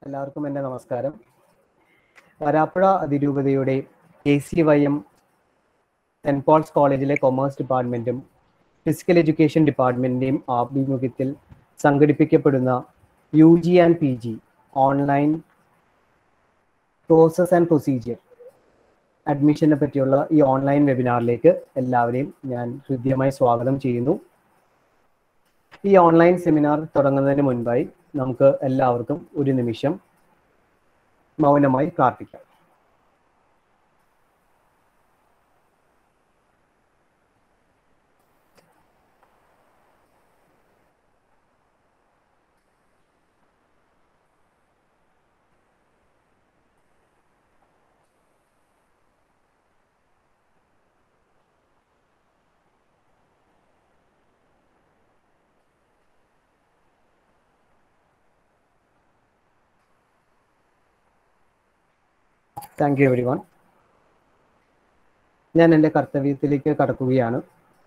എല്ലാവർക്കും എൻ്റെ നമസ്കാരം വരാപ്പുഴ അതിരൂപതയുടെ K C Y M saint Paul's കോളേജിലെ കൊമേഴ്സ് ഡിപ്പാർട്ട്മെൻറ്റും ഫിസിക്കൽ എഡ്യൂക്കേഷൻ ഡിപ്പാർട്ട്മെൻറ്റിൻ്റെയും ആഭിമുഖ്യത്തിൽ സംഘടിപ്പിക്കപ്പെടുന്ന U G and P G online process and procedure അഡ്മിഷനെ പറ്റിയുള്ള ഈ ഓൺലൈൻ വെബിനാറിലേക്ക് എല്ലാവരെയും ഞാൻ ഹൃദ്യമായി സ്വാഗതം ചെയ്യുന്നു ഈ ഓൺലൈൻ സെമിനാർ തുടങ്ങുന്നതിന് മുൻപായി നമുക്ക് എല്ലാവർക്കും ഒരു നിമിഷം മൗനമായി പ്രാർത്ഥിക്കാം താങ്ക് യു എവരി വൺ ഞാൻ എൻ്റെ കർത്തവ്യത്തിലേക്ക് കടക്കുകയാണ്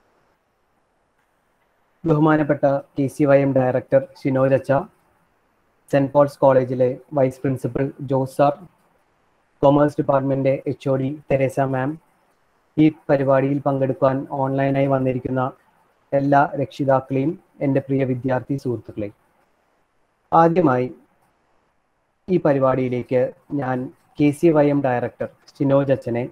ബഹുമാനപ്പെട്ട K C Y M director Shinoj അച്ച സെൻറ് പോൾസ് കോളേജിലെ vice principal Jose sir commerce department H O D Teresa ma'am ഈ പരിപാടിയിൽ പങ്കെടുക്കാൻ ഓൺലൈനായി വന്നിരിക്കുന്ന എല്ലാ രക്ഷിതാക്കളെയും എൻ്റെ പ്രിയ വിദ്യാർത്ഥി സുഹൃത്തുക്കളെയും ആദ്യമായി ഈ പരിപാടിയിലേക്ക് ഞാൻ K C Y M director Shinoj അച്ഛനെ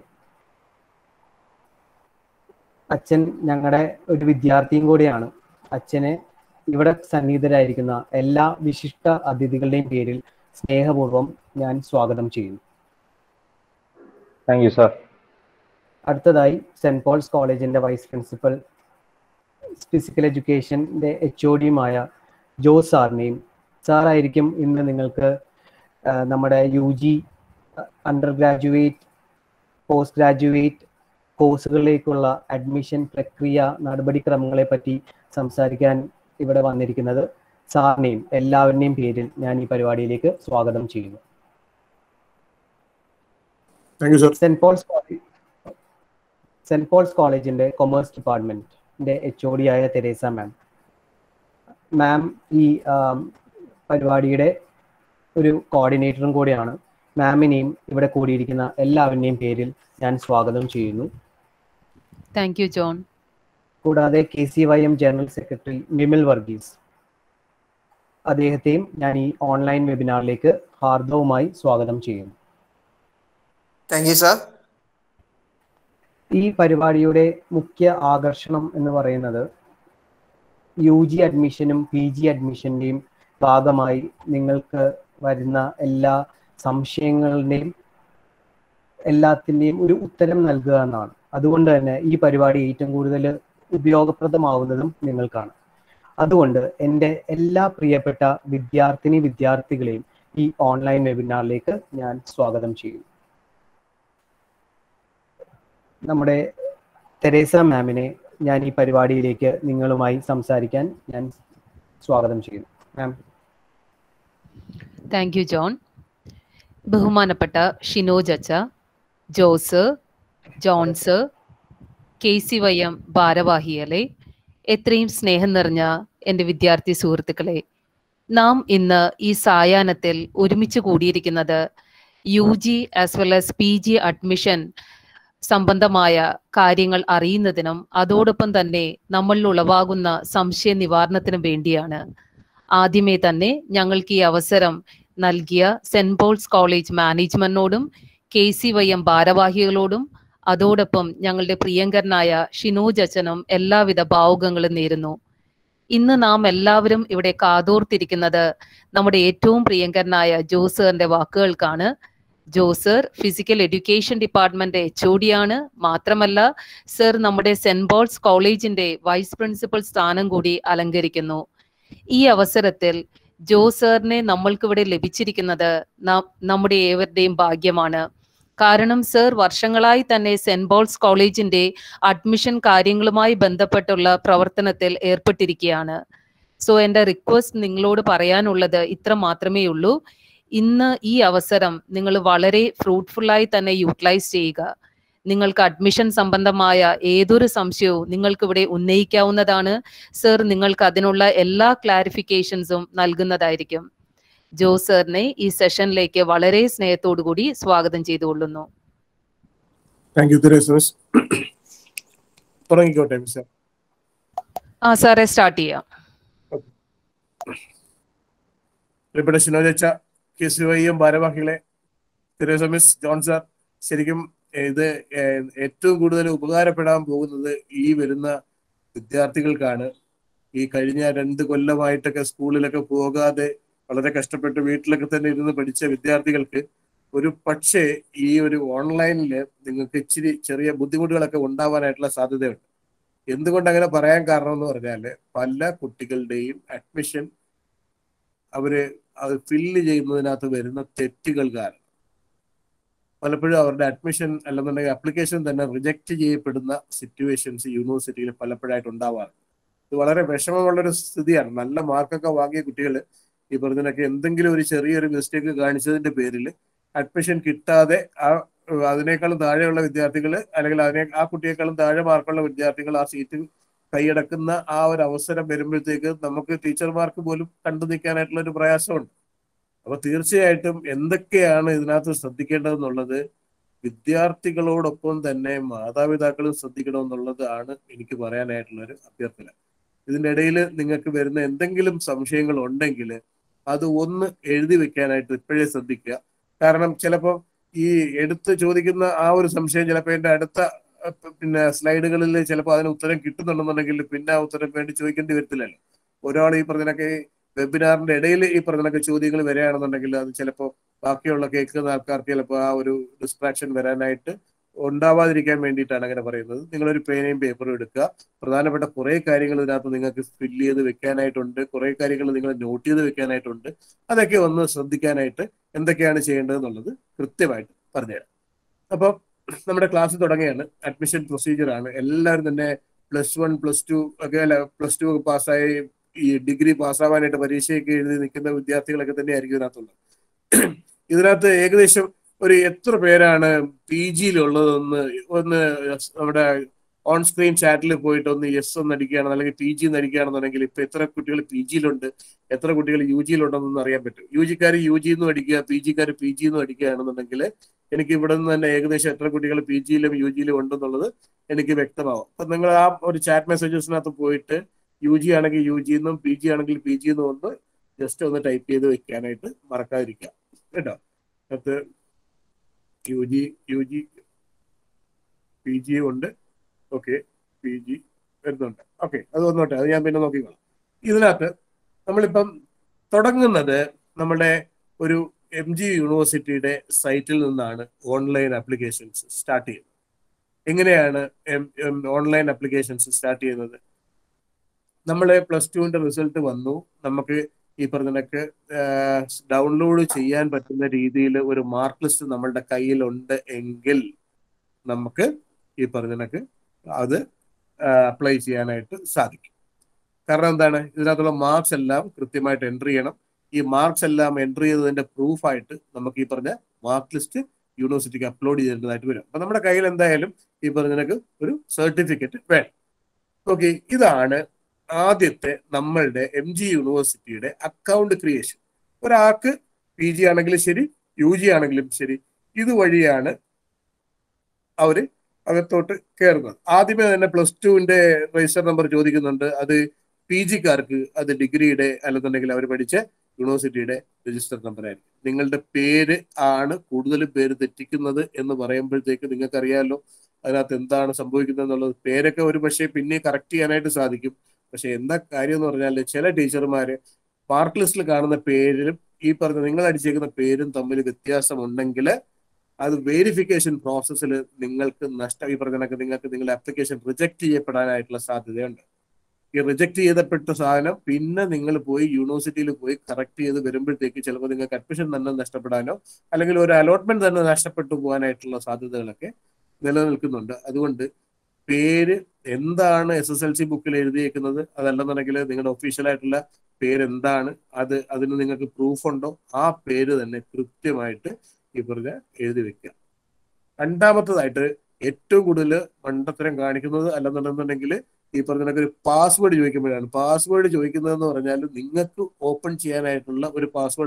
അച്ഛൻ ഞങ്ങളുടെ ഒരു വിദ്യാർത്ഥിയും കൂടിയാണ് അച്ഛനെ ഇവിടെ സന്നിഹിതരായിരിക്കുന്ന എല്ലാ വിശിഷ്ട അതിഥികളുടെയും പേരിൽ സ്നേഹപൂർവ്വം ഞാൻ സ്വാഗതം ചെയ്യുന്നു താങ്ക് യു സാർ അടുത്തതായി സെൻറ് പോൾസ് കോളേജിന്റെ വൈസ് പ്രിൻസിപ്പൽ ഫിസിക്കൽ എഡ്യൂക്കേഷൻ്റെ എച്ച് ഒ ഡിയുമായ ജോസ് സാറിനെയും സാറായിരിക്കും ഇന്ന് നിങ്ങൾക്ക് ആ, നമ്മുടെ U G under graduate post graduate കോഴ്സുകളിലേക്കുള്ള അഡ്മിഷൻ പ്രക്രിയ നടപടിക്രമങ്ങളെ പറ്റി സംസാരിക്കാൻ ഇവിടെ വന്നിരിക്കുന്നത് സാറിനെയും എല്ലാവരുടെയും പേരിൽ ഞാൻ ഈ പരിപാടിയിലേക്ക് സ്വാഗതം ചെയ്യുന്നു thank you sir saint Paul's college saint Paul's കോളേജിന്റെ കൊമേഴ്സ് ഡിപ്പാർട്ട്മെന്റിന്റെ എച്ച് ഒ ഡി ആയ തെരേസ മാം മാം ഈ ആം, പരിപാടിയുടെ ഒരു കോർഡിനേറ്ററും കൂടിയാണ് മാമിനെയും ഇവിടെ കൂടിയിരിക്കുന്ന എല്ലാവരുടെയും പേരിൽ ഞാൻ സ്വാഗതം ചെയ്യുന്നു താങ്ക് യു ജോൺ കൂടാതെ K C Y M general secretary Vimal Varghese അദ്ദേഹത്തെയും ഞാൻ ഈ ഓൺലൈൻ വെബിനാറിലേക്ക് ഹാർദവുമായി സ്വാഗതം ചെയ്യുന്നു താങ്ക് യു സാർ ഈ പരിപാടിയുടെ മുഖ്യ ആകർഷണം എന്ന് പറയുന്നത് യു ജി അഡ്മിഷനും പി ജി അഡ്മിഷൻ്റെയും ഭാഗമായി നിങ്ങൾക്ക് വരുന്ന എല്ലാ സംശയങ്ങളുടെയും എല്ലാത്തിൻ്റെയും ഒരു ഉത്തരം നൽകുക എന്നാണ് അതുകൊണ്ട് തന്നെ ഈ പരിപാടി ഏറ്റവും കൂടുതൽ ഉപയോഗപ്രദമാവുന്നതും നിങ്ങൾക്കാണ് അതുകൊണ്ട് എൻ്റെ എല്ലാ പ്രിയപ്പെട്ട വിദ്യാർത്ഥിനി വിദ്യാർത്ഥികളെയും ഈ ഓൺലൈൻ വെബിനാറിലേക്ക് ഞാൻ സ്വാഗതം ചെയ്യും നമ്മുടെ തെരേസ മാമിനെ ഞാൻ ഈ പരിപാടിയിലേക്ക് നിങ്ങളുമായി സംസാരിക്കാൻ ഞാൻ സ്വാഗതം ചെയ്യുന്നു മാം താങ്ക് യു ജോൺ ബഹുമാനപ്പെട്ട ഷിനോജ് അച്ച Jose Johns K C Y M ഭാരവാഹികളെ എത്രയും സ്നേഹം നിറഞ്ഞ എൻ്റെ വിദ്യാർത്ഥി സുഹൃത്തുക്കളെ നാം ഇന്ന് ഈ സായാഹ്നത്തിൽ ഒരുമിച്ച് കൂടിയിരിക്കുന്നത് U G as well as P G admission സംബന്ധമായ കാര്യങ്ങൾ അറിയുന്നതിനും അതോടൊപ്പം തന്നെ നമ്മളിൽ ഉളവാകുന്ന സംശയ നിവാരണത്തിനും വേണ്ടിയാണ് ആദ്യമേ തന്നെ ഞങ്ങൾക്ക് ഈ അവസരം നൽകിയ സെന്റ് പോൾസ് കോളേജ് മാനേജ്മെന്റിനോടും കെ സി വൈ എം ഭാരവാഹികളോടും അതോടൊപ്പം ഞങ്ങളുടെ പ്രിയങ്കരനായ ഷിനോജ് അച്ഛനും എല്ലാവിധ ഭാവുകങ്ങളും നേരുന്നു ഇന്ന് നാം എല്ലാവരും ഇവിടെ കാതോർത്തിരിക്കുന്നത് നമ്മുടെ ഏറ്റവും പ്രിയങ്കരനായ ജോസറിന്റെ വാക്കുകൾക്കാണ് Jose sir physical education department H O D ആണ് മാത്രമല്ല സർ നമ്മുടെ സെന്റ് പോൾസ് കോളേജിന്റെ വൈസ് പ്രിൻസിപ്പൽ സ്ഥാനം കൂടി അലങ്കരിക്കുന്നു ഈ അവസരത്തിൽ ജോ സാറിനെ നമ്മൾക്കിവിടെ ലഭിച്ചിരിക്കുന്നത് ന- നമ്മുടെ ഏവരുടെയും ഭാഗ്യമാണ് കാരണം സർ വർഷങ്ങളായി തന്നെ സെന്റ് പോൾസ് കോളേജിന്റെ അഡ്മിഷൻ കാര്യങ്ങളുമായി ബന്ധപ്പെട്ടുള്ള പ്രവർത്തനത്തിൽ ഏർപ്പെട്ടിരിക്കുകയാണ് സോ എൻ്റെ റിക്വസ്റ്റ് നിങ്ങളോട് പറയാനുള്ളത് ഇത്ര മാത്രമേ ഉള്ളൂ ഇന്ന് ഈ അവസരം നിങ്ങൾ വളരെ ഫ്രൂട്ട്ഫുള്ളായി തന്നെ യൂട്ടിലൈസ് ചെയ്യുക നിങ്ങൾക്ക് അഡ്മിഷൻ സംബന്ധമായ ഏതൊരു സംശയവും നിങ്ങൾക്ക് ഇവിടെ ഉന്നയിക്കാവുന്നതാണ് സർ നിങ്ങൾക്ക് അതിനുള്ള എല്ലാ ക്ലാരിഫിക്കേഷൻസും നൽകുന്നതായിരിക്കും ജോസ് സാറിനെ ഈ സെഷനിലേക്ക് വളരെ സ്നേഹത്തോടു കൂടി സ്വാഗതം ചെയ്തുകൊള്ളുന്നു താങ്ക് യു തെരേസ് മിസ് തുടങ്ങിക്കോട്ടെ മിസ് ആ സാറെ സ്റ്റാർട്ട് ചെയ്യാം പ്രിയപ്പെട്ട ഷിനോജച്ച കെ സി വൈയും ഭാരവാഹികളെ തെരേസ മിസ് ജോൺ സാർ ശരിക്കും ഇത് ഏഹ്, ഏറ്റവും കൂടുതൽ ഉപകാരപ്പെടാൻ പോകുന്നത് ഈ വരുന്ന വിദ്യാർത്ഥികൾക്കാണ് ഈ കഴിഞ്ഞ രണ്ട് കൊല്ലമായിട്ടൊക്കെ സ്കൂളിലൊക്കെ പോകാതെ വളരെ കഷ്ടപ്പെട്ട് വീട്ടിലൊക്കെ തന്നെ ഇരുന്ന് പഠിച്ച വിദ്യാർത്ഥികൾക്ക് ഒരു പക്ഷേ ഈ ഒരു ഓൺലൈനിൽ നിങ്ങൾക്ക് ഇച്ചിരി ചെറിയ ബുദ്ധിമുട്ടുകളൊക്കെ ഉണ്ടാവാനായിട്ടുള്ള സാധ്യതയുണ്ട് എന്തുകൊണ്ട് അങ്ങനെ പറയാൻ കാരണം എന്ന് പറഞ്ഞാല് പല കുട്ടികളുടെയും അഡ്മിഷൻ അവര് അത് ഫില്ല് ചെയ്യുന്നതിനകത്ത് വരുന്ന തെറ്റുകൾ കാരണം പലപ്പോഴും അവരുടെ അഡ്മിഷൻ അല്ലെന്നുണ്ടെങ്കിൽ അപ്ലിക്കേഷൻ തന്നെ റിജക്റ്റ് ചെയ്യപ്പെടുന്ന സിറ്റുവേഷൻസ് യൂണിവേഴ്സിറ്റിയിൽ പലപ്പോഴായിട്ട് ഉണ്ടാവാറുണ്ട് ഇത് വളരെ വിഷമമുള്ളൊരു സ്ഥിതിയാണ് നല്ല മാർക്കൊക്കെ വാങ്ങിയ കുട്ടികൾ ഈ പറഞ്ഞതിനൊക്കെ എന്തെങ്കിലും ഒരു ചെറിയൊരു മിസ്റ്റേക്ക് കാണിച്ചതിന്റെ പേരിൽ അഡ്മിഷൻ കിട്ടാതെ ആ അതിനേക്കാളും താഴെയുള്ള വിദ്യാർത്ഥികൾ അല്ലെങ്കിൽ അതിനെ ആ കുട്ടിയേക്കാളും താഴെ മാർക്കുള്ള വിദ്യാർത്ഥികൾ ആ സീറ്റ് കൈയടക്കുന്ന ആ ഒരു അവസരം വരുമ്പോഴത്തേക്ക് നമുക്ക് ടീച്ചർമാർക്ക് പോലും കണ്ടു നിൽക്കാനായിട്ടുള്ള ഒരു പ്രയാസമുണ്ട് അപ്പൊ തീർച്ചയായിട്ടും എന്തൊക്കെയാണ് ഇതിനകത്ത് ശ്രദ്ധിക്കേണ്ടതെന്നുള്ളത് വിദ്യാർത്ഥികളോടൊപ്പം തന്നെ മാതാപിതാക്കളും ശ്രദ്ധിക്കണമെന്നുള്ളതാണ് എനിക്ക് പറയാനായിട്ടുള്ള ഒരു അഭ്യർത്ഥന ഇതിന്റെ ഇടയിൽ നിങ്ങൾക്ക് വരുന്ന എന്തെങ്കിലും സംശയങ്ങൾ ഉണ്ടെങ്കിൽ അത് ഒന്ന് എഴുതി വെക്കാനായിട്ട് ഇപ്പോഴേ ശ്രദ്ധിക്കുക കാരണം ചിലപ്പോൾ ഈ എടുത്ത് ചോദിക്കുന്ന ആ ഒരു സംശയം ചിലപ്പോൾ എന്റെ അടുത്ത അഹ് പിന്നെ സ്ലൈഡുകളിൽ ചിലപ്പോൾ അതിന് ഉത്തരം കിട്ടുന്നുണ്ടെന്നുണ്ടെങ്കിൽ പിന്നെ ആ ഉത്തരം വേണ്ടി ചോദിക്കേണ്ടി വരത്തില്ലല്ലോ ഒരാൾ ഈ പറഞ്ഞതിനൊക്കെ വെബിനാറിന്റെ ഇടയിൽ ഈ പറഞ്ഞതൊക്കെ ചോദ്യങ്ങൾ വരികയാണെന്നുണ്ടെങ്കിൽ അത് ചിലപ്പോൾ ബാക്കിയുള്ള കേൾക്കുന്ന ആൾക്കാർക്ക് ചിലപ്പോൾ ആ ഒരു ഡിസ്ട്രാക്ഷൻ വരാനായിട്ട് ഉണ്ടാവാതിരിക്കാൻ വേണ്ടിയിട്ടാണ് അങ്ങനെ പറയുന്നത് നിങ്ങളൊരു പേനയും പേപ്പറും എടുക്കുക പ്രധാനപ്പെട്ട കുറെ കാര്യങ്ങൾ ഇതിനകത്ത് നിങ്ങൾക്ക് ഫില്ല് ചെയ്ത് വെക്കാനായിട്ടുണ്ട് കുറെ കാര്യങ്ങൾ നിങ്ങൾ നോട്ട് ചെയ്ത് വെക്കാനായിട്ടുണ്ട് അതൊക്കെ ഒന്ന് ശ്രദ്ധിക്കാനായിട്ട് എന്തൊക്കെയാണ് ചെയ്യേണ്ടത് എന്നുള്ളത് കൃത്യമായിട്ട് പറഞ്ഞുതരാം അപ്പോൾ നമ്മുടെ ക്ലാസ് തുടങ്ങിയാണ് അഡ്മിഷൻ പ്രൊസീജിയർ ആണ് എല്ലാവരും തന്നെ പ്ലസ് വൺ പ്ലസ് ടു ഒക്കെ അല്ല പ്ലസ് ടു ഒക്കെ പാസ്സായി ഈ ഡിഗ്രി പാസ്സാവാനായിട്ട് പരീക്ഷയൊക്കെ എഴുതി നിൽക്കുന്ന വിദ്യാർത്ഥികളൊക്കെ തന്നെ ആയിരിക്കും ഇതിനകത്തുള്ളത് ഇതിനകത്ത് ഏകദേശം ഒരു എത്ര പേരാണ് പി ജിയിലുള്ളതെന്ന് ഒന്ന് നമ്മുടെ ഓൺ സ്ക്രീൻ ചാറ്റിൽ പോയിട്ട് ഒന്ന് യെസ് ഒന്ന് അടിക്കുകയാണ് അല്ലെങ്കിൽ പി ജി എന്ന് അടിക്കുകയാണെന്നുണ്ടെങ്കിൽ ഇപ്പൊ എത്ര കുട്ടികൾ പി ജിയിലുണ്ട് എത്ര കുട്ടികൾ യു ജിയിലുണ്ടെന്നൊന്നും അറിയാൻ പറ്റും യു ജിക്കാർ യു ജി എന്നും അടിക്കുക പി ജിക്കാർ പി ജി എന്നും അടിക്കുകയാണെന്നുണ്ടെങ്കിൽ എനിക്ക് ഇവിടെ നിന്ന് തന്നെ ഏകദേശം എത്ര കുട്ടികൾ പി ജിയിലും യു ജിയിലും ഉണ്ടെന്നുള്ളത് എനിക്ക് വ്യക്തമാവും അപ്പൊ നിങ്ങൾ ആ ഒരു ചാറ്റ് മെസ്സേജസിനകത്ത് പോയിട്ട് യു ജി ആണെങ്കിൽ യു ജി എന്നും പി ജി ആണെങ്കിൽ പി ജി എന്നും ഒന്ന് ജസ്റ്റ് ഒന്ന് ടൈപ്പ് ചെയ്ത് വെക്കാനായിട്ട് മറക്കാതിരിക്കുക കേട്ടോ അത് U G U G P G ഉണ്ട് ഓക്കെ പി ജി വരുന്നുണ്ട് ഓക്കെ അത് വന്നോട്ടെ അത് ഞാൻ പിന്നെ നോക്കിക്കോളാം ഇതിനകത്ത് നമ്മളിപ്പം തുടങ്ങുന്നത് നമ്മുടെ ഒരു എം ജി യൂണിവേഴ്സിറ്റിയുടെ സൈറ്റിൽ നിന്നാണ് ഓൺലൈൻ ആപ്ലിക്കേഷൻസ് സ്റ്റാർട്ട് ചെയ്യുന്നത് എങ്ങനെയാണ് ഓൺലൈൻ ആപ്ലിക്കേഷൻസ് സ്റ്റാർട്ട് ചെയ്യുന്നത് നമ്മളെ പ്ലസ് ടുവിന്റെ റിസൾട്ട് വന്നു നമുക്ക് ഈ പറഞ്ഞതൊക്കെ ഡൗൺലോഡ് ചെയ്യാൻ പറ്റുന്ന രീതിയിൽ ഒരു മാർക്ക് ലിസ്റ്റ് നമ്മളുടെ കയ്യിലുണ്ട് എങ്കിൽ നമുക്ക് ഈ പറഞ്ഞതൊക്കെ അത് അപ്ലൈ ചെയ്യാനായിട്ട് സാധിക്കും കാരണം എന്താണ് ഇതിനകത്തുള്ള മാർക്സ് എല്ലാം കൃത്യമായിട്ട് എൻട്രി ചെയ്യണം ഈ മാർക്സ് എല്ലാം എൻട്രി ചെയ്തതിന്റെ പ്രൂഫായിട്ട് നമുക്ക് ഈ പറഞ്ഞ മാർക്ക് ലിസ്റ്റ് യൂണിവേഴ്സിറ്റിക്ക് അപ്ലോഡ് ചെയ്തതായിട്ട് വരും അപ്പൊ നമ്മുടെ കയ്യിൽ എന്തായാലും ഈ പറഞ്ഞതിനൊക്കെ ഒരു സർട്ടിഫിക്കറ്റ് വേണം ഓക്കെ ഇതാണ് ആദ്യത്തെ നമ്മളുടെ M G university account creation ഒരാൾക്ക് പി ജി ആണെങ്കിലും ശരി യു ജി ആണെങ്കിലും ശരി ഇതുവഴിയാണ് അവര് അകത്തോട്ട് കയറുന്നത് ആദ്യമേ തന്നെ പ്ലസ് ടുവിന്റെ രജിസ്റ്റർ നമ്പർ ചോദിക്കുന്നുണ്ട് അത് പി ജിക്കാർക്ക് അത് ഡിഗ്രിയുടെ അല്ലെന്നുണ്ടെങ്കിൽ അവർ പഠിച്ച യൂണിവേഴ്സിറ്റിയുടെ രജിസ്റ്റർ നമ്പർ ആയിരിക്കും നിങ്ങളുടെ പേര് ആണ് കൂടുതലും പേര് തെറ്റിക്കുന്നത് എന്ന് പറയുമ്പോഴത്തേക്ക് നിങ്ങൾക്ക് അറിയാമല്ലോ അതിനകത്ത് എന്താണ് സംഭവിക്കുന്നത് എന്നുള്ളത് പേരൊക്കെ ഒരു പക്ഷേ പിന്നെ കറക്റ്റ് ചെയ്യാനായിട്ട് സാധിക്കും പക്ഷെ എന്താ കാര്യം എന്ന് പറഞ്ഞാൽ ചില ടീച്ചർമാര് മാർക്ക് ലിസ്റ്റിൽ കാണുന്ന പേരിലും ഈ പറഞ്ഞ നിങ്ങൾ അടിച്ചേക്കുന്ന പേരും തമ്മിൽ വ്യത്യാസമുണ്ടെങ്കിൽ അത് വേരിഫിക്കേഷൻ പ്രോസസ്സിൽ നിങ്ങൾക്ക് നഷ്ടം ഈ പറഞ്ഞ കണക്ക് നിങ്ങൾക്ക് നിങ്ങളുടെ ആപ്ലിക്കേഷൻ റിജക്ട് ചെയ്യപ്പെടാനായിട്ടുള്ള സാധ്യതയുണ്ട് ഈ റിജക്ട് ചെയ്തപ്പെട്ട സാധനം പിന്നെ നിങ്ങൾ പോയി യൂണിവേഴ്സിറ്റിയിൽ പോയി കറക്റ്റ് ചെയ്ത് വരുമ്പോഴത്തേക്ക് ചിലപ്പോൾ നിങ്ങൾക്ക് അഡ്മിഷൻ തന്നെ നഷ്ടപ്പെടാനോ അല്ലെങ്കിൽ ഒരു അലോട്ട്മെന്റ് തന്നെ നഷ്ടപ്പെട്ടു പോകാനായിട്ടുള്ള സാധ്യതകളൊക്കെ നിലനിൽക്കുന്നുണ്ട് അതുകൊണ്ട് പേര് എന്താണ് എസ് എസ് എൽ സി ബുക്കിൽ എഴുതിയേക്കുന്നത് അതല്ലെന്നുണ്ടെങ്കിൽ നിങ്ങളുടെ ഒഫീഷ്യൽ ആയിട്ടുള്ള പേര് എന്താണ് അത് അതിന് നിങ്ങൾക്ക് പ്രൂഫ് ഉണ്ടോ ആ പേര് തന്നെ കൃത്യമായിട്ട് ഈ പറഞ്ഞ എഴുതി വെക്കുക രണ്ടാമത്തതായിട്ട് ഏറ്റവും കൂടുതൽ മണ്ടത്തരം കാണിക്കുന്നത് അല്ലെന്നുണ്ടെന്നുണ്ടെങ്കിൽ ഈ പറഞ്ഞ ഒരു പാസ്വേഡ് ചോദിക്കുമ്പോഴാണ് പാസ്വേഡ് ചോദിക്കുന്നതെന്ന് പറഞ്ഞാൽ നിങ്ങൾക്ക് ഓപ്പൺ ചെയ്യാനായിട്ടുള്ള ഒരു പാസ്വേഡാണ്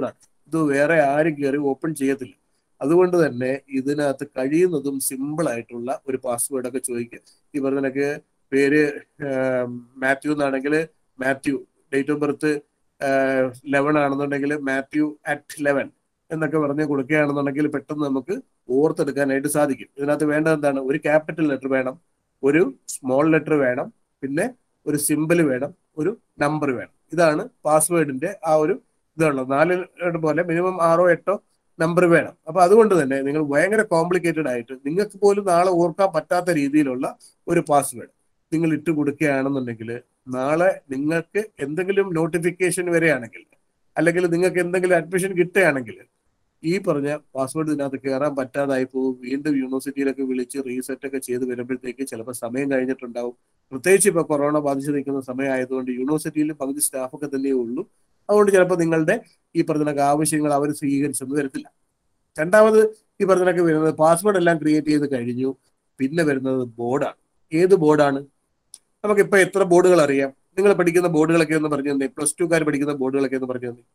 ഇത് വേറെ ആരും കയറി ഓപ്പൺ ചെയ്യത്തില്ല അതുകൊണ്ട് തന്നെ ഇതിനകത്ത് കഴിയുന്നതും സിമ്പിൾ ആയിട്ടുള്ള ഒരു പാസ്വേഡ് ഒക്കെ ചോദിക്കുക ഈ പറഞ്ഞ പേര് മാത്യു എന്നാണെങ്കിൽ Mathew date of birth eleven ആണെന്നുണ്ടെങ്കിൽ മാത്യു അറ്റ് ലെവൻ എന്നൊക്കെ പറഞ്ഞ് കൊടുക്കുകയാണെന്നുണ്ടെങ്കിൽ പെട്ടെന്ന് നമുക്ക് ഓർത്തെടുക്കാനായിട്ട് സാധിക്കും ഇതിനകത്ത് വേണ്ടത് എന്താണ് ഒരു ക്യാപിറ്റൽ ലെറ്റർ വേണം ഒരു സ്മോൾ ലെറ്റർ വേണം പിന്നെ ഒരു സിമ്പിൾ വേണം ഒരു നമ്പർ വേണം ഇതാണ് പാസ്വേഡിന്റെ ആ ഒരു ഇതുള്ളത് നാല് പോലെ മിനിമം ആറോ എട്ടോ നമ്പർ വേണം അപ്പൊ അതുകൊണ്ട് തന്നെ നിങ്ങൾ ഭയങ്കര കോംപ്ലിക്കേറ്റഡ് ആയിട്ട് നിങ്ങൾക്ക് പോലും നാളെ ഓർക്കാൻ പറ്റാത്ത രീതിയിലുള്ള ഒരു പാസ്വേഡ് നിങ്ങൾ ഇട്ട് കൊടുക്കുകയാണെന്നുണ്ടെങ്കിൽ നാളെ നിങ്ങൾക്ക് എന്തെങ്കിലും നോട്ടിഫിക്കേഷൻ വരികയാണെങ്കിൽ അല്ലെങ്കിൽ നിങ്ങൾക്ക് എന്തെങ്കിലും അഡ്മിഷൻ കിട്ടുകയാണെങ്കിൽ ഈ പറഞ്ഞ പാസ്വേഡ് ഇതിനകത്ത് കയറാൻ പറ്റാതായി പോകും വീണ്ടും യൂണിവേഴ്സിറ്റിയിലൊക്കെ വിളിച്ച് റീസെറ്റ് ഒക്കെ ചെയ്ത് വരുമ്പോഴത്തേക്ക് ചിലപ്പോൾ സമയം കഴിഞ്ഞിട്ടുണ്ടാവും പ്രത്യേകിച്ച് ഇപ്പോൾ കൊറോണ ബാധിച്ചു നിൽക്കുന്ന സമയമായതുകൊണ്ട് യൂണിവേഴ്സിറ്റിയിൽ പകുതി സ്റ്റാഫൊക്കെ തന്നെയേ ഉള്ളൂ അതുകൊണ്ട് ചിലപ്പോൾ നിങ്ങളുടെ ഈ പറഞ്ഞ ആവശ്യങ്ങൾ അവർ സ്വീകരിച്ചൊന്നും വരത്തില്ല രണ്ടാമത് ഈ പറഞ്ഞൊക്കെ വരുന്നത് പാസ്വേഡ് എല്ലാം ക്രിയേറ്റ് ചെയ്ത് കഴിഞ്ഞു പിന്നെ വരുന്നത് ബോർഡാണ് ഏത് ബോർഡാണ് നമുക്കിപ്പോൾ എത്ര ബോർഡുകൾ അറിയാം നിങ്ങൾ പഠിക്കുന്ന ബോർഡുകളൊക്കെ ഒന്ന് പറഞ്ഞു തന്നെ പ്ലസ് ടുക്കാർ പഠിക്കുന്ന ബോർഡുകളൊക്കെ ഒന്ന് പറഞ്ഞു തന്നെ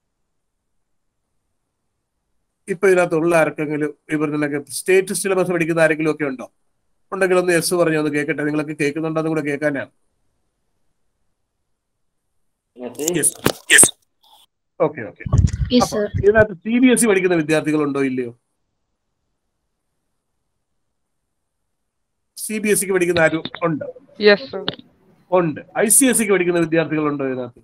ഇപ്പൊ ഇതിനകത്തുള്ള ആർക്കെങ്കിലും ഈ പറഞ്ഞൊക്കെ സ്റ്റേറ്റ് സിലബസ് പഠിക്കുന്ന ആരെങ്കിലും ഒക്കെ ഉണ്ടോ ഉണ്ടെങ്കിൽ ഒന്ന് എസ് പറഞ്ഞു ഒന്ന് കേൾക്കട്ടെ നിങ്ങളൊക്കെ കേൾക്കുന്നുണ്ടോ അതും കൂടെ കേൾക്കാനാണ് ഓക്കെ ഓക്കെ Yes, sir. ഇതിനകത്ത് സി ബി എസ് ഇ പഠിക്കുന്ന വിദ്യാർത്ഥികളുണ്ടോ ഇല്ലയോ സി ബി എസ് സിക്ക് പഠിക്കുന്ന ആരും ഉണ്ട് Yes, sir. ഉണ്ട് ഐ സി എസ് സിക്ക് പഠിക്കുന്ന വിദ്യാർത്ഥികളുണ്ടോ ഇതിനകത്ത്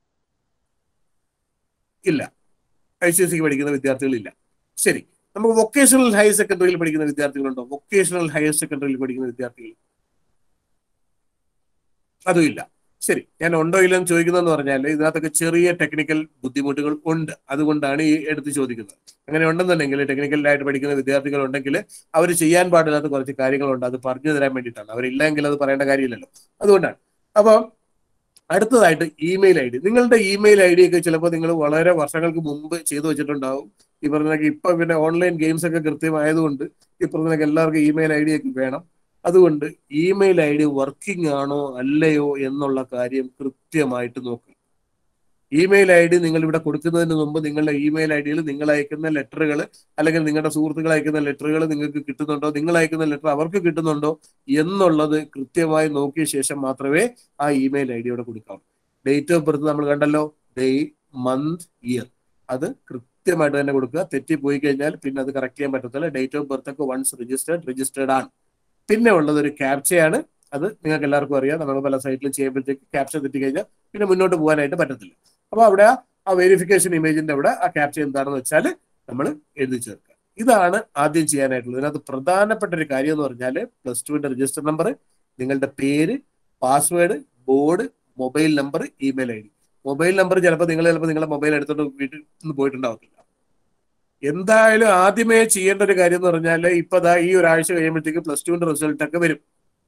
ഇല്ല ഐ സി എസ് സിക്ക് പഠിക്കുന്ന വിദ്യാർത്ഥികളില്ല ശരി നമുക്ക് വൊക്കേഷണൽ ഹയർ സെക്കൻഡറിയിൽ പഠിക്കുന്ന വിദ്യാർത്ഥികളുണ്ടോ വൊക്കേഷണൽ ഹയർ സെക്കൻഡറിയിൽ പഠിക്കുന്ന വിദ്യാർത്ഥികൾ അതും ഇല്ല ശരി ഞാൻ ഉണ്ടോ ഇല്ലെന്ന് ചോദിക്കുന്നതെന്ന് പറഞ്ഞാൽ ഇതിനകത്തൊക്കെ ചെറിയ ടെക്നിക്കൽ ബുദ്ധിമുട്ടുകൾ ഉണ്ട് അതുകൊണ്ടാണ് ഈ എടുത്ത് ചോദിക്കുന്നത് അങ്ങനെ ഉണ്ടെന്നുണ്ടെങ്കിൽ ടെക്നിക്കലായിട്ട് പഠിക്കുന്ന വിദ്യാർത്ഥികൾ ഉണ്ടെങ്കിൽ അവർ ചെയ്യാൻ പാടില്ലാത്ത കുറച്ച് കാര്യങ്ങളുണ്ട് അത് പറഞ്ഞു തരാൻ വേണ്ടിയിട്ടാണ് അവരില്ലെങ്കിൽ അത് പറയേണ്ട കാര്യമില്ലല്ലോ അതുകൊണ്ടാണ് അപ്പോൾ അടുത്തതായിട്ട് ഇമെയിൽ ഐ ഡി നിങ്ങളുടെ ഇമെയിൽ ഐ ഡി ഒക്കെ ചിലപ്പോൾ നിങ്ങൾ വളരെ വർഷങ്ങൾക്ക് മുമ്പ് ചെയ്തു വെച്ചിട്ടുണ്ടാവും ഈ പറഞ്ഞൊക്കെ ഇപ്പൊ പിന്നെ ഓൺലൈൻ ഗെയിംസ് ഒക്കെ കൃത്യമായതുകൊണ്ട് ഈ പറഞ്ഞൊക്കെ എല്ലാവർക്കും ഇമെയിൽ ഐ ഡി ഒക്കെ വേണം അതുകൊണ്ട് ഇമെയിൽ ഐ ഡി വർക്കിംഗ് ആണോ അല്ലയോ എന്നുള്ള കാര്യം കൃത്യമായിട്ട് നോക്കുക ഇമെയിൽ ഐ ഡി നിങ്ങൾ ഇവിടെ കൊടുക്കുന്നതിന് മുമ്പ് നിങ്ങളുടെ ഇമെയിൽ ഐ ഡിയിൽ നിങ്ങൾ അയക്കുന്ന ലെറ്ററുകൾ അല്ലെങ്കിൽ നിങ്ങളുടെ സുഹൃത്തുക്കൾ അയക്കുന്ന ലെറ്ററുകൾ നിങ്ങൾക്ക് കിട്ടുന്നുണ്ടോ നിങ്ങൾ അയക്കുന്ന ലെറ്റർ അവർക്ക് കിട്ടുന്നുണ്ടോ എന്നുള്ളത് കൃത്യമായി നോക്കിയ ശേഷം മാത്രമേ ആ ഇമെയിൽ ഐ ഡി ഇവിടെ കൊടുക്കാവൂ ഡേറ്റ് ഓഫ് ബർത്ത് നമ്മൾ കണ്ടല്ലോ ഡേ മന്ത് ഇയർ അത് കൃത്യമായിട്ട് തന്നെ കൊടുക്കുക തെറ്റിപ്പോയി കഴിഞ്ഞാൽ പിന്നെ അത് കറക്റ്റ് ചെയ്യാൻ പറ്റത്തില്ല ഡേറ്റ് ഓഫ് ബർത്ത് ഒക്കെ വൺസ് രജിസ്റ്റേർഡ് രജിസ്റ്റേർഡ് ആണ് പിന്നെ ഉള്ളത് ഒരു ക്യാപ്ചയാണ് അത് നിങ്ങൾക്ക് എല്ലാവർക്കും അറിയാം നമ്മൾ പല സൈറ്റിലും ചെയ്യുമ്പോഴത്തേക്ക് ക്യാപ്ച തെറ്റി കഴിഞ്ഞാൽ പിന്നെ മുന്നോട്ട് പോകാനായിട്ട് പറ്റത്തില്ല അപ്പൊ അവിടെ ആ വെരിഫിക്കേഷൻ ഇമേജിന്റെ അവിടെ ആ ക്യാപ്ച എന്താണെന്ന് വെച്ചാൽ നമ്മൾ എഴുതി ചേർക്കുക ഇതാണ് ആദ്യം ചെയ്യാനായിട്ടുള്ളത് ഇതിനകത്ത് പ്രധാനപ്പെട്ട ഒരു കാര്യം എന്ന് പറഞ്ഞാൽ പ്ലസ് ടുവിന്റെ രജിസ്റ്റർ നമ്പർ നിങ്ങളുടെ പേര് password board mobile number email I D mobile number ചിലപ്പോൾ നിങ്ങൾ ചിലപ്പോൾ നിങ്ങളുടെ മൊബൈൽ എടുത്തോണ്ട് വീട്ടിൽ നിന്ന് പോയിട്ടുണ്ടാവത്തില്ല എന്തായാലും ആദ്യമേ ചെയ്യേണ്ട ഒരു കാര്യം എന്ന് പറഞ്ഞാൽ ഇപ്പൊ ദാ ഈ ഒരാഴ്ച കഴിയുമ്പോഴത്തേക്ക് പ്ലസ് ടുവിന്റെ റിസൾട്ട് ഒക്കെ വരും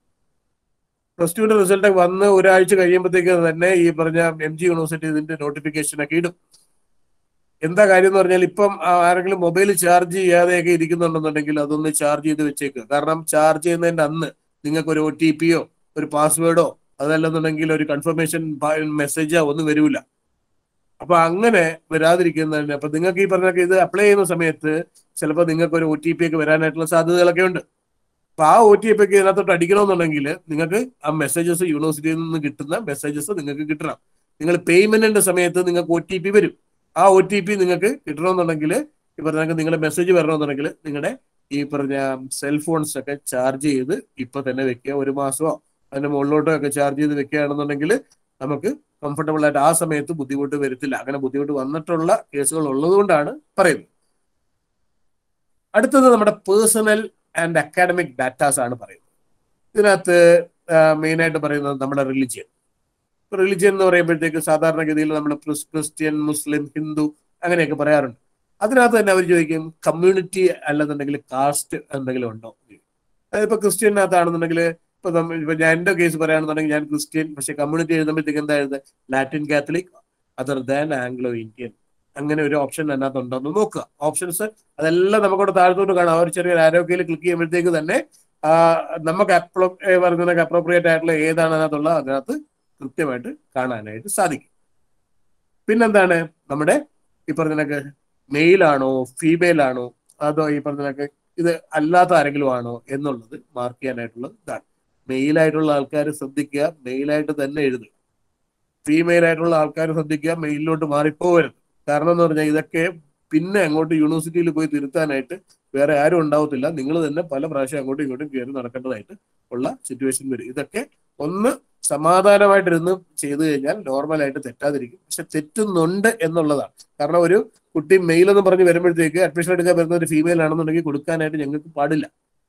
പ്ലസ് ടുവിന്റെ റിസൾട്ട് ഒക്കെ വന്ന് ഒരാഴ്ച കഴിയുമ്പോഴത്തേക്ക് തന്നെ ഈ പറഞ്ഞ എം ജി യൂണിവേഴ്സിറ്റി ഇതിന്റെ നോട്ടിഫിക്കേഷൻ ഒക്കെ ഇടും എന്താ കാര്യം എന്ന് പറഞ്ഞാൽ ഇപ്പം ആരെങ്കിലും മൊബൈൽ ചാർജ് ചെയ്യാതെയൊക്കെ ഇരിക്കുന്നുണ്ടെന്നുണ്ടെങ്കിൽ അതൊന്ന് ചാർജ് ചെയ്ത് വെച്ചേക്കുക കാരണം ചാർജ് ചെയ്യുന്നതിന്റെ അന്ന് നിങ്ങൾക്ക് ഒരു ഒ ടി പിയോ ഒരു പാസ്വേഡോ അതല്ലെന്നുണ്ടെങ്കിൽ ഒരു കൺഫർമേഷൻ മെസ്സേജോ ഒന്നും വരൂല അപ്പൊ അങ്ങനെ വരാതിരിക്കുന്നതിന് അപ്പൊ നിങ്ങൾക്ക് ഈ പറഞ്ഞ ഇത് അപ്ലൈ ചെയ്യുന്ന സമയത്ത് ചിലപ്പോൾ നിങ്ങൾക്ക് ഒരു ഒ ടി പി ഒക്കെ വരാനായിട്ടുള്ള സാധ്യതകളൊക്കെ ഉണ്ട് അപ്പൊ ആ ഒ ടി പി ഒക്കെ ഇതിനകത്തോട്ട് അടിക്കണമെന്നുണ്ടെങ്കിൽ നിങ്ങൾക്ക് ആ മെസ്സേജസ് യൂണിവേഴ്സിറ്റിയിൽ നിന്ന് കിട്ടുന്ന മെസ്സേജസ് നിങ്ങൾക്ക് കിട്ടണം നിങ്ങൾ പേയ്മെന്റിന്റെ സമയത്ത് നിങ്ങൾക്ക് ഒ ടി പി വരും ആ ഒ ടി പി നിങ്ങൾക്ക് കിട്ടണമെന്നുണ്ടെങ്കിൽ ഈ പറഞ്ഞ നിങ്ങളുടെ മെസ്സേജ് വരണമെന്നുണ്ടെങ്കിൽ നിങ്ങളുടെ ഈ പറഞ്ഞ സെൽഫോൺസ് ഒക്കെ ചാർജ് ചെയ്ത് ഇപ്പൊ തന്നെ വെക്കുക ഒരു മാസമോ അതിന്റെ മുകളിലോട്ടോ ഒക്കെ ചാർജ് ചെയ്ത് വെക്കുകയാണെന്നുണ്ടെങ്കിൽ നമുക്ക് കംഫർട്ടബിൾ ആയിട്ട് ആ സമയത്ത് ബുദ്ധിമുട്ട് വരത്തില്ല അങ്ങനെ ബുദ്ധിമുട്ട് വന്നിട്ടുള്ള കേസുകൾ ഉള്ളതുകൊണ്ടാണ് പറയുന്നത് അടുത്തത് നമ്മുടെ പേഴ്സണൽ ആൻഡ് അക്കാഡമിക് ഡാറ്റാസ് ആണ് പറയുന്നത് ഇതിനകത്ത് മെയിൻ ആയിട്ട് പറയുന്നത് നമ്മുടെ റിലിജിയൻ റിലിജിയൻ എന്ന് പറയുമ്പോഴത്തേക്ക് സാധാരണഗതിയിൽ നമ്മൾ ക്രിസ്ത്യൻ മുസ്ലിം ഹിന്ദു അങ്ങനെയൊക്കെ പറയാറുണ്ട് അതിനകത്ത് തന്നെ അവർ ചോദിക്കും കമ്മ്യൂണിറ്റി അല്ലെന്നുണ്ടെങ്കിൽ കാസ്റ്റ് എന്തെങ്കിലും ഉണ്ടോ അതായത് ഇപ്പൊ ക്രിസ്ത്യനകത്താണെന്നുണ്ടെങ്കിൽ ഇപ്പൊ നമ്മ- ഇപ്പൊ ഞാൻ എന്റെ കേസ് പറയുകയാണെന്നുണ്ടെങ്കിൽ ഞാൻ ക്രിസ്ത്യൻ പക്ഷെ കമ്മ്യൂണിറ്റി എഴുതുമ്പോഴത്തേക്ക് എന്താ എഴുതുന്നത് Latin Catholic other than Anglo Indian അങ്ങനെ ഒരു ഓപ്ഷൻ അതിനകത്ത് ഉണ്ടോ എന്ന് നോക്കുക ഓപ്ഷൻസ് അതെല്ലാം നമുക്കവിടെ താഴത്തോട്ട് കാണാം ആ ഒരു ചെറിയ ആരോഗ്യയിൽ ക്ലിക്ക് ചെയ്യുമ്പോഴത്തേക്ക് തന്നെ ആ, നമുക്ക് അപ്രോ പറയുന്നതിനൊക്കെ അപ്രോപ്രിയേറ്റ് ആയിട്ടുള്ള ഏതാണ് അതിനകത്തുള്ള അതിനകത്ത് കൃത്യമായിട്ട് കാണാനായിട്ട് സാധിക്കും പിന്നെന്താണ് നമ്മുടെ ഈ പറഞ്ഞ മെയിൽ ആണോ ഫീമെയിൽ ആണോ അതോ ഈ പറഞ്ഞ ഇത് അല്ലാത്ത ആരെങ്കിലും ആണോ എന്നുള്ളത് മാർക്ക് ചെയ്യാനായിട്ടുള്ള ഇതാണ് മെയിൽ ആയിട്ടുള്ള ആൾക്കാർ ശ്രദ്ധിക്കുക മെയിലായിട്ട് തന്നെ എഴുതുക ഫീമെയിൽ ആയിട്ടുള്ള ആൾക്കാർ ശ്രദ്ധിക്കുക മെയിലിലോട്ട് മാറിപ്പോകരുത് കാരണം എന്ന് പറഞ്ഞാൽ ഇതൊക്കെ പിന്നെ അങ്ങോട്ട് യൂണിവേഴ്സിറ്റിയിൽ പോയി തിരുത്താനായിട്ട് വേറെ ആരും ഉണ്ടാവത്തില്ല നിങ്ങൾ തന്നെ പല പ്രാവശ്യം അങ്ങോട്ടും ഇങ്ങോട്ടും കയറി നടക്കേണ്ടതായിട്ട് ഉള്ള സിറ്റുവേഷൻ വരും ഇതൊക്കെ ഒന്ന് സമാധാനമായിട്ടിരുന്ന് ചെയ്തു കഴിഞ്ഞാൽ നോർമലായിട്ട് തെറ്റാതിരിക്കും പക്ഷെ തെറ്റുന്നുണ്ട് എന്നുള്ളതാണ് കാരണം ഒരു കുട്ടി മെയിൽ എന്ന് പറഞ്ഞ് വരുമ്പോഴത്തേക്ക് അഡ്മിഷൻ എടുക്കാൻ വരുന്ന ഒരു ഫീമെയിൽ ആണെന്നുണ്ടെങ്കിൽ കൊടുക്കാനായിട്ട് ഞങ്ങൾക്ക് പാടില്ല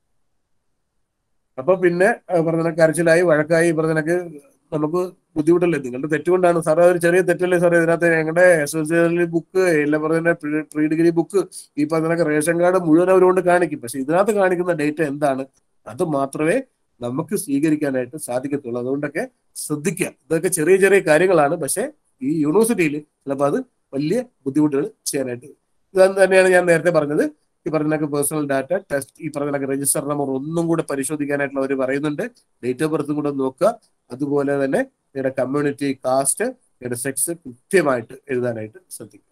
അപ്പൊ പിന്നെ ആ, പറഞ്ഞ കരച്ചിലായി വഴക്കായി ഈ പറഞ്ഞ നമുക്ക് ബുദ്ധിമുട്ടല്ലേ നിങ്ങളുടെ തെറ്റുകൊണ്ടാണ് സാറേ ഒരു ചെറിയ തെറ്റല്ലേ സാറേ ഇതിനകത്ത് ഞങ്ങളുടെ എസ് എസ് എൽ ബുക്ക് എല്ലാം പറഞ്ഞ പ്രീ ഡിഗ്രി ബുക്ക് ഈ പറഞ്ഞ റേഷൻ കാർഡ് മുഴുവൻ അവരോട് കാണിക്കും പക്ഷെ ഇതിനകത്ത് കാണിക്കുന്ന ഡേറ്റ എന്താണ് അത് മാത്രമേ നമുക്ക് സ്വീകരിക്കാനായിട്ട് സാധിക്കത്തുള്ളൂ അതുകൊണ്ടൊക്കെ ശ്രദ്ധിക്കുക ഇതൊക്കെ ചെറിയ ചെറിയ കാര്യങ്ങളാണ് പക്ഷെ ഈ യൂണിവേഴ്സിറ്റിയിൽ ചിലപ്പോൾ അത് വലിയ ബുദ്ധിമുട്ടുകൾ ചെയ്യാനായിട്ട് വരും. ഇത് തന്നെയാണ് ഞാൻ നേരത്തെ പറഞ്ഞത് ഈ പറഞ്ഞ പേഴ്സണൽ ഡാറ്റ ടെസ്റ്റ് ഈ പറഞ്ഞ രജിസ്റ്റർ നമ്പർ ഒന്നും കൂടെ പരിശോധിക്കാനായിട്ടുള്ള അവർ പറയുന്നുണ്ട് ഡേറ്റ് ഓഫ് ബർത്തും കൂടെ നോക്കുക അതുപോലെ തന്നെ നിങ്ങളുടെ കമ്മ്യൂണിറ്റി കാസ്റ്റ് നിങ്ങളുടെ സെക്സ് കൃത്യമായിട്ട് എഴുതാനായിട്ട് ശ്രദ്ധിക്കുക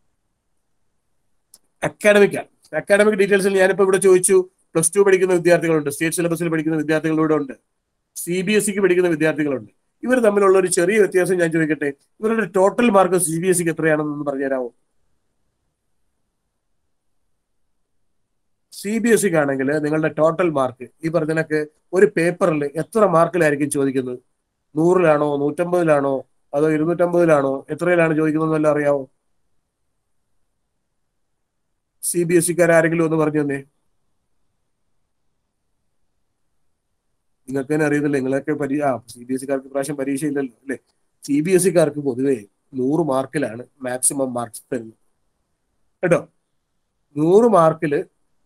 അക്കാഡമിക് ആണ് അക്കാഡമിക് ഡീറ്റെയിൽസിൽ ഞാനിപ്പോ ഇവിടെ ചോദിച്ചു പ്ലസ് ടു പഠിക്കുന്ന വിദ്യാർത്ഥികളുണ്ട് സ്റ്റേറ്റ് സിലബസിൽ പഠിക്കുന്ന വിദ്യാർത്ഥികളിവിടെ ഉണ്ട് സി ബി എസ് സിക്ക് പഠിക്കുന്ന വിദ്യാർത്ഥികളുണ്ട് ഇവർ തമ്മിലുള്ള ഒരു ചെറിയ വ്യത്യാസം ഞാൻ ചോദിക്കട്ടെ ഇവരുടെ total mark C B S സിക്ക് എത്രയാണെന്ന് പറഞ്ഞുതരാമോ സി ബി എസ് സിക്ക് ആണെങ്കിൽ നിങ്ങളുടെ ടോട്ടൽ മാർക്ക് ഈ പറഞ്ഞതിനൊക്കെ ഒരു പേപ്പറിൽ എത്ര മാർക്കിലായിരിക്കും ചോദിക്കുന്നത് നൂറിലാണോ നൂറ്റമ്പതിലാണോ അതോ ഇരുന്നൂറ്റമ്പതിലാണോ എത്രയിലാണ് ചോദിക്കുന്നത് വല്ല അറിയാവോ സി ബി എസ് സിക്കാർ ആരെങ്കിലും ഒന്ന് പറഞ്ഞു തന്നെ നിങ്ങൾക്ക് തന്നെ അറിയത്തില്ല നിങ്ങളൊക്കെ പരീ ആ സി ബി എസ് സിക്കാർക്ക് പ്രാവശ്യം പരീക്ഷ ഇല്ലല്ലോ അല്ലെ സി ബി എസ് സിക്കാർക്ക് പൊതുവേ നൂറ് മാർക്കിലാണ് മാക്സിമം മാർക്സ് തരുന്നത് കേട്ടോ നൂറ് മാർക്കില്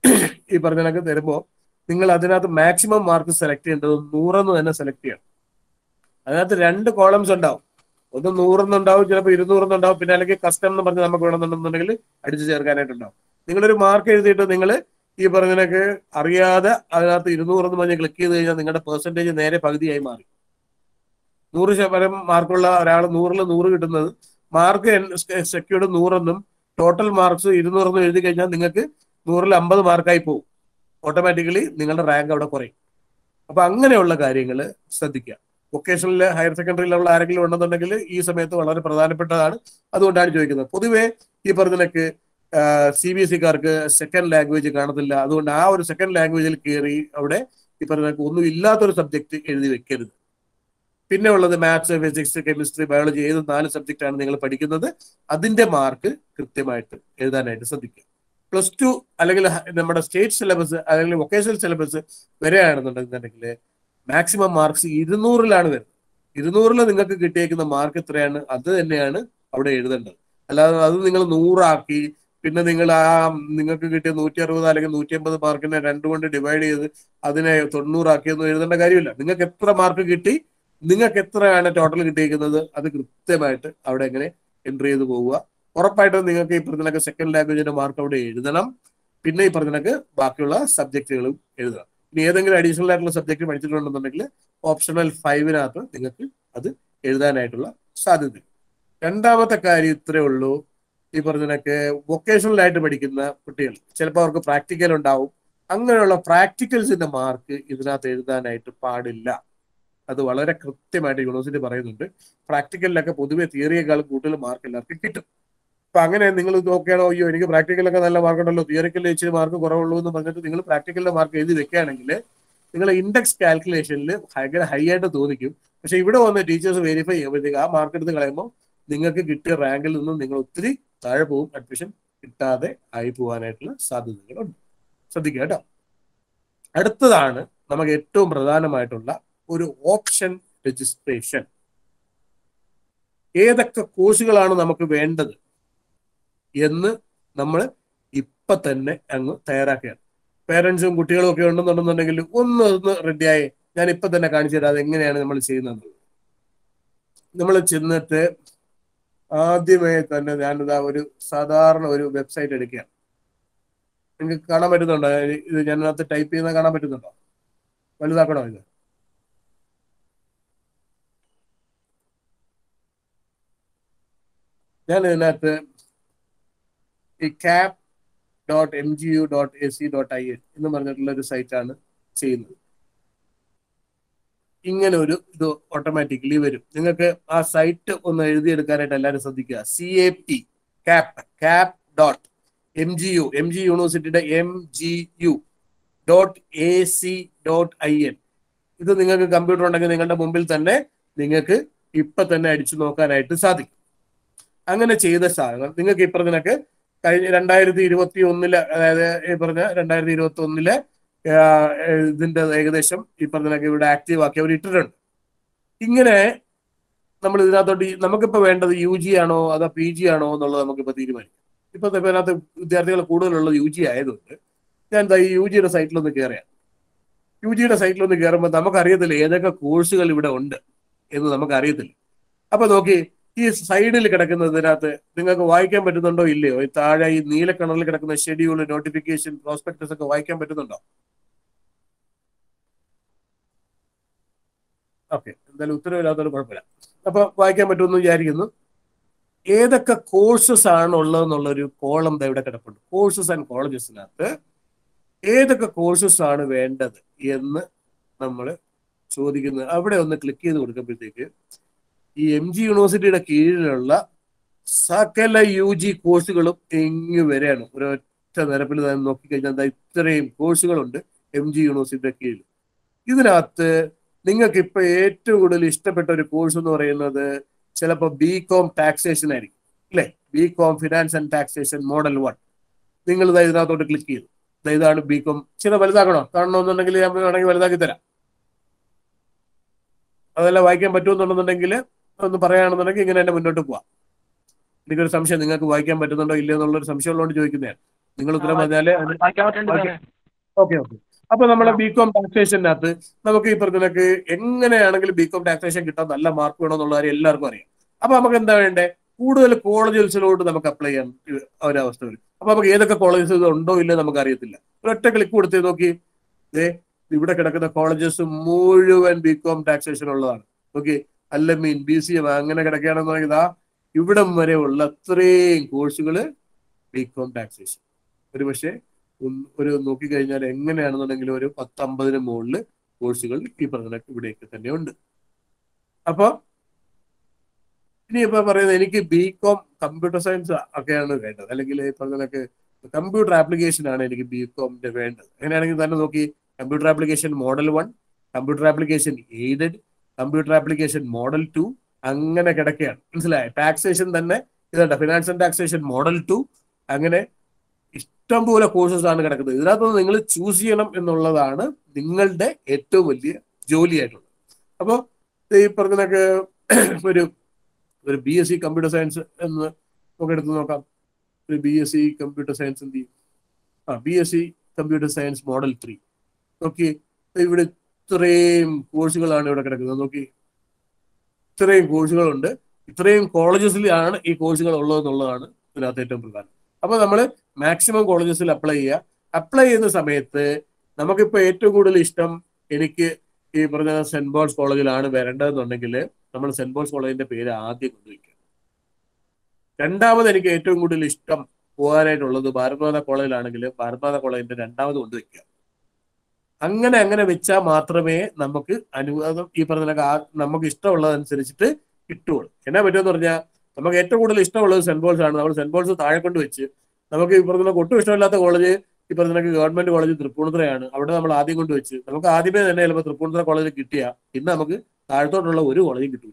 ഈ പറഞ്ഞ കണക്ക് തരുമ്പോ നിങ്ങൾ അതിനകത്ത് മാക്സിമം മാർക്ക് സെലക്ട് ചെയ്യേണ്ടത് നൂറെന്ന് തന്നെ സെലക്ട് ചെയ്യണം അതിനകത്ത് രണ്ട് കോളംസ് ഉണ്ടാവും ഒന്ന് നൂറെന്നുണ്ടാവും ചിലപ്പോൾ ഇരുന്നൂറെന്നുണ്ടാവും പിന്നെ അല്ലെങ്കിൽ കസ്റ്റം എന്ന് പറഞ്ഞ് നമുക്ക് വേണമെന്നുണ്ടെന്നുണ്ടെങ്കിൽ അടിച്ചു ചേർക്കാനായിട്ടുണ്ടാവും നിങ്ങളൊരു മാർക്ക് എഴുതിയിട്ട് നിങ്ങൾ ഈ പറഞ്ഞതിനൊക്കെ അറിയാതെ അതിനകത്ത് ഇരുന്നൂറെന്ന് പറഞ്ഞ് ക്ലിക്ക് ചെയ്ത് കഴിഞ്ഞാൽ നിങ്ങളുടെ പെർസെൻറ്റേജ് നേരെ പകുതിയായി മാറി നൂറ് ശതമാനം മാർക്കുള്ള ഒരാൾ നൂറിൽ നൂറ് കിട്ടുന്നത് മാർക്ക് സെക്യൂർഡ് നൂറെന്നും ടോട്ടൽ മാർക്സ് ഇരുന്നൂറെന്നും എഴുതി കഴിഞ്ഞാൽ നിങ്ങൾക്ക് നൂറിൽ അമ്പത് മാർക്കായി പോകും ഓട്ടോമാറ്റിക്കലി നിങ്ങളുടെ റാങ്ക് അവിടെ കുറയും അപ്പൊ അങ്ങനെയുള്ള കാര്യങ്ങൾ ശ്രദ്ധിക്കുക വൊക്കേഷണൽ ഹയർ സെക്കൻഡറി ലെവൽ ആരെങ്കിലും ഉണ്ടെന്നുണ്ടെങ്കിൽ ഈ സമയത്ത് വളരെ പ്രധാനപ്പെട്ടതാണ് അതുകൊണ്ടാണ് ചോദിക്കുന്നത് പൊതുവേ ഈ പറഞ്ഞതിനൊക്കെ സി ബി എസ് സിക്കാർക്ക് സെക്കൻഡ് ലാംഗ്വേജ് കാണത്തില്ല അതുകൊണ്ട് ആ ഒരു സെക്കൻഡ് ലാംഗ്വേജിൽ കയറി അവിടെ ഈ പറഞ്ഞ ഒന്നും ഇല്ലാത്തൊരു സബ്ജക്ട് എഴുതി വെക്കരുത് പിന്നെ ഉള്ളത് മാത്സ് ഫിസിക്സ് കെമിസ്ട്രി ബയോളജി ഏത് നാല് സബ്ജക്റ്റ് ആണ് നിങ്ങൾ പഠിക്കുന്നത് അതിന്റെ മാർക്ക് കൃത്യമായിട്ട് എഴുതാനായിട്ട് ശ്രദ്ധിക്കുക പ്ലസ് ടു അല്ലെങ്കിൽ ഹ- നമ്മുടെ സ്റ്റേറ്റ് സിലബസ് അല്ലെങ്കിൽ വൊക്കേഷണൽ സിലബസ് വരികയാണെന്നുണ്ടെന്നുണ്ടെങ്കിൽ മാക്സിമം മാർക്സ് ഇരുന്നൂറിലാണ് വരുന്നത് ഇരുന്നൂറിൽ നിങ്ങൾക്ക് കിട്ടിയേക്കുന്ന മാർക്ക് എത്രയാണ് അത് തന്നെയാണ് അവിടെ എഴുതേണ്ടത് അല്ലാതെ അത് നിങ്ങൾ നൂറാക്കി പിന്നെ നിങ്ങൾ ആ നിങ്ങൾക്ക് കിട്ടിയ നൂറ്റി അറുപത് അല്ലെങ്കിൽ നൂറ്റി അമ്പത് മാർക്കിനെ രണ്ടു കൊണ്ട് ഡിവൈഡ് ചെയ്ത് അതിനെ തൊണ്ണൂറാക്കിയൊന്നും എഴുതേണ്ട കാര്യമില്ല നിങ്ങൾക്ക് എത്ര മാർക്ക് കിട്ടി നിങ്ങൾക്ക് എത്രയാണ് ടോട്ടൽ കിട്ടിയിരിക്കുന്നത് അത് കൃത്യമായിട്ട് അവിടെ എങ്ങനെ എൻട്രി ചെയ്ത് പോവുക ഉറപ്പായിട്ടും നിങ്ങൾക്ക് ഈ പറഞ്ഞ സെക്കൻഡ് ലാംഗ്വേജിന്റെ മാർക്ക് അവിടെ എഴുതണം പിന്നെ ഈ പറഞ്ഞ ബാക്കിയുള്ള സബ്ജക്റ്റുകളും എഴുതണം ഇനി ഏതെങ്കിലും അഡീഷണൽ ആയിട്ടുള്ള സബ്ജക്ട് പഠിച്ചിട്ടുണ്ടെന്നുണ്ടെങ്കിൽ ഓപ്ഷണൽ ഫൈവിനകത്ത് നിങ്ങൾക്ക് അത് എഴുതാനായിട്ടുള്ള സാധ്യത രണ്ടാമത്തെ കാര്യം ഇത്രേ ഉള്ളൂ ഈ പറഞ്ഞതൊക്കെ വൊക്കേഷണൽ ആയിട്ട് പഠിക്കുന്ന കുട്ടികൾ ചിലപ്പോൾ അവർക്ക് പ്രാക്ടിക്കൽ ഉണ്ടാവും അങ്ങനെയുള്ള പ്രാക്ടിക്കൽസിന്റെ മാർക്ക് ഇതിനകത്ത് എഴുതാനായിട്ട് പാടില്ല അത് വളരെ കൃത്യമായിട്ട് യൂണിവേഴ്സിറ്റി പറയുന്നുണ്ട് പ്രാക്ടിക്കലിലൊക്കെ പൊതുവെ തിയറിയേക്കാൾ കൂടുതൽ മാർക്ക് എല്ലാവർക്കും കിട്ടും അപ്പൊ അങ്ങനെ നിങ്ങൾ നോക്കുകയാണോ അയ്യോ എനിക്ക് പ്രാക്ടിക്കലൊക്കെ നല്ല മാർക്ക് ഉണ്ടല്ലോ തിയറിക്കലിൽ ഇച്ചിരി മാർക്ക് കുറവുള്ളൂ എന്ന് പറഞ്ഞിട്ട് നിങ്ങൾ പ്രാക്ടിക്കലിന്റെ മാർക്ക് എഴുതി വെക്കുകയാണെങ്കിൽ നിങ്ങൾ ഇൻഡെക്സ് കാൽക്കുലേഷനിൽ ഭയങ്കര ഹൈ ആയിട്ട് തോന്നിക്കും പക്ഷെ ഇവിടെ വന്ന് ടീച്ചേഴ്സ് വെരിഫൈ ചെയ്യുമ്പോഴത്തേക്ക് ആ മാർക്ക് എടുത്ത് കളയുമ്പോൾ നിങ്ങൾക്ക് കിട്ടിയ റാങ്കിൽ നിന്നും നിങ്ങൾ ഒത്തിരി താഴെ പോകും അഡ്മിഷൻ കിട്ടാതെ ആയി പോകാനായിട്ടുള്ള സാധ്യതകളുണ്ട് ശ്രദ്ധിക്കുക കേട്ടോ അടുത്തതാണ് നമുക്ക് ഏറ്റവും പ്രധാനമായിട്ടുള്ള ഒരു ഓപ്ഷൻ രജിസ്ട്രേഷൻ ഏതൊക്കെ കോഴ്സുകളാണ് നമുക്ക് വേണ്ടത് എന്ന് നമ്മൾ ഇപ്പൊ തന്നെ അങ്ങ് തയ്യാറാക്കുകയാണ് പേരൻസും കുട്ടികളും ഒക്കെ ഉണ്ടെന്നുണ്ടെന്നുണ്ടെങ്കിൽ ഒന്ന് ഒന്ന് റെഡിയായി ഞാൻ ഇപ്പൊ തന്നെ കാണിച്ചു തരാം അത് എങ്ങനെയാണ് നമ്മൾ ചെയ്യുന്നത് നമ്മൾ ചെന്നിട്ട് ആദ്യമേ തന്നെ ഞാനിതാ ഒരു സാധാരണ ഒരു വെബ്സൈറ്റ് എടുക്കുകയാണ് നിങ്ങൾക്ക് കാണാൻ പറ്റുന്നുണ്ടോ ഇത് ഞാനകത്ത് ടൈപ്പ് ചെയ്യുന്നത് കാണാൻ പറ്റുന്നുണ്ടോ വലുതാക്കണോ ഇത് ഞാൻ ഇതിനകത്ത് ഈ cap dot M G U dot A C dot I N എന്ന് പറഞ്ഞിട്ടുള്ള ഒരു സൈറ്റാണ് ചെയ്യുന്നത് ഇങ്ങനെ ഒരു ഇത് ഓട്ടോമാറ്റിക്കലി വരും നിങ്ങൾക്ക് ആ സൈറ്റ് ഒന്ന് എഴുതിയെടുക്കാനായിട്ട് എല്ലാവരും ശ്രദ്ധിക്കുക C A P cap cap dot M G U M G യൂണിവേഴ്സിറ്റിയുടെ M G U dot A C dot I N ഇത് നിങ്ങൾക്ക് കമ്പ്യൂട്ടർ ഉണ്ടെങ്കിൽ നിങ്ങളുടെ മുമ്പിൽ തന്നെ നിങ്ങൾക്ക് ഇപ്പൊ തന്നെ അടിച്ചു നോക്കാനായിട്ട് സാധിക്കും അങ്ങനെ ചെയ്ത സാധനങ്ങൾ നിങ്ങൾക്ക് ഇപ്പറഞ്ഞിനൊക്കെ കഴിഞ്ഞ രണ്ടായിരത്തി ഇരുപത്തി ഒന്നില് അതായത് ഈ പറഞ്ഞ രണ്ടായിരത്തി ഇരുപത്തി ഒന്നില് ഇതിന്റെ ഏകദേശം ഈ പറഞ്ഞൊക്കെ ഇവിടെ ആക്റ്റീവ് ആക്കി അവർ ഇട്ടിട്ടുണ്ട് ഇങ്ങനെ നമ്മൾ ഇതിനകത്തോട്ട് ഈ- നമുക്കിപ്പോ വേണ്ടത് യു ജി ആണോ അതോ പി ജി ആണോ എന്നുള്ളത് നമുക്കിപ്പോ തീരുമാനിക്കാം ഇപ്പൊ ഇതിനകത്ത് വിദ്യാർത്ഥികൾ കൂടുതലുള്ളത് യു ജി ആയതുകൊണ്ട് ഞാൻ ദാ ഈ യു ജിയുടെ സൈറ്റിലൊന്ന് കയറിയാൽ യു ജിയുടെ സൈറ്റിലൊന്ന് കയറുമ്പോൾ നമുക്കറിയത്തില്ല ഏതൊക്കെ കോഴ്സുകൾ ഇവിടെ ഉണ്ട് എന്ന് നമുക്കറിയത്തില്ല അപ്പൊ നോക്കി ഈ സൈഡിൽ കിടക്കുന്നതിനകത്ത് നിങ്ങൾക്ക് വായിക്കാൻ പറ്റുന്നുണ്ടോ ഇല്ലയോ ഈ താഴെ ഈ നീല കളറിൽ കിടക്കുന്ന ഷെഡ്യൂൾ നോട്ടിഫിക്കേഷൻ പ്രോസ്പെക്ടസ് ഒക്കെ വായിക്കാൻ പറ്റുന്നുണ്ടോ ഓക്കെ എന്തായാലും ഉത്തരവില്ലാത്തൊരു കുഴപ്പമില്ല അപ്പൊ വായിക്കാൻ പറ്റുമെന്ന് വിചാരിക്കുന്നു ഏതൊക്കെ കോഴ്സസ് ആണ് ഉള്ളതെന്നുള്ള ഒരു കോളം ദാ ഇവിടെ കിടപ്പുണ്ട് കോഴ്സസ് ആൻഡ് കോളേജസിനകത്ത് ഏതൊക്കെ കോഴ്സസ് ആണ് വേണ്ടത് എന്ന് നമ്മൾ ചോദിക്കുന്നത് അവിടെ ഒന്ന് ക്ലിക്ക് ചെയ്ത് കൊടുക്കുമ്പോഴത്തേക്ക് ഈ എം ജി യൂണിവേഴ്സിറ്റിയുടെ കീഴിലുള്ള സകല യു ജി കോഴ്സുകളും ഇങ്ങ് വരെയാണ് ഒരൊറ്റ നിരപ്പിൽ തന്നെ നോക്കിക്കഴിഞ്ഞാൽ ദാ ഇത്രയും കോഴ്സുകളുണ്ട് എം ജി യൂണിവേഴ്സിറ്റിയുടെ കീഴിൽ ഇതിനകത്ത് നിങ്ങൾക്ക് ഇപ്പൊ ഏറ്റവും കൂടുതൽ ഇഷ്ടപ്പെട്ട ഒരു കോഴ്സ് എന്ന് പറയുന്നത് ചിലപ്പോൾ ബി കോം ടാക്സേഷൻ ആയിരിക്കും അല്ലേ B com finance and taxation model one നിങ്ങൾ ഇതാ ഇതിനകത്തോട്ട് ക്ലിക്ക് ചെയ്തു ദാ ഇതാണ് ബി കോം ചില വലുതാക്കണോ കാണണമെന്നുണ്ടെങ്കിൽ ഞാൻ വേണമെങ്കിൽ വലുതാക്കി തരാം അതെല്ലാം വായിക്കാൻ പറ്റുമെന്നുണ്ടെന്നുണ്ടെങ്കിൽ ഒന്ന് പറയുകയാണെന്നുണ്ടെങ്കിൽ ഇങ്ങനെ തന്നെ മുന്നോട്ട് പോവാം എനിക്കൊരു സംശയം നിങ്ങൾക്ക് വായിക്കാൻ പറ്റുന്നുണ്ടോ ഇല്ലയോ എന്നുള്ളൊരു സംശയം ഉള്ളതുകൊണ്ട് ചോദിക്കുന്നതാണ് നിങ്ങൾ ഉത്തരം പറഞ്ഞാല് ഓക്കെ ഓക്കെ അപ്പൊ നമ്മളെ ബി കോം ടാക്സേഷനകത്ത് നമുക്ക് ഈ പറഞ്ഞതൊക്കെ എങ്ങനെയാണെങ്കിലും ബി കോം ടാക്സേഷൻ കിട്ടാൻ നല്ല മാർക്ക് വേണമെന്നുള്ള കാര്യം എല്ലാവർക്കും അറിയാം അപ്പൊ നമുക്ക് എന്താ വേണ്ടേ കൂടുതൽ കോളേജസിലോട്ട് നമുക്ക് അപ്ലൈ ചെയ്യാൻ ഒരു- ഒരവസ്ഥ വരും അപ്പൊ നമുക്ക് ഏതൊക്കെ കോളേജസ് ഉണ്ടോ ഇല്ലയോ നമുക്ക് അറിയത്തില്ല ഒരൊറ്റ ക്ലിക്ക് കൊടുത്ത് നോക്കി ദേ ഇവിടെ കിടക്കുന്ന കോളേജസ് മുഴുവൻ ബി കോം ടാക്സേഷൻ ഉള്ളതാണ് ഓക്കെ അല്ല മീൻ ബി സി എം അങ്ങനെ കിടക്കുകയാണെന്നുണ്ടെങ്കിൽ ഇതാ ഇവിടം വരെ ഉള്ള അത്രയും കോഴ്സുകൾ ബി കോം ടാക്സേഷൻ ഒരു പക്ഷേ ഒന്ന് ഒരു നോക്കിക്കഴിഞ്ഞാൽ എങ്ങനെയാണെന്നുണ്ടെങ്കിൽ ഒരു പത്തമ്പതിന് മുകളിൽ കോഴ്സുകൾ ഈ പറഞ്ഞ ഇവിടെയൊക്കെ തന്നെ ഉണ്ട് അപ്പൊ ഇനി ഇപ്പൊ പറയുന്നത് എനിക്ക് ബി കോം കമ്പ്യൂട്ടർ സയൻസ് ഒക്കെയാണ് വേണ്ടത് അല്ലെങ്കിൽ ഈ പറഞ്ഞതൊക്കെ കമ്പ്യൂട്ടർ ആപ്ലിക്കേഷൻ ആണ് എനിക്ക് ബി കോമിന്റെ വേണ്ടത് അങ്ങനെയാണെങ്കിൽ തന്നെ നോക്കി computer application model one computer application aided computer application model two അങ്ങനെ കിടക്കുകയാണ് മനസ്സിലായോ ടാക്സേഷൻ തന്നെ ഇതുണ്ട് finance and taxation model two അങ്ങനെ ഇഷ്ടംപോലെ കോഴ്സസ് ആണ് കിടക്കുന്നത് ഇതിനകത്ത് നിങ്ങൾ ചൂസ് ചെയ്യണം എന്നുള്ളതാണ് നിങ്ങളുടെ ഏറ്റവും വലിയ ജോലിയായിട്ടുള്ളത് അപ്പോൾ ഈ പറഞ്ഞതൊക്കെ ഒരു ഒരു B S C computer science എന്ന് നമുക്ക് എടുത്ത് നോക്കാം ഒരു B S C computer science എന്ത് ചെയ്യും ആ B S C computer science model three നോക്കി ഇവിടെ ഇത്രയും കോഴ്സുകളാണ് ഇവിടെ കിടക്കുന്നത് നോക്കി ഇത്രയും കോഴ്സുകളുണ്ട് ഇത്രയും കോളേജസിലാണ് ഈ കോഴ്സുകൾ ഉള്ളതെന്നുള്ളതാണ് ഇതിനകത്ത് ഏറ്റവും പ്രധാനം അപ്പൊ നമ്മൾ മാക്സിമം കോളേജസിൽ അപ്ലൈ ചെയ്യുക അപ്ലൈ ചെയ്യുന്ന സമയത്ത് നമുക്കിപ്പോൾ ഏറ്റവും കൂടുതൽ ഇഷ്ടം എനിക്ക് ഈ പറഞ്ഞ സെന്റ് പോൾസ് കോളേജിലാണ് വരേണ്ടതെന്നുണ്ടെങ്കിൽ നമ്മൾ സെന്റ് പോൾസ് കോളേജിന്റെ പേര് ആദ്യം കൊണ്ടുവയ്ക്കുക രണ്ടാമത് എനിക്ക് ഏറ്റവും കൂടുതൽ ഇഷ്ടം പോകാനായിട്ടുള്ളത് ഭാരതമാത കോളേജിലാണെങ്കിൽ ഭാരതമാത കോളേജിന്റെ രണ്ടാമത് കൊണ്ടുവയ്ക്കുക അങ്ങനെ അങ്ങനെ വെച്ചാൽ മാത്രമേ നമുക്ക് അനുവാദം ഈ പറഞ്ഞ നമുക്ക് ഇഷ്ടമുള്ളതനുസരിച്ചിട്ട് കിട്ടുള്ളൂ എന്നാ പറ്റുമെന്ന് പറഞ്ഞാൽ നമുക്ക് ഏറ്റവും കൂടുതൽ ഇഷ്ടമുള്ളത് സെന്റ് പോൾസ് ആണ് നമ്മൾ സെന്റ് പോൾസ് താഴെ കൊണ്ട് വെച്ച് നമുക്ക് ഈ പറഞ്ഞ ഒട്ടും ഇഷ്ടമില്ലാത്ത കോളേജ് ഈ പറഞ്ഞ ഗവൺമെന്റ് കോളേജ് തൃപ്പൂണിത്തുറയാണ് അവിടെ നമ്മൾ ആദ്യം കൊണ്ട് വെച്ച് നമുക്ക് ആദ്യമേ തന്നെ ചിലപ്പോൾ തൃപ്പൂണിത്തുറ കോളേജിൽ കിട്ടിയ ഇന്ന് നമുക്ക് താഴത്തോട്ടുള്ള ഒരു കോളേജും കിട്ടില്ല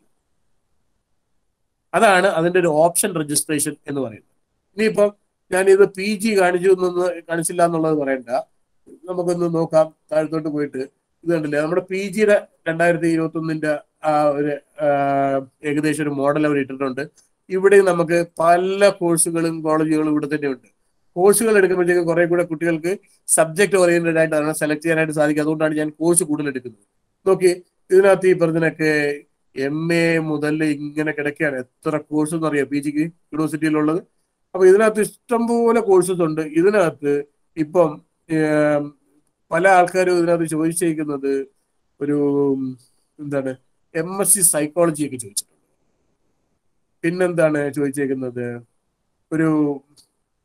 അതാണ് അതിന്റെ ഒരു ഓപ്ഷൻ രജിസ്ട്രേഷൻ എന്ന് പറയുന്നത് ഇനിയിപ്പം ഞാനിത് പി ജി കാണിച്ചു എന്നൊന്ന് കാണിച്ചില്ല എന്നുള്ളത് പറയണ്ട നമുക്കൊന്ന് നോക്കാം താഴത്തോട്ട് പോയിട്ട് ഇത് കണ്ടില്ലേ നമ്മുടെ പി ജിയുടെ രണ്ടായിരത്തി ഇരുപത്തി ഒന്നിന്റെ ആ ഒരു ആ, ഏകദേശം ഒരു മോഡൽ അവർ ഇട്ടിട്ടുണ്ട് ഇവിടെ നമുക്ക് പല കോഴ്സുകളും കോളേജുകളും ഇവിടെ തന്നെ ഉണ്ട് കോഴ്സുകൾ എടുക്കുമ്പോഴത്തേക്ക് കുറെ കൂടെ കുട്ടികൾക്ക് സബ്ജക്ട് ഓറിയന്റഡ് ആയിട്ടാണ് സെലക്ട് ചെയ്യാനായിട്ട് സാധിക്കുക അതുകൊണ്ടാണ് ഞാൻ കോഴ്സ് കൂടുതൽ എടുക്കുന്നത് നോക്കി ഇതിനകത്ത് ഈ പറഞ്ഞതിനൊക്കെ എം എ മുതൽ ഇങ്ങനെ കിടക്കുകയാണ് എത്ര കോഴ്സ് എന്ന് അറിയാം പി ജിക്ക് യൂണിവേഴ്സിറ്റിയിലുള്ളത് അപ്പൊ ഇതിനകത്ത് ഇഷ്ടംപോലെ കോഴ്സസ് ഉണ്ട് ഇതിനകത്ത് ഇപ്പം ഏം, പല ആൾക്കാരും ഇതിനകത്ത് ചോദിച്ചേക്കുന്നത് ഒരു ഉം, എന്താണ് എം എസ് സി സൈക്കോളജി ഒക്കെ ചോദിച്ചിട്ടുണ്ട് പിന്നെന്താണ് ചോദിച്ചേക്കുന്നത് ഒരു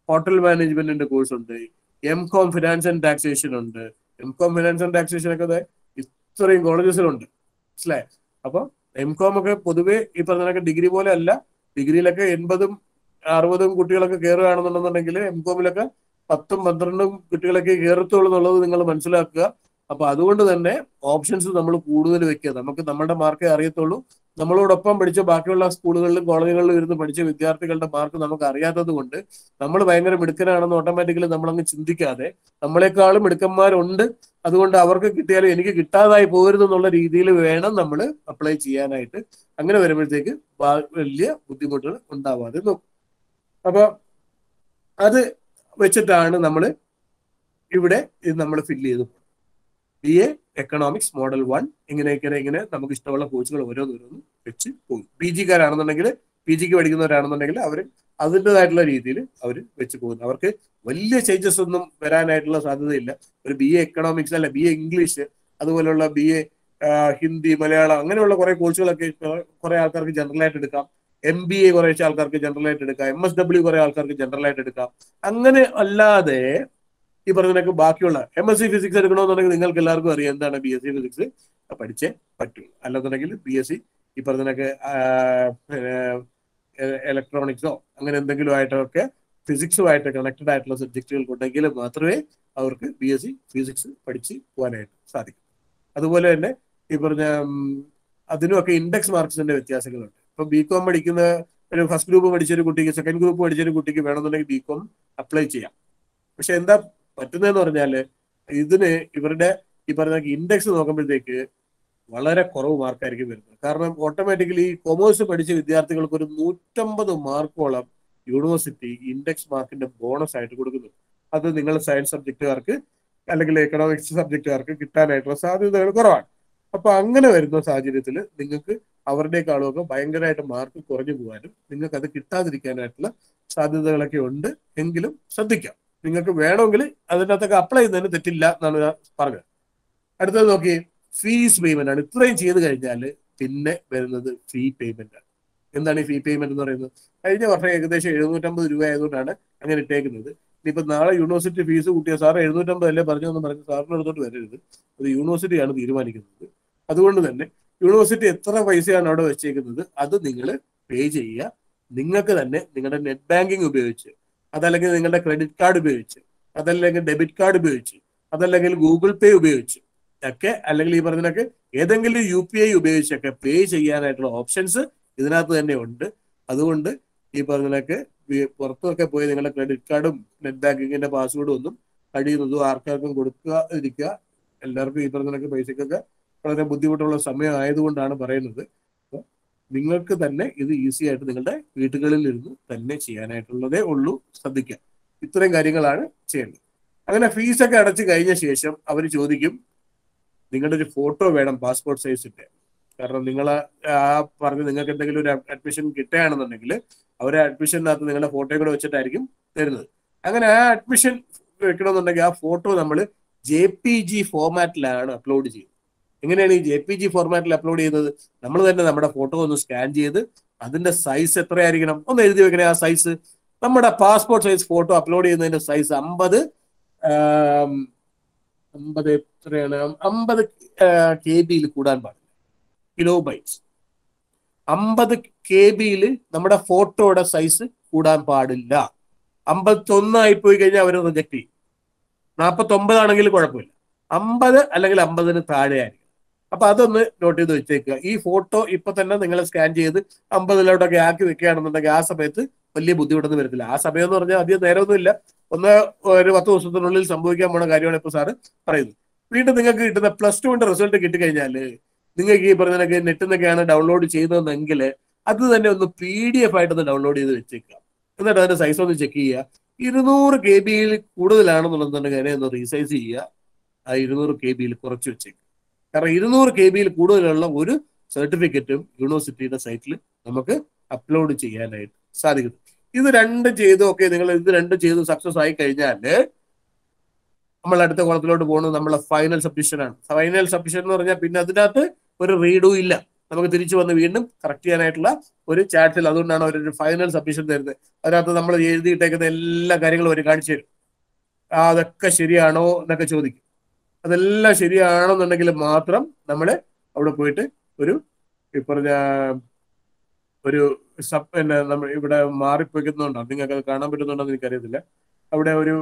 ഹോട്ടൽ മാനേജ്മെന്റിന്റെ കോഴ്സ് ഉണ്ട് M com finance and taxation ഉണ്ട് M com finance and taxation ഒക്കെ ദേ ഇത്രയും കോളേജസിലുണ്ട് മനസ്സിലായി അപ്പൊ എം കോം ഒക്കെ പൊതുവെ ഈ പറഞ്ഞ ഡിഗ്രി പോലെ അല്ല ഡിഗ്രിയിലൊക്കെ എൺപതും അറുപതും കുട്ടികളൊക്കെ കയറുകയാണെന്നുണ്ടെന്നുണ്ടെങ്കിൽ എം കോമിലൊക്കെ പത്തും പന്ത്രണ്ടും കുട്ടികളൊക്കെ കയറത്തുള്ളൂ എന്നുള്ളത് നിങ്ങൾ മനസ്സിലാക്കുക അപ്പൊ അതുകൊണ്ട് തന്നെ ഓപ്ഷൻസ് നമ്മൾ കൂടുതൽ വെക്കുക നമുക്ക് നമ്മുടെ മാർക്കേ അറിയത്തുള്ളൂ നമ്മളോടൊപ്പം പഠിച്ച ബാക്കിയുള്ള സ്കൂളുകളിലും കോളേജുകളിലും ഇരുന്ന് പഠിച്ച വിദ്യാർത്ഥികളുടെ മാർക്ക് നമുക്ക് അറിയാത്തത് കൊണ്ട് നമ്മൾ ഭയങ്കര മിടുക്കനാണെന്ന് ഓട്ടോമാറ്റിക്കലി നമ്മളങ്ങ് ചിന്തിക്കാതെ നമ്മളെക്കാളും മിടുക്കന്മാരുണ്ട് അതുകൊണ്ട് അവർക്ക് കിട്ടിയാലും എനിക്ക് കിട്ടാതായി പോകരുത് എന്നുള്ള രീതിയിൽ വേണം നമ്മൾ അപ്ലൈ ചെയ്യാനായിട്ട് അങ്ങനെ വരുമ്പോഴത്തേക്ക് വാ- വലിയ ബുദ്ധിമുട്ടുകൾ ഉണ്ടാവാതെ നോക്കും അപ്പൊ അത് വെച്ചിട്ടാണ് നമ്മൾ ഇവിടെ ഇത് നമ്മൾ ഫില്ല് ചെയ്ത് B A economics model one ഇങ്ങനെയൊക്കെ ഇങ്ങനെ നമുക്ക് ഇഷ്ടമുള്ള കോഴ്സുകൾ ഓരോന്നോരോന്നും വെച്ച് പോകും പി ജിക്കാരാണെന്നുണ്ടെങ്കിൽ പി ജിക്ക് പഠിക്കുന്നവരാണെന്നുണ്ടെങ്കിൽ അവർ അതിൻ്റെതായിട്ടുള്ള രീതിയിൽ അവർ വെച്ച് പോകുന്നു അവർക്ക് വലിയ ചേഞ്ചസ് ഒന്നും വരാനായിട്ടുള്ള സാധ്യതയില്ല ഒരു ബി എ എക്കണോമിക്സ് അല്ല ബി എ ഇംഗ്ലീഷ് അതുപോലെയുള്ള ബി എ ഹിന്ദി മലയാളം അങ്ങനെയുള്ള കുറെ കോഴ്സുകളൊക്കെ കുറെ ആൾക്കാർക്ക് ജനറൽ ആയിട്ട് എടുക്കാം എം ബി എ കുറെ ആൾക്കാർക്ക് ജനറൽ ആയിട്ട് എടുക്കാം എം എസ് ഡബ്ല്യു കുറെ ആൾക്കാർക്ക് ജനറൽ ആയിട്ട് എടുക്കാം അങ്ങനെ അല്ലാതെ ഈ പറഞ്ഞതൊക്കെ ബാക്കിയുള്ള എം എസ് സി ഫിസിക്സ് എടുക്കണമെന്നുണ്ടെങ്കിൽ നിങ്ങൾക്ക് എല്ലാവർക്കും അറിയാം എന്താണ് ബി എസ് സി ഫിസിക്സ് പഠിച്ചേ പറ്റുള്ളൂ അല്ലാന്നുണ്ടെങ്കിൽ ബി എസ് സി ഈ പറഞ്ഞതൊക്കെ ഇലക്ട്രോണിക്സോ അങ്ങനെ എന്തെങ്കിലും ആയിട്ടൊക്കെ ഫിസിക്സുമായിട്ട് കണക്റ്റഡ് ആയിട്ടുള്ള സബ്ജക്റ്റുകൾ ഉണ്ടെങ്കിൽ മാത്രമേ അവർക്ക് ബി എസ് സി ഫിസിക്സ് പഠിച്ച് പോകാനായിട്ട് സാധിക്കൂ അതുപോലെ തന്നെ ഈ പറഞ്ഞ ഉം, അതിനുമൊക്കെ ഇൻഡെക്സ് മാർക്സിന്റെ വ്യത്യാസങ്ങളുണ്ട് ഇപ്പൊ ബി കോം പഠിക്കുന്ന ഒരു ഫസ്റ്റ് ഗ്രൂപ്പ് പഠിച്ച ഒരു കുട്ടിക്ക് സെക്കൻഡ് ഗ്രൂപ്പ് പഠിച്ച ഒരു കുട്ടിക്ക് വേണമെന്നുണ്ടെങ്കിൽ ബി കോം അപ്ലൈ ചെയ്യാം പക്ഷെ എന്താ പറ്റുന്നതെന്ന് പറഞ്ഞാല് ഇതിന് ഇവരുടെ ഈ പറഞ്ഞ ഇൻഡെക്സ് നോക്കുമ്പോഴത്തേക്ക് വളരെ കുറവ് മാർക്കായിരിക്കും വരുന്നത് കാരണം ഓട്ടോമാറ്റിക്കലി കൊമേഴ്സ് പഠിച്ച വിദ്യാർത്ഥികൾക്ക് ഒരു നൂറ്റമ്പത് മാർക്കോളം യൂണിവേഴ്സിറ്റി ഇൻഡെക്സ് മാർക്കിന്റെ ബോണസ് ആയിട്ട് കൊടുക്കുന്നു അത് നിങ്ങൾ സയൻസ് സബ്ജക്റ്റുകാർക്ക് അല്ലെങ്കിൽ എക്കണോമിക്സ് സബ്ജക്റ്റുകാർക്ക് കിട്ടാനായിട്ടുള്ള സാധ്യതകൾ കുറവാണ് അപ്പൊ അങ്ങനെ വരുന്ന സാഹചര്യത്തിൽ നിങ്ങൾക്ക് അവരുടെക്കാളുമൊക്കെ ഭയങ്കരമായിട്ട് മാർക്ക് കുറഞ്ഞു പോകാനും നിങ്ങൾക്ക് അത് കിട്ടാതിരിക്കാനായിട്ടുള്ള സാധ്യതകളൊക്കെ ഉണ്ട് എങ്കിലും ശ്രദ്ധിക്കാം നിങ്ങൾക്ക് വേണമെങ്കിൽ അതിനകത്തൊക്കെ അപ്ലൈ ചെയ്യുന്നതിന് തെറ്റില്ല എന്നാണ് ഞാൻ പറഞ്ഞത് അടുത്തത് നോക്കി ഫീസ് പേയ്മെന്റ് ആണ് ഇത്രയും ചെയ്ത് കഴിഞ്ഞാൽ പിന്നെ വരുന്നത് ഫീ പേയ്മെന്റ് ആണ് എന്താണ് ഈ ഫീ പേയ്മെന്റ് എന്ന് പറയുന്നത് കഴിഞ്ഞ വർഷം ഏകദേശം എഴുന്നൂറ്റമ്പത് രൂപ ആയതുകൊണ്ടാണ് അങ്ങനെ ഇട്ടേക്കുന്നത് ഇനിയിപ്പോ നാളെ യൂണിവേഴ്സിറ്റി ഫീസ് കൂട്ടിയ സാർ എഴുന്നൂറ്റമ്പത് അല്ലേ പറഞ്ഞു എന്ന് പറഞ്ഞ് സാറിന് അടുത്തോട്ട് വരരുത് അത് യൂണിവേഴ്സിറ്റിയാണ് തീരുമാനിക്കുന്നത് അതുകൊണ്ട് തന്നെ യൂണിവേഴ്സിറ്റി എത്ര പൈസയാണ് അവിടെ വെച്ചേക്കുന്നത് അത് നിങ്ങൾ പേ ചെയ്യുക നിങ്ങൾക്ക് തന്നെ നിങ്ങളുടെ നെറ്റ് ബാങ്കിങ് ഉപയോഗിച്ച് അതല്ലെങ്കിൽ നിങ്ങളുടെ ക്രെഡിറ്റ് കാർഡ് ഉപയോഗിച്ച് അതല്ലെങ്കിൽ ഡെബിറ്റ് കാർഡ് ഉപയോഗിച്ച് അതല്ലെങ്കിൽ ഗൂഗിൾ പേ ഉപയോഗിച്ച് ഒക്കെ അല്ലെങ്കിൽ ഈ പറഞ്ഞതൊക്കെ ഏതെങ്കിലും യു പി ഐ ഉപയോഗിച്ചൊക്കെ പേ ചെയ്യാനായിട്ടുള്ള ഓപ്ഷൻസ് ഇതിനകത്ത് തന്നെ ഉണ്ട് അതുകൊണ്ട് ഈ പറഞ്ഞതൊക്കെ പുറത്തൊക്കെ പോയി നിങ്ങളുടെ ക്രെഡിറ്റ് കാർഡും നെറ്റ് ബാങ്കിങ്ങിന്റെ പാസ്വേഡും ഒന്നും കഴിയുന്നതും ആർക്കാർക്കും കൊടുക്കുക ഇരിക്കുക എല്ലാവർക്കും ഈ പറഞ്ഞതൊക്കെ പൈസക്കൊക്കെ വളരെ ബുദ്ധിമുട്ടുള്ള സമയം ആയതുകൊണ്ടാണ് പറയുന്നത് അപ്പൊ നിങ്ങൾക്ക് തന്നെ ഇത് ഈസി ആയിട്ട് നിങ്ങളുടെ വീടുകളിൽ ഇരുന്ന് തന്നെ ചെയ്യാനായിട്ടുള്ളതേ ഉള്ളൂ ശ്രദ്ധിക്കുക ഇത്രയും കാര്യങ്ങളാണ് ചെയ്യേണ്ടത് അങ്ങനെ ഫീസൊക്കെ അടച്ചു കഴിഞ്ഞ ശേഷം അവർ ചോദിക്കും നിങ്ങളുടെ ഒരു ഫോട്ടോ വേണം പാസ്പോർട്ട് സൈസിന്റെ കാരണം നിങ്ങൾ ആ പറഞ്ഞ് നിങ്ങൾക്ക് എന്തെങ്കിലും ഒരു അഡ്മിഷൻ കിട്ടുകയാണെന്നുണ്ടെങ്കിൽ അവരെ അഡ്മിഷനകത്ത് നിങ്ങളുടെ ഫോട്ടോയും കൂടെ വെച്ചിട്ടായിരിക്കും തരുന്നത് അങ്ങനെ ആ അഡ്മിഷൻ വെക്കണമെന്നുണ്ടെങ്കിൽ ആ ഫോട്ടോ നമ്മൾ ജെ പി ജി ഫോമാറ്റിലാണ് അപ്ലോഡ് ചെയ്യുന്നത് എങ്ങനെയാണ് ഈ ജെ പി ജി ഫോർമാറ്റിൽ അപ്ലോഡ് ചെയ്യുന്നത് നമ്മൾ തന്നെ നമ്മുടെ ഫോട്ടോ ഒന്ന് സ്കാൻ ചെയ്ത് അതിന്റെ സൈസ് എത്രയായിരിക്കണം ഒന്ന് എഴുതി വെക്കണേ ആ സൈസ് നമ്മുടെ പാസ്പോർട്ട് സൈസ് ഫോട്ടോ അപ്ലോഡ് ചെയ്യുന്നതിന്റെ സൈസ് അമ്പത് അമ്പത് എത്രയാണ് അമ്പത് കെ ബിയിൽ കൂടാൻ പാടില്ല കിലോ ബൈറ്റ്സ് അമ്പത് കെ ബിയിൽ നമ്മുടെ ഫോട്ടോയുടെ സൈസ് കൂടാൻ പാടില്ല അമ്പത്തൊന്നായി പോയി കഴിഞ്ഞാൽ അവർ റിജക്ട് ചെയ്യും നാൽപ്പത്തി ഒമ്പതാണെങ്കിൽ കുഴപ്പമില്ല അമ്പത് അല്ലെങ്കിൽ അമ്പതിന് താഴെ ആയിരിക്കും അപ്പൊ അതൊന്ന് നോട്ട് ചെയ്ത് വെച്ചേക്കുക ഈ ഫോട്ടോ ഇപ്പൊ തന്നെ നിങ്ങൾ സ്കാൻ ചെയ്ത് അമ്പതിലോട്ടൊക്കെ ആക്കി വെക്കുകയാണെന്നുണ്ടെങ്കിൽ ആ സമയത്ത് വലിയ ബുദ്ധിമുട്ടൊന്നും വരത്തില്ല ആ സമയം എന്ന് പറഞ്ഞാൽ അധികം നേരമൊന്നുമില്ല ഒന്ന് ഒരു പത്ത് ദിവസത്തിനുള്ളിൽ സംഭവിക്കാൻ പോണ കാര്യമാണ് ഇപ്പൊ സാറ് പറയുന്നത് വീണ്ടും നിങ്ങൾക്ക് കിട്ടുന്ന പ്ലസ് ടുവിന്റെ റിസൾട്ട് കിട്ടിക്കഴിഞ്ഞാല് നിങ്ങൾക്ക് ഈ പറഞ്ഞതൊക്കെ നെറ്റിൽ നിന്നൊക്കെയാണ് ഡൗൺലോഡ് ചെയ്തതെങ്കിൽ അത് തന്നെ ഒന്ന് പി ഡി എഫ് ആയിട്ടൊന്ന് ഡൗൺലോഡ് ചെയ്ത് വെച്ചേക്കുക എന്നിട്ട് അതിന്റെ സൈസ് ഒന്ന് ചെക്ക് ചെയ്യുക ഇരുന്നൂറ് കെ ബിയിൽ കൂടുതലാണെന്നുണ്ടെന്നുണ്ടെങ്കിൽ അതിനെ ഒന്ന് റീസൈസ് ചെയ്യുക ആ ഇരുന്നൂറ് കെ ബിയിൽ കുറച്ച് വെച്ചേക്കുക കാരണം ഇരുന്നൂറ് കെ ബിയിൽ കൂടുതലുള്ള ഒരു സർട്ടിഫിക്കറ്റും യൂണിവേഴ്സിറ്റിയുടെ സൈറ്റിൽ നമുക്ക് അപ്ലോഡ് ചെയ്യാനായിട്ട് സാധിക്കുന്നു ഇത് രണ്ടും ചെയ്തു ഓക്കെ നിങ്ങൾ ഇത് രണ്ടും ചെയ്ത് സക്സസ് ആയി കഴിഞ്ഞാല് നമ്മൾ അടുത്ത കുളത്തിലോട്ട് പോകുന്നത് നമ്മളെ ഫൈനൽ സബ്മിഷൻ ആണ് ഫൈനൽ സബ്മിഷൻ എന്ന് പറഞ്ഞാൽ പിന്നെ അതിനകത്ത് ഒരു റീഡും ഇല്ല നമുക്ക് തിരിച്ചു വന്ന് വീണ്ടും കറക്റ്റ് ചെയ്യാനായിട്ടുള്ള ഒരു ചാറ്റിൽ അതുകൊണ്ടാണ് അവരൊരു ഫൈനൽ സബ്മിഷൻ തരുന്നത് അതിനകത്ത് നമ്മൾ എഴുതിയിട്ടേക്കുന്ന എല്ലാ കാര്യങ്ങളും അവർ കാണിച്ചു തരും ആ അതൊക്കെ ശരിയാണോ എന്നൊക്കെ ചോദിക്കും അതെല്ലാം ശരിയാണെന്നുണ്ടെങ്കിൽ മാത്രം നമ്മൾ അവിടെ പോയിട്ട് ഒരു ഈ പറഞ്ഞ ഒരു സബ് പിന്നെ നമ്മൾ ഇവിടെ മാറിപ്പോയിക്കുന്നുണ്ടോ നിങ്ങൾക്ക് അത് കാണാൻ പറ്റുന്നുണ്ടോ എന്ന് എനിക്കറിയത്തില്ല അവിടെ ഒരു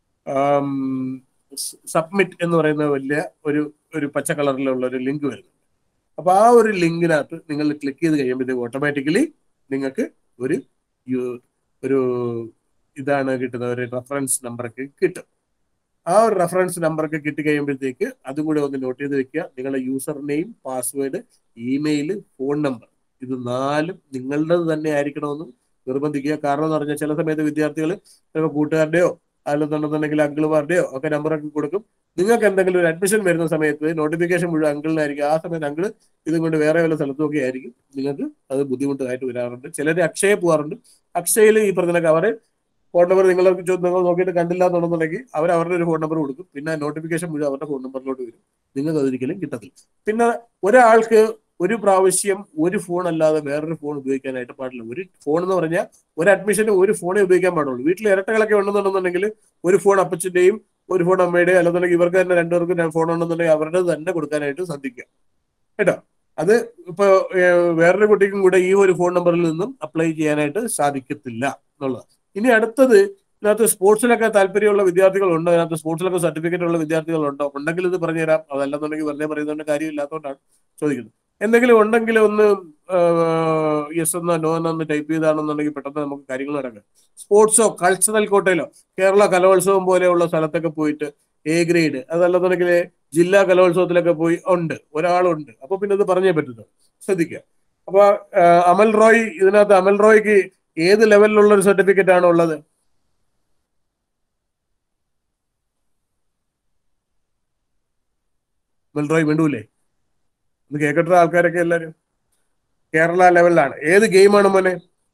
സബ്മിറ്റ് എന്ന് പറയുന്ന വലിയ ഒരു ഒരു പച്ച കളറിലുള്ള ഒരു ലിങ്ക് വരുന്നുണ്ട് അപ്പൊ ആ ഒരു ലിങ്കിനകത്ത് നിങ്ങൾ ക്ലിക്ക് ചെയ്ത് കഴിയുമ്പോഴത്തേക്ക് ഓട്ടോമാറ്റിക്കലി നിങ്ങൾക്ക് ഒരു യു- ഒരു ഇതാണ് കിട്ടുന്നത് ഒരു റെഫറൻസ് നമ്പറൊക്കെ കിട്ടും ആ ഒരു റെഫറൻസ് നമ്പറൊക്കെ കിട്ടി കഴിയുമ്പോഴത്തേക്ക് അതും കൂടെ ഒന്ന് നോട്ട് ചെയ്ത് വെക്കുക നിങ്ങളുടെ user name password email phone number ഇത് നാലും നിങ്ങളുടേത് തന്നെ ആയിരിക്കണമെന്ന് നിർബന്ധിക്കുക കാരണം എന്ന് പറഞ്ഞാൽ ചില സമയത്ത് വിദ്യാർത്ഥികൾ ചിലപ്പോൾ കൂട്ടുകാരുടെയോ അല്ലെന്നുണ്ടെന്നുണ്ടെങ്കിൽ അങ്കിളുമാരുടെയോ ഒക്കെ നമ്പറൊക്കെ കൊടുക്കും നിങ്ങൾക്ക് എന്തെങ്കിലും ഒരു അഡ്മിഷൻ വരുന്ന സമയത്ത് നോട്ടിഫിക്കേഷൻ മുഴുവൻ അങ്കിളിനായിരിക്കും ആ സമയത്ത് അങ്കിൾ ഇതും കൊണ്ട് വേറെ വല്ല സ്ഥലത്തുമൊക്കെ ആയിരിക്കും നിങ്ങൾക്ക് അത് ബുദ്ധിമുട്ടായിട്ട് വരാറുണ്ട് ചിലർ അക്ഷയ പോകാറുണ്ട് അക്ഷയയിൽ ഈ പറഞ്ഞ അവരെ ഫോൺ നമ്പർ നിങ്ങൾ നിങ്ങൾ നോക്കിയിട്ട് കണ്ടില്ല എന്നുണ്ടെന്നുണ്ടെങ്കിൽ അവർ അവരുടെ ഒരു ഫോൺ നമ്പർ കൊടുക്കും പിന്നെ നോട്ടിഫിക്കേഷൻ മുഴുവൻ അവരുടെ ഫോൺ നമ്പറിലോട്ട് വരും നിങ്ങൾക്ക് അതൊരിക്കലും കിട്ടത്തില്ല പിന്നെ ഒരാൾക്ക് ഒരു പ്രാവശ്യം ഒരു ഫോൺ അല്ലാതെ വേറൊരു ഫോൺ ഉപയോഗിക്കാനായിട്ട് പാടില്ല ഒരു ഫോൺ എന്ന് പറഞ്ഞാൽ ഒരു അഡ്മിഷന് ഒരു ഫോണേ ഉപയോഗിക്കാൻ പാടുള്ളൂ വീട്ടിൽ ഇരട്ടകളൊക്കെ ഉണ്ടെന്നുണ്ടെന്നുണ്ടെങ്കിൽ ഒരു ഫോൺ അപ്പച്ചന്റെയും ഒരു ഫോൺ അമ്മയുടെയും അല്ലെന്നുണ്ടെങ്കിൽ ഇവർക്ക് തന്നെ രണ്ടുപേർക്കും ഫോൺ ഉണ്ടെന്നുണ്ടെങ്കിൽ അവരുടെ തന്നെ കൊടുക്കാനായിട്ട് ശ്രദ്ധിക്കുക കേട്ടോ അത് ഇപ്പൊ ഏഹ്, വേറൊരു കുട്ടിക്കും കൂടെ ഈ ഒരു ഫോൺ നമ്പറിൽ നിന്നും അപ്ലൈ ചെയ്യാനായിട്ട് സാധിക്കത്തില്ല എന്നുള്ളത് ഇനി അടുത്തത് ഇതിനകത്ത് സ്പോർട്സിലൊക്കെ താല്പര്യമുള്ള വിദ്യാർത്ഥികളുണ്ടോ അതിനകത്ത് സ്പോർട്സിലൊക്കെ സർട്ടിഫിക്കറ്റ് ഉള്ള വിദ്യാർത്ഥികളുണ്ടോ ഉണ്ടെങ്കിൽ ഇത് പറഞ്ഞുതരാം അതല്ലെന്നുണ്ടെങ്കിൽ വെറുതെ പറയുന്നതിന്റെ കാര്യമില്ലാത്തതുകൊണ്ടാണ് ചോദിക്കുന്നത് എന്തെങ്കിലും ഉണ്ടെങ്കിൽ ഒന്ന് യെസ് എന്നോ നോ എന്നോ ടൈപ്പ് ചെയ്താണെന്നുണ്ടെങ്കിൽ പെട്ടെന്ന് നമുക്ക് കാര്യങ്ങൾ നടക്കാം സ്പോർട്സോ കൾച്ചറൽ കോട്ടയിലോ കേരള കലോത്സവം പോലെയുള്ള സ്ഥലത്തൊക്കെ പോയിട്ട് എ ഗ്രേഡ് അതല്ലെന്നുണ്ടെങ്കിൽ ജില്ലാ കലോത്സവത്തിലൊക്കെ പോയി ഉണ്ട് ഒരാളുണ്ട് അപ്പൊ പിന്നെ ഇത് പറഞ്ഞേ പറ്റുന്നു ശ്രദ്ധിക്കുക അപ്പൊ ആ, അമൽ റോയ് ഇതിനകത്ത് അമൽ റോയ്ക്ക് ഏത് ലെവലിലുള്ള ഒരു സർട്ടിഫിക്കറ്റ് ആണ് ഉള്ളത് അമൽ റോയ് വേണ്ടൂലേ ഇത് കേൾക്കട്ട ആൾക്കാരൊക്കെ എല്ലാരും കേരള ലെവലിലാണ് ഏത് ഗെയിമാണ് മോനെ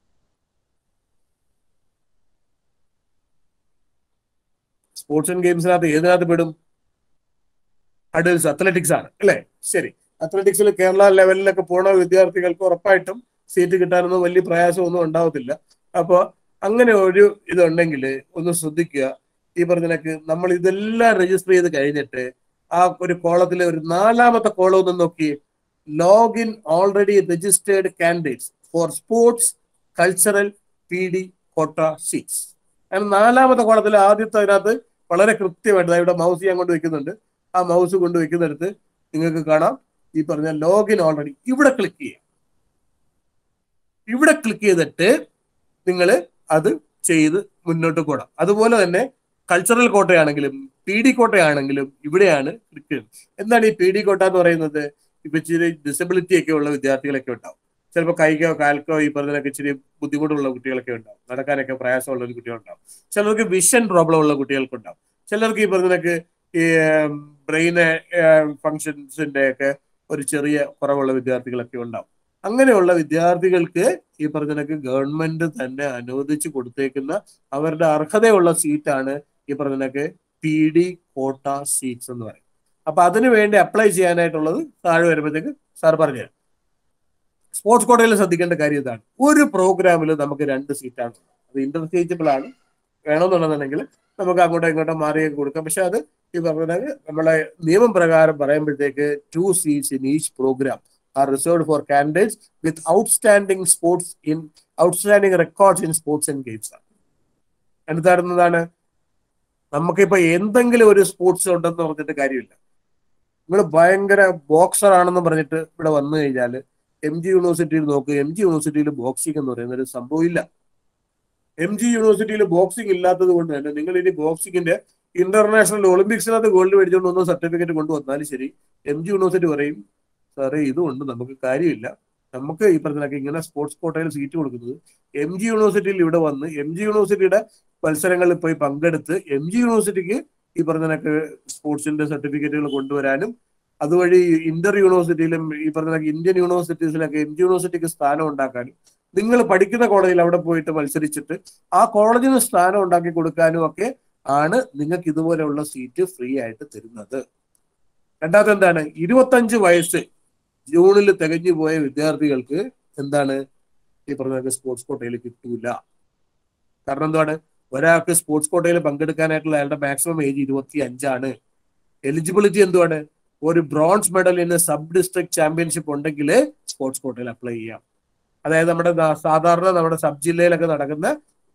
സ്പോർട്സ് ആൻഡ് ഗെയിംസിനകത്ത് ഏതിനകത്ത് പെടും അഡൽസ് അത്ലറ്റിക്സ് ആണ് അല്ലേ ശരി അത്ലറ്റിക്സിൽ കേരള ലെവലിലൊക്കെ പോണ വിദ്യാർത്ഥികൾക്ക് ഉറപ്പായിട്ടും സീറ്റ് കിട്ടാനൊന്നും വലിയ പ്രയാസമൊന്നും ഉണ്ടാവത്തില്ല അപ്പോൾ അങ്ങനെ ഒരു ഇതുണ്ടെങ്കിൽ ഒന്ന് ശ്രദ്ധിക്കുക ഈ പറഞ്ഞതിനൊക്കെ നമ്മൾ ഇതെല്ലാം രജിസ്റ്റർ ചെയ്ത് കഴിഞ്ഞിട്ട് ആ ഒരു കോളത്തിൽ ഒരു നാലാമത്തെ കോളം ഒന്ന് നോക്കി login already registered candidates for sports cultural P D quota seats അങ്ങനെ നാലാമത്തെ കോളത്തിൽ ആദ്യത്തെ അതിനകത്ത് വളരെ കൃത്യമായിട്ട് ദാ ഇവിടെ മൗസ് ഞാൻ കൊണ്ട് വെക്കുന്നുണ്ട് ആ മൗസ് കൊണ്ട് വെക്കുന്നിടത്ത് നിങ്ങൾക്ക് കാണാം ഈ പറഞ്ഞ ലോഗിൻ ഓൾറെഡി ഇവിടെ ക്ലിക്ക് ചെയ്യാം ഇവിടെ ക്ലിക്ക് ചെയ്തിട്ട് നിങ്ങൾ അത് ചെയ്ത് മുന്നോട്ട് പോകണം അതുപോലെ തന്നെ കൾച്ചറൽ കോട്ടയാണെങ്കിലും പി ഡി കോട്ടയാണെങ്കിലും ഇവിടെയാണ് ക്ലിക്ക് ചെയ്യുന്നത് എന്താണ് ഈ പി ഡി കോട്ട എന്ന് പറയുന്നത് ഇപ്പൊ ഇച്ചിരി ഡിസബിലിറ്റി ഒക്കെ ഉള്ള വിദ്യാർത്ഥികളൊക്കെ ഉണ്ടാവും ചിലപ്പോൾ കൈക്കോ കാൽക്കോ ഈ പറഞ്ഞതൊക്കെ ഇച്ചിരി ബുദ്ധിമുട്ടുള്ള കുട്ടികളൊക്കെ ഉണ്ടാവും നടക്കാനൊക്കെ പ്രയാസമുള്ള ഒരു കുട്ടികളുണ്ടാവും ചിലർക്ക് വിഷൻ പ്രോബ്ലം ഉള്ള കുട്ടികൾക്കുണ്ടാവും ചിലർക്ക് ഈ പറഞ്ഞതൊക്കെ ഈ ബ്രെയിന് ഫങ്ഷൻസിന്റെ ഒക്കെ ഒരു ചെറിയ കുറവുള്ള വിദ്യാർത്ഥികളൊക്കെ ഉണ്ടാവും അങ്ങനെയുള്ള വിദ്യാർത്ഥികൾക്ക് ഈ പറഞ്ഞതൊക്കെ ഗവൺമെന്റ് തന്നെ അനുവദിച്ചു കൊടുത്തേക്കുന്ന അവരുടെ അർഹതയുള്ള സീറ്റാണ് ഈ പറഞ്ഞതൊക്കെ പി ഡി കോട്ട സീറ്റ്സ് എന്ന് പറയും അപ്പൊ അതിനു വേണ്ടി അപ്ലൈ ചെയ്യാനായിട്ടുള്ളത് താഴെ വരുമ്പോഴത്തേക്ക് സാർ പറഞ്ഞുതരാം സ്പോർട്സ് കോട്ടയിൽ ശ്രദ്ധിക്കേണ്ട കാര്യം ഇതാണ് ഒരു പ്രോഗ്രാമിൽ നമുക്ക് രണ്ട് സീറ്റാണ് ഉള്ളത്. അത് ഇന്റർചേഞ്ചബിൾ ആണ് വേണമെന്നുണ്ടെന്നുണ്ടെങ്കിൽ നമുക്ക് അങ്ങോട്ടോ ഇങ്ങോട്ടോ മാറിയൊക്കെ കൊടുക്കാം പക്ഷെ അത് ഈ പറഞ്ഞത് നമ്മളെ നിയമം പ്രകാരം പറയുമ്പോഴത്തേക്ക് two seats in each program are reserved for candidates with outstanding sports in outstanding records in sports and games ആണ് എന്തായിരുന്നതാണ് നമുക്കിപ്പോ എന്തെങ്കിലും ഒരു സ്പോർട്സ് ഉണ്ടെന്ന് പറഞ്ഞിട്ട് കാര്യമില്ല നിങ്ങൾ ഭയങ്കര ബോക്സർ ആണെന്ന് പറഞ്ഞിട്ട് ഇവിടെ വന്നു കഴിഞ്ഞാൽ എം ജി യൂണിവേഴ്സിറ്റിയിൽ നോക്ക് എം ജി യൂണിവേഴ്സിറ്റിയിൽ ബോക്സിംഗ് എന്ന് പറയുന്ന ഒരു സംഭവം ഇല്ല എം ജി യൂണിവേഴ്സിറ്റിയിൽ ബോക്സിംഗ് ഇല്ലാത്തത് കൊണ്ട് തന്നെ നിങ്ങൾ ഇനി ബോക്സിംഗിന്റെ ഇന്റർനാഷണൽ ഒളിമ്പിക്സിനകത്ത് ഗോൾഡ് മേടിച്ചുകൊണ്ട് വന്ന സർട്ടിഫിക്കറ്റ് കൊണ്ടുവന്നാലും ശരി എം ജി യൂണിവേഴ്സിറ്റി പറയും സാറേ ഇതുകൊണ്ട് നമുക്ക് കാര്യമില്ല നമുക്ക് ഈ പറഞ്ഞൊക്കെ ഇങ്ങനെ സ്പോർട്സ് കോട്ടയിൽ സീറ്റ് കൊടുക്കുന്നത് എം ജി യൂണിവേഴ്സിറ്റിയിൽ ഇവിടെ വന്ന് എം ജി യൂണിവേഴ്സിറ്റിയുടെ മത്സരങ്ങളിൽ പോയി പങ്കെടുത്ത് എം ജി യൂണിവേഴ്സിറ്റിക്ക് ഈ പറഞ്ഞൊക്കെ സ്പോർട്സിന്റെ സർട്ടിഫിക്കറ്റുകൾ കൊണ്ടുവരാനും അതുവഴി ഇന്റർ യൂണിവേഴ്സിറ്റിയിലും ഈ പറഞ്ഞ ഇന്ത്യൻ യൂണിവേഴ്സിറ്റീസിലൊക്കെ എം ജി യൂണിവേഴ്സിറ്റിക്ക് സ്ഥാനം ഉണ്ടാക്കാനും നിങ്ങൾ പഠിക്കുന്ന കോളേജിൽ അവിടെ പോയിട്ട് മത്സരിച്ചിട്ട് ആ കോളേജിന് സ്ഥാനം ഉണ്ടാക്കി കൊടുക്കാനും ഒക്കെ ആണ് നിങ്ങൾക്ക് ഇതുപോലെയുള്ള സീറ്റ് ഫ്രീ ആയിട്ട് തരുന്നത് രണ്ടാമത്തെ എന്താണ് ഇരുപത്തഞ്ച് വയസ്സ് ജൂണിൽ തികഞ്ഞു പോയ വിദ്യാർത്ഥികൾക്ക് എന്താണ് ഈ പറഞ്ഞ സ്പോർട്സ് കോട്ടയിൽ കിട്ടൂല കാരണം എന്താണ് ഒരാൾക്ക് സ്പോർട്സ് കോട്ടയിൽ പങ്കെടുക്കാനായിട്ടുള്ള അയാളുടെ മാക്സിമം ഏജ് ഇരുപത്തി അഞ്ചാണ് എലിജിബിലിറ്റി എന്തുവാണ് ഒരു ബ്രോൺസ് മെഡലിന് സബ് ഡിസ്ട്രിക്ട് ചാമ്പ്യൻഷിപ്പ് ഉണ്ടെങ്കിൽ സ്പോർട്സ് കോട്ടയിൽ അപ്ലൈ ചെയ്യാം അതായത് നമ്മുടെ ദാ- സാധാരണ നമ്മുടെ സബ് ജില്ലയിലൊക്കെ നടക്കുന്ന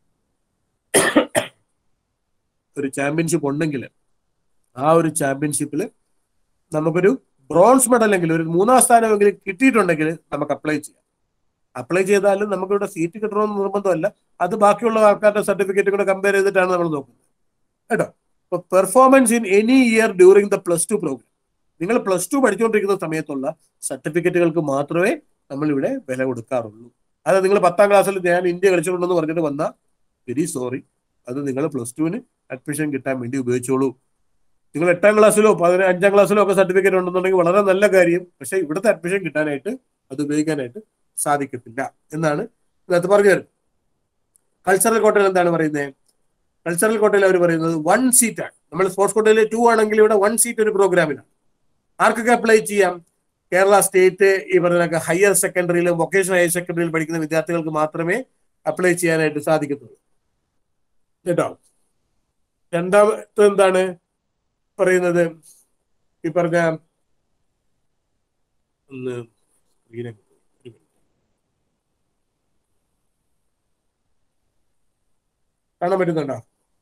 ഒരു ചാമ്പ്യൻഷിപ്പ് ഉണ്ടെങ്കിൽ ആ ഒരു ചാമ്പ്യൻഷിപ്പിൽ നമുക്കൊരു ബ്രോൺസ് മെഡലെങ്കിലും ഒരു മൂന്നാം സ്ഥാനമെങ്കിലും കിട്ടിയിട്ടുണ്ടെങ്കിൽ നമുക്ക് അപ്ലൈ ചെയ്യാം അപ്ലൈ ചെയ്താലും നമുക്കിവിടെ സീറ്റ് കിട്ടണമെന്ന് നിർബന്ധമല്ല അത് ബാക്കിയുള്ള ആൾക്കാരുടെ സർട്ടിഫിക്കറ്റ് കൂടെ കമ്പയർ ചെയ്തിട്ടാണ് നമ്മൾ നോക്കുന്നത് കേട്ടോ ഇപ്പൊ performance in any year during the plus two program നിങ്ങൾ പ്ലസ് ടു പഠിച്ചുകൊണ്ടിരിക്കുന്ന സമയത്തുള്ള സർട്ടിഫിക്കറ്റുകൾക്ക് മാത്രമേ നമ്മൾ ഇവിടെ വില കൊടുക്കാറുള്ളൂ അത് നിങ്ങൾ പത്താം ക്ലാസ്സിൽ ഞാൻ ഇന്ത്യ കളിച്ചിട്ടുണ്ടെന്ന് പറഞ്ഞിട്ട് വന്ന വെരി സോറി അത് നിങ്ങൾ പ്ലസ് ടുവിന് അഡ്മിഷൻ കിട്ടാൻ വേണ്ടി ഉപയോഗിച്ചോളൂ നിങ്ങൾ എട്ടാം ക്ലാസ്സിലോ പതിന അഞ്ചാം ക്ലാസ്സിലോ ഒക്കെ സർട്ടിഫിക്കറ്റ് ഉണ്ടെന്നുണ്ടെങ്കിൽ വളരെ നല്ല കാര്യം പക്ഷെ ഇവിടുത്തെ അഡ്മിഷൻ കിട്ടാനായിട്ട് അത് ഉപയോഗിക്കാനായിട്ട് സാധിക്കത്തില്ല എന്നാണ് ഇതിനകത്ത് പറഞ്ഞു തരുന്നത് കൾച്ചറൽ കോട്ടയിൽ എന്താണ് പറയുന്നത് കൾച്ചറൽ കോട്ടയിൽ അവർ പറയുന്നത് വൺ സീറ്റ് ആണ് നമ്മൾ സ്പോർട്സ് കോട്ടയിൽ ടു ആണെങ്കിൽ ഇവിടെ വൺ സീറ്റ് ഒരു പ്രോഗ്രാമിനാണ് ആർക്കൊക്കെ അപ്ലൈ ചെയ്യാം കേരള സ്റ്റേറ്റ് ഈ പറഞ്ഞ ഹയർ സെക്കൻഡറിയിലും വൊക്കേഷണൽ ഹയർ സെക്കൻഡറിയിൽ പഠിക്കുന്ന വിദ്യാർത്ഥികൾക്ക് മാത്രമേ അപ്ലൈ ചെയ്യാനായിട്ട് സാധിക്കത്തുള്ളൂ കേട്ടോ രണ്ടാമത്തെ എന്താണ് പറയുന്നത് ഈ പറഞ്ഞ ഒന്ന് screen ഒക്കെ ഒരു minute. കാണാൻ പറ്റുന്നുണ്ടോ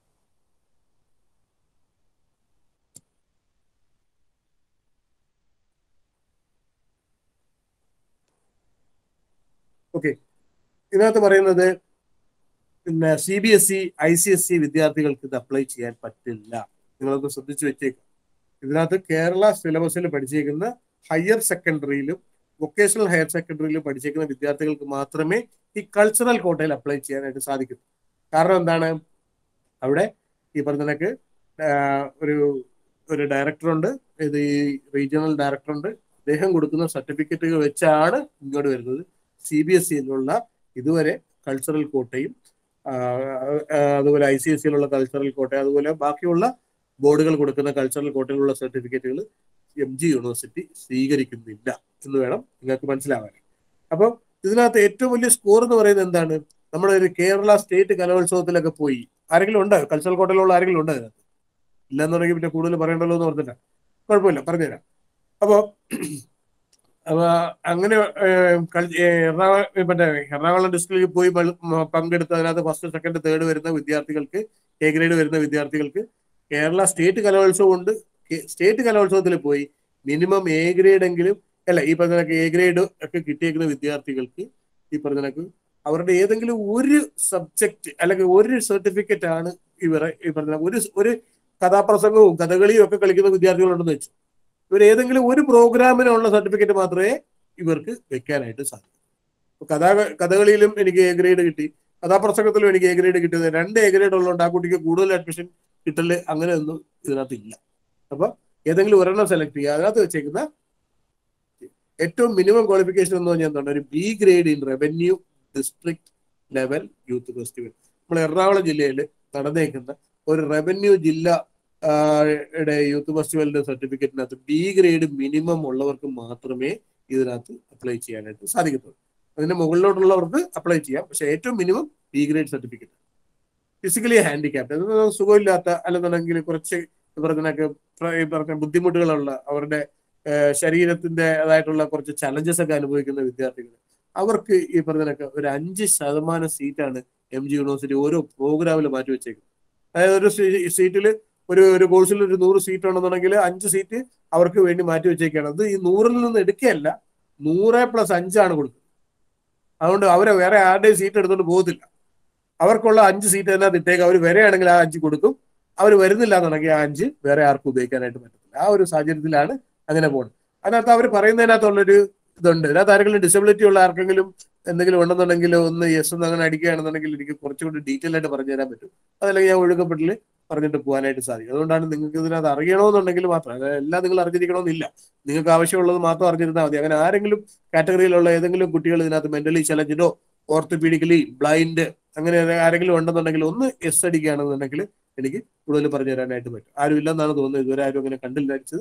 ഓക്കെ ഇതിനകത്ത് പറയുന്നത് പിന്നെ C B S E I C S C വിദ്യാർത്ഥികൾക്ക് ഇത് അപ്ലൈ ചെയ്യാൻ പറ്റില്ല നിങ്ങളൊന്ന് ശ്രദ്ധിച്ചു വെച്ചേക്കും ഇതിനകത്ത് കേരള സിലബസിൽ പഠിച്ചേക്കുന്ന ഹയർ സെക്കൻഡറിയിലും വൊക്കേഷണൽ ഹയർ സെക്കൻഡറിയിലും പഠിച്ചേക്കുന്ന വിദ്യാർത്ഥികൾക്ക് മാത്രമേ ഈ കൾച്ചറൽ കോട്ടയിൽ അപ്ലൈ ചെയ്യാനായിട്ട് സാധിക്കൂ കാരണം എന്താണ് അവിടെ ഈ പറഞ്ഞ കണക്ക് ആഹ് ഒരു ഒരു ഡയറക്ടറുണ്ട് ഇത് ഈ റീജിയണൽ ഡയറക്ടറുണ്ട് അദ്ദേഹം കൊടുക്കുന്ന സർട്ടിഫിക്കറ്റുകൾ വെച്ചാണ് ഇങ്ങോട്ട് വരുന്നത് സി ബി എസ് സിയിലുള്ള ഇതുവരെ കൾച്ചറൽ കോട്ടയും ആഹ് ആഹ് അതുപോലെ ഐ സി എസ് സിയിലുള്ള കൾച്ചറൽ കോട്ട അതുപോലെ ബാക്കിയുള്ള ബോർഡുകൾ കൊടുക്കുന്ന കൾച്ചറൽ കോട്ടയിലുള്ള സർട്ടിഫിക്കറ്റുകൾ എം ജി യൂണിവേഴ്സിറ്റി സ്വീകരിക്കുന്നില്ല എന്ന് വേണം നിങ്ങൾക്ക് മനസ്സിലാവാൻ അപ്പോൾ ഇതിനകത്ത് ഏറ്റവും വലിയ സ്കോർ എന്ന് പറയുന്നത് എന്താണ് നമ്മുടെ ഒരു കേരള സ്റ്റേറ്റ് കലോത്സവത്തിലൊക്കെ പോയി ആരെങ്കിലും ഉണ്ടോ കൾച്ചറൽ കോട്ടയിലുള്ള ആരെങ്കിലും ഉണ്ടോ അതിനകത്ത് ഇല്ലെന്നുണ്ടെങ്കിൽ പിന്നെ കൂടുതൽ പറയണ്ടല്ലോ എന്ന് പറഞ്ഞില്ല കുഴപ്പമില്ല പറഞ്ഞുതരാം അപ്പോൾ അപ്പൊ അങ്ങനെ ഏഹ്, കളി- ഏഹ്, എറണാകുളം മറ്റേ എറണാകുളം ഡിസ്ട്രിക്റ്റിൽ പോയി പൾ- മ- പങ്കെടുത്ത് അതിനകത്ത് ഫസ്റ്റ് സെക്കൻഡ് തേർഡ് വരുന്ന വിദ്യാർത്ഥികൾക്ക് എ ഗ്രേഡ് വരുന്ന വിദ്യാർത്ഥികൾക്ക് കേരള സ്റ്റേറ്റ് കലോത്സവം ഉണ്ട് കെ- സ്റ്റേറ്റ് കലോത്സവത്തിൽ പോയി മിനിമം എ ഗ്രേഡ് എങ്കിലും അല്ല ഈ പറഞ്ഞ കണക്ക് എ ഗ്രേഡ് ഒക്കെ കിട്ടിയേക്കുന്ന വിദ്യാർത്ഥികൾക്ക് ഈ പറഞ്ഞ കണക്ക് അവരുടെ ഏതെങ്കിലും ഒരു സബ്ജക്റ്റ് അല്ലെങ്കിൽ ഒരു സർട്ടിഫിക്കറ്റ് ആണ് ഇവരെ ഈ പറഞ്ഞ കണക്ക് ഒരു ഒരു കഥാപ്രസംഗവും കഥകളിയും ഒക്കെ കളിക്കുന്ന വിദ്യാർത്ഥികളുണ്ടെന്ന് വെച്ചു ഇവർ ഏതെങ്കിലും ഒരു പ്രോഗ്രാമിനുള്ള സർട്ടിഫിക്കറ്റ് മാത്രമേ ഇവർക്ക് വെക്കാനായിട്ട് സാധിക്കൂ ഇപ്പൊ കഥാ കഥകളിയിലും എനിക്ക് എ ഗ്രേഡ് കിട്ടി കഥാപ്രസംഗത്തിലും എനിക്ക് എ ഗ്രേഡ് കിട്ടിയത് രണ്ട് എ ഗ്രേഡ് ഉള്ളതുകൊണ്ട് ആ കുട്ടിക്ക് കൂടുതൽ അഡ്മിഷൻ കിട്ടല് അങ്ങനെയൊന്നും ഇതിനകത്ത് ഇല്ല അപ്പൊ ഏതെങ്കിലും ഒരെണ്ണം സെലക്ട് ചെയ്യുക അതിനകത്ത് വെച്ചേക്കുന്ന ഏറ്റവും മിനിമം ക്വാളിഫിക്കേഷൻ എന്ന് പറഞ്ഞാൽ എന്താണ് ഒരു B grade in revenue district level youth festival നമ്മൾ എറണാകുളം ജില്ലയിൽ നടന്നേക്കുന്ന ഒരു റവന്യൂ ജില്ല ആ, യുടെ യൂത്ത് ഫെസ്റ്റിവലിന്റെ സർട്ടിഫിക്കറ്റിനകത്ത് ബി ഗ്രേഡ് മിനിമം ഉള്ളവർക്ക് മാത്രമേ ഇതിനകത്ത് അപ്ലൈ ചെയ്യാനായിട്ട് സാധിക്കത്തുള്ളൂ അതിന്റെ മുകളിലോട്ടുള്ളവർക്ക് അപ്ലൈ ചെയ്യാം പക്ഷെ ഏറ്റവും minimum B grade certificate physically handicapped അത് സുഖമില്ലാത്ത അല്ലെന്നുണ്ടെങ്കിൽ കുറച്ച് ഈ പറഞ്ഞൊക്കെ ഈ പറഞ്ഞ ബുദ്ധിമുട്ടുകളുള്ള അവരുടെ ഏഹ്, ശരീരത്തിന്റെ അതായിട്ടുള്ള കുറച്ച് ചലഞ്ചസ് ഒക്കെ അനുഭവിക്കുന്ന വിദ്യാർത്ഥികൾ അവർക്ക് ഈ പറഞ്ഞൊക്കെ ഒരു അഞ്ച് ശതമാനം സീറ്റാണ് എം ജി യൂണിവേഴ്സിറ്റി ഓരോ പ്രോഗ്രാമിൽ മാറ്റി വെച്ചേക്കുന്നത് അതായത് ഒരു സീറ്റിൽ ഒരു ഒരു കോഴ്സിൽ ഒരു നൂറ് സീറ്റ് ഉണ്ടെന്നുണ്ടെങ്കിൽ അഞ്ച് സീറ്റ് അവർക്ക് വേണ്ടി മാറ്റി വെച്ചേക്കാണ് അത് ഈ നൂറിൽ നിന്ന് എടുക്കുകയല്ല നൂറ് പ്ലസ് അഞ്ചാണ് കൊടുക്കുന്നത് അതുകൊണ്ട് അവരെ വേറെ ആരുടെയും സീറ്റ് എടുത്തുകൊണ്ട് പോകത്തില്ല അവർക്കുള്ള അഞ്ച് സീറ്റ് അതിനകത്ത് ഇട്ടേക്ക് അവർ വരെയാണെങ്കിൽ ആ അഞ്ച് കൊടുക്കും അവർ വരുന്നില്ല എന്നുണ്ടെങ്കിൽ ആ അഞ്ച് വേറെ ആർക്കും ഉപയോഗിക്കാനായിട്ട് പറ്റത്തില്ല ആ ഒരു സാഹചര്യത്തിലാണ് അങ്ങനെ പോകുന്നത് അതിനകത്ത് അവർ പറയുന്നതിനകത്തുള്ളൊരു ഇതുണ്ട് ഇതിനകത്ത് ആരെങ്കിലും ഡിസബിലിറ്റി ഉള്ള ആർക്കെങ്കിലും എന്തെങ്കിലും ഉണ്ടെന്നുണ്ടെങ്കിൽ ഒന്ന് യെസ് എന്ന് അങ്ങനെ അടിക്കുകയാണെന്നുണ്ടെങ്കിൽ എനിക്ക് കുറച്ചുകൂടി ഡീറ്റെയിൽ ആയിട്ട് പറഞ്ഞു തരാൻ പറ്റും അതല്ലെങ്കിൽ ഞാൻ ഒഴുക്കപ്പെട്ടിൽ പറഞ്ഞിട്ട് പോകാനായിട്ട് സാധിക്കും അതുകൊണ്ടാണ് നിങ്ങൾക്ക് ഇതിനകത്ത് അറിയണമെന്നുണ്ടെങ്കിൽ മാത്രം അതായത് എല്ലാം നിങ്ങൾ അറിഞ്ഞിരിക്കണമെന്നില്ല നിങ്ങൾക്ക് ആവശ്യമുള്ളത് മാത്രം അറിഞ്ഞിരുന്നാൽ മതി അങ്ങനെ ആരെങ്കിലും കാറ്റഗറിയിലുള്ള ഏതെങ്കിലും കുട്ടികൾ ഇതിനകത്ത് മെന്റലി ചലഞ്ചിനോ ഓർത്തോപീഡിക്കലി ബ്ലൈൻഡ് അങ്ങനെ ആരെങ്കിലും ഉണ്ടെന്നുണ്ടെങ്കിൽ ഒന്ന് എസ് അടിക്കുകയാണെന്നുണ്ടെങ്കിൽ എനിക്ക് കൂടുതൽ പറഞ്ഞു തരാനായിട്ട് പറ്റും ആരും ഇല്ലെന്നാണ് തോന്നുന്നത് ഇതുവരെ ആരും അങ്ങനെ കണ്ടില്ല അടിച്ചത്